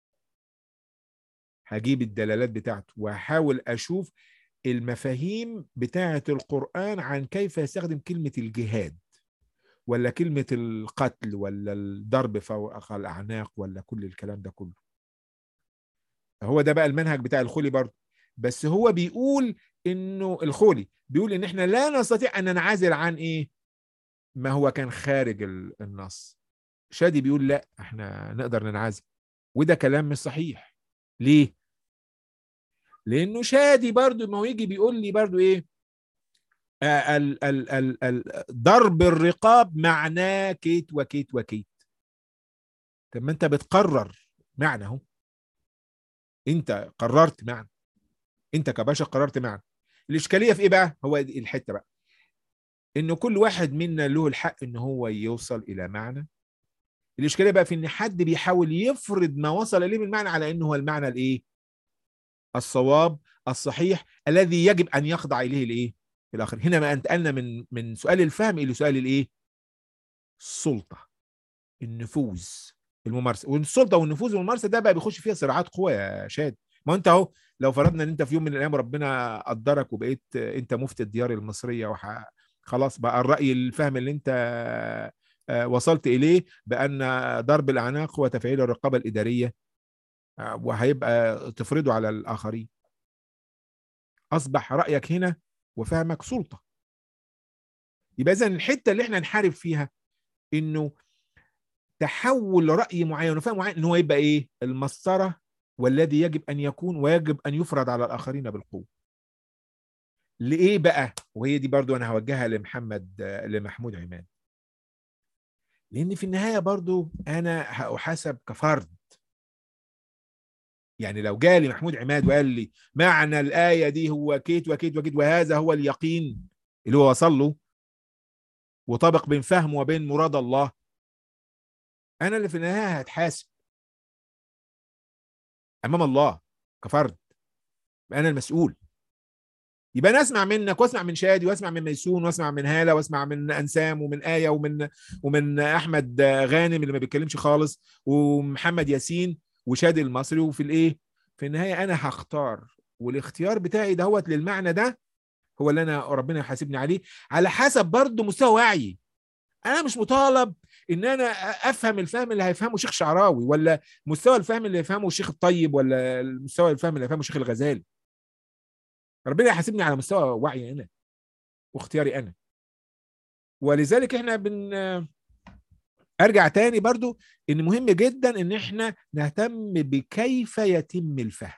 هجيب الدلالات بتاعته وهحاول اشوف المفاهيم بتاعه القرآن عن كيف يستخدم كلمة الجهاد ولا كلمة القتل ولا الضرب فوق الأعناق ولا كل الكلام ده كله هو ده بقى المنهج بتاع الخولي برضه بس هو بيقول انه الخولي بيقول ان احنا لا نستطيع ان ننعزل عن ايه ما هو كان خارج النص شادي بيقول لا احنا نقدر ننعزل وده كلام مش صحيح ليه لانه شادي برضو ما هو يجي بيقول لي برضو ايه آه ال ال ال ال ضرب الرقاب معناه كيت وكيت وكيت طب ما انت بتقرر معنى اهو انت قررت معنى انت كبشر قررت معنى الاشكاليه في ايه بقى هو الحته بقى انه كل واحد منا له الحق ان هو يوصل الى معنى الاشكاليه بقى في ان حد بيحاول يفرض ما وصل اليه من المعنى على انه هو المعنى الايه الصواب الصحيح الذي يجب ان يخضع اليه الايه الاخر هنا ما انتقلنا من من سؤال الفهم الى سؤال الايه السلطه النفوذ الممارسه والسلطه والنفوذ والممارسه ده بقى بيخش فيها صراعات قوى يا شاد ما انت اهو لو فرضنا ان انت في يوم من الايام ربنا قدرك وبقيت انت مفتي الديار المصريه وح... خلاص بقى الراي الفهم اللي انت وصلت اليه بان ضرب الاعناق هو تفعيل الرقابه الاداريه وهيبقى تفرضه على الاخرين اصبح رايك هنا وفهمك سلطه يبقى اذا الحته اللي احنا نحارب فيها انه تحول راي معين وفهم معين ان هو يبقى ايه المسطره والذي يجب ان يكون ويجب ان يفرض على الاخرين بالقوه لايه بقى وهي دي برضو انا هوجهها لمحمد لمحمود عماد لان في النهايه برضو انا هحاسب كفرد يعني لو جالي محمود عماد وقال لي معنى الايه دي هو كيت وكيت وكيت وهذا هو اليقين اللي هو وصل له وطابق بين فهم وبين مراد الله انا اللي في النهايه هتحاسب امام الله كفرد انا المسؤول يبقى انا اسمع منك واسمع من شادي واسمع من ميسون واسمع من هاله واسمع من انسام ومن ايه ومن ومن احمد غانم اللي ما بيتكلمش خالص ومحمد ياسين وشادي المصري وفي الايه في النهايه انا هختار والاختيار بتاعي دهوت للمعنى ده هو اللي انا ربنا يحاسبني عليه على حسب برضه مستوى وعي انا مش مطالب ان انا افهم الفهم اللي هيفهمه شيخ شعراوي ولا مستوى الفهم اللي يفهمه الشيخ الطيب ولا مستوى الفهم اللي يفهمه الشيخ الغزالي ربنا يحاسبني على مستوى وعي انا واختياري انا ولذلك احنا بن ارجع تاني برضو ان مهم جدا ان احنا نهتم بكيف يتم الفهم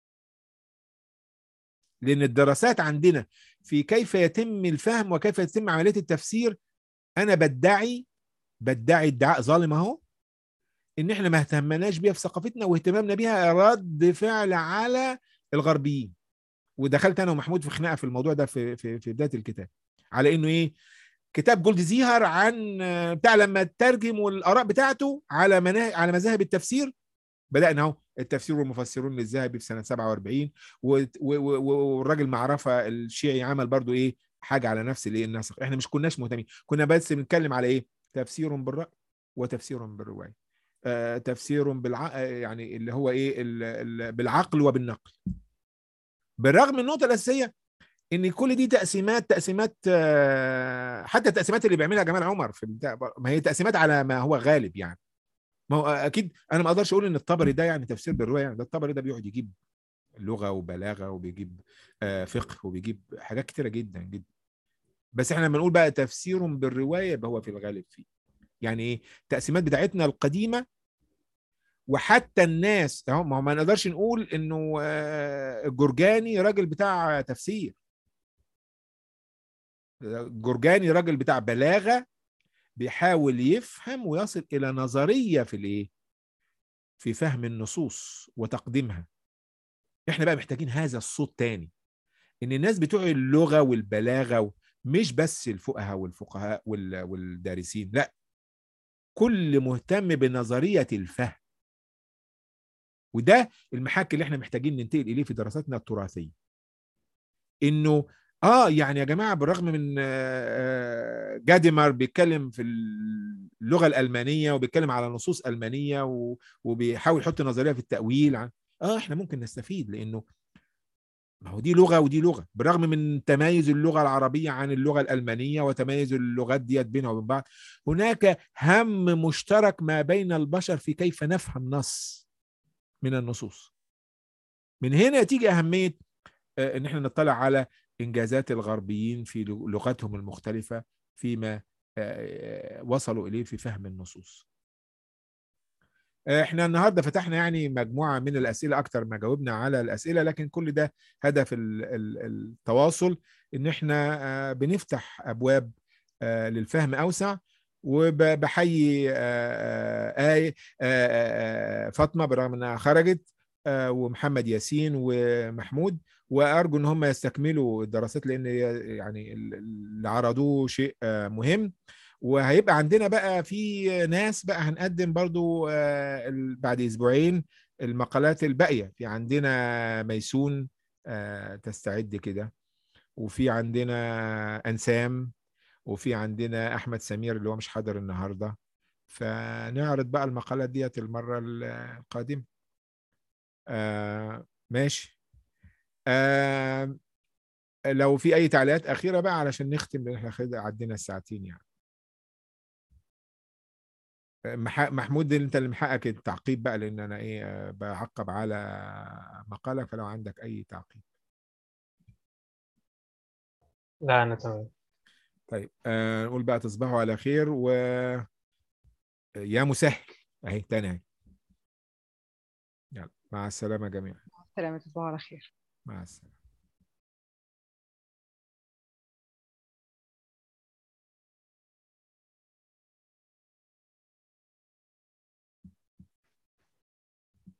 لان الدراسات عندنا في كيف يتم الفهم وكيف يتم عمليه التفسير انا بدعي بدعي ادعاء ظالم اهو ان احنا ما اهتمناش بيها في ثقافتنا واهتمامنا بيها رد فعل على الغربيين ودخلت انا ومحمود في خناقه في الموضوع ده في في في بدايه الكتاب على انه ايه كتاب جولد زيهر عن بتاع لما ترجم والاراء بتاعته على مناهج على مذاهب التفسير بدانا اهو التفسير والمفسرون للذهبي في سنه 47 والراجل معرفه الشيعي عمل برضو ايه حاجه على نفس الايه النسق احنا مش كناش مهتمين كنا بس بنتكلم على ايه تفسير بالراي وتفسير بالروايه آه تفسير بالع يعني اللي هو ايه ال... ال... بالعقل وبالنقل بالرغم من النقطه الاساسيه ان كل دي تقسيمات تقسيمات حتى التقسيمات اللي بيعملها جمال عمر في البتاع ما هي تقسيمات على ما هو غالب يعني ما هو اكيد انا ما اقدرش اقول ان الطبري ده يعني تفسير بالروايه يعني ده الطبري ده بيقعد يجيب لغه وبلاغه وبيجيب فقه وبيجيب حاجات كتيره جدا جدا بس احنا لما نقول بقى تفسير بالروايه يبقى هو في الغالب فيه يعني ايه التقسيمات بتاعتنا القديمه وحتى الناس اهو ما هو ما نقدرش نقول انه الجرجاني راجل بتاع تفسير جرجاني راجل بتاع بلاغه بيحاول يفهم ويصل الى نظريه في الايه في فهم النصوص وتقديمها احنا بقى محتاجين هذا الصوت تاني ان الناس بتوع اللغه والبلاغه مش بس الفقهاء والفقهاء والدارسين لا كل مهتم بنظريه الفهم وده المحك اللي احنا محتاجين ننتقل اليه في دراساتنا التراثيه انه اه يعني يا جماعه بالرغم من آه، آه، جاديمار بيتكلم في اللغه الالمانيه وبيتكلم على نصوص المانيه و- وبيحاول يحط نظريه في التاويل عن اه احنا ممكن نستفيد لانه ما هو دي لغه ودي لغه بالرغم من تمايز اللغه العربيه عن اللغه الالمانيه وتمايز اللغات ديت بينها وبين بعض هناك هم مشترك ما بين البشر في كيف نفهم نص من النصوص من هنا تيجي اهميه آه، ان احنا نطلع على انجازات الغربيين في لغتهم المختلفه فيما آه، وصلوا اليه في فهم النصوص احنا النهارده فتحنا يعني مجموعه من الاسئله اكتر ما جاوبنا على الاسئله لكن كل ده هدف ال- ال- التواصل ان احنا آه، بنفتح ابواب آه، للفهم اوسع وبحيي آية آه، فاطمه برغم انها خرجت آه، ومحمد ياسين ومحمود وارجو ان هم يستكملوا الدراسات لان هي يعني اللي عرضوه شيء آه، مهم وهيبقى عندنا بقى في ناس بقى هنقدم برضو آه، ال- بعد اسبوعين المقالات الباقيه في عندنا ميسون آه، تستعد كده وفي عندنا انسام وفي عندنا احمد سمير اللي هو مش حاضر النهارده فنعرض بقى المقالات ديت المره القادمه آه ماشي آه لو في اي تعليقات اخيره بقى علشان نختم لان احنا خد- عدينا الساعتين يعني مح- محمود انت اللي محقق التعقيب بقى لان انا ايه آه، بعقب على مقالك فلو عندك اي تعقيب لا أنا تمام طيب آه نقول بقى تصبحوا على خير و يا مسهل اهي تاني اهي يلا مع السلامه جميعا سلامة تصبحوا على خير مع السلامه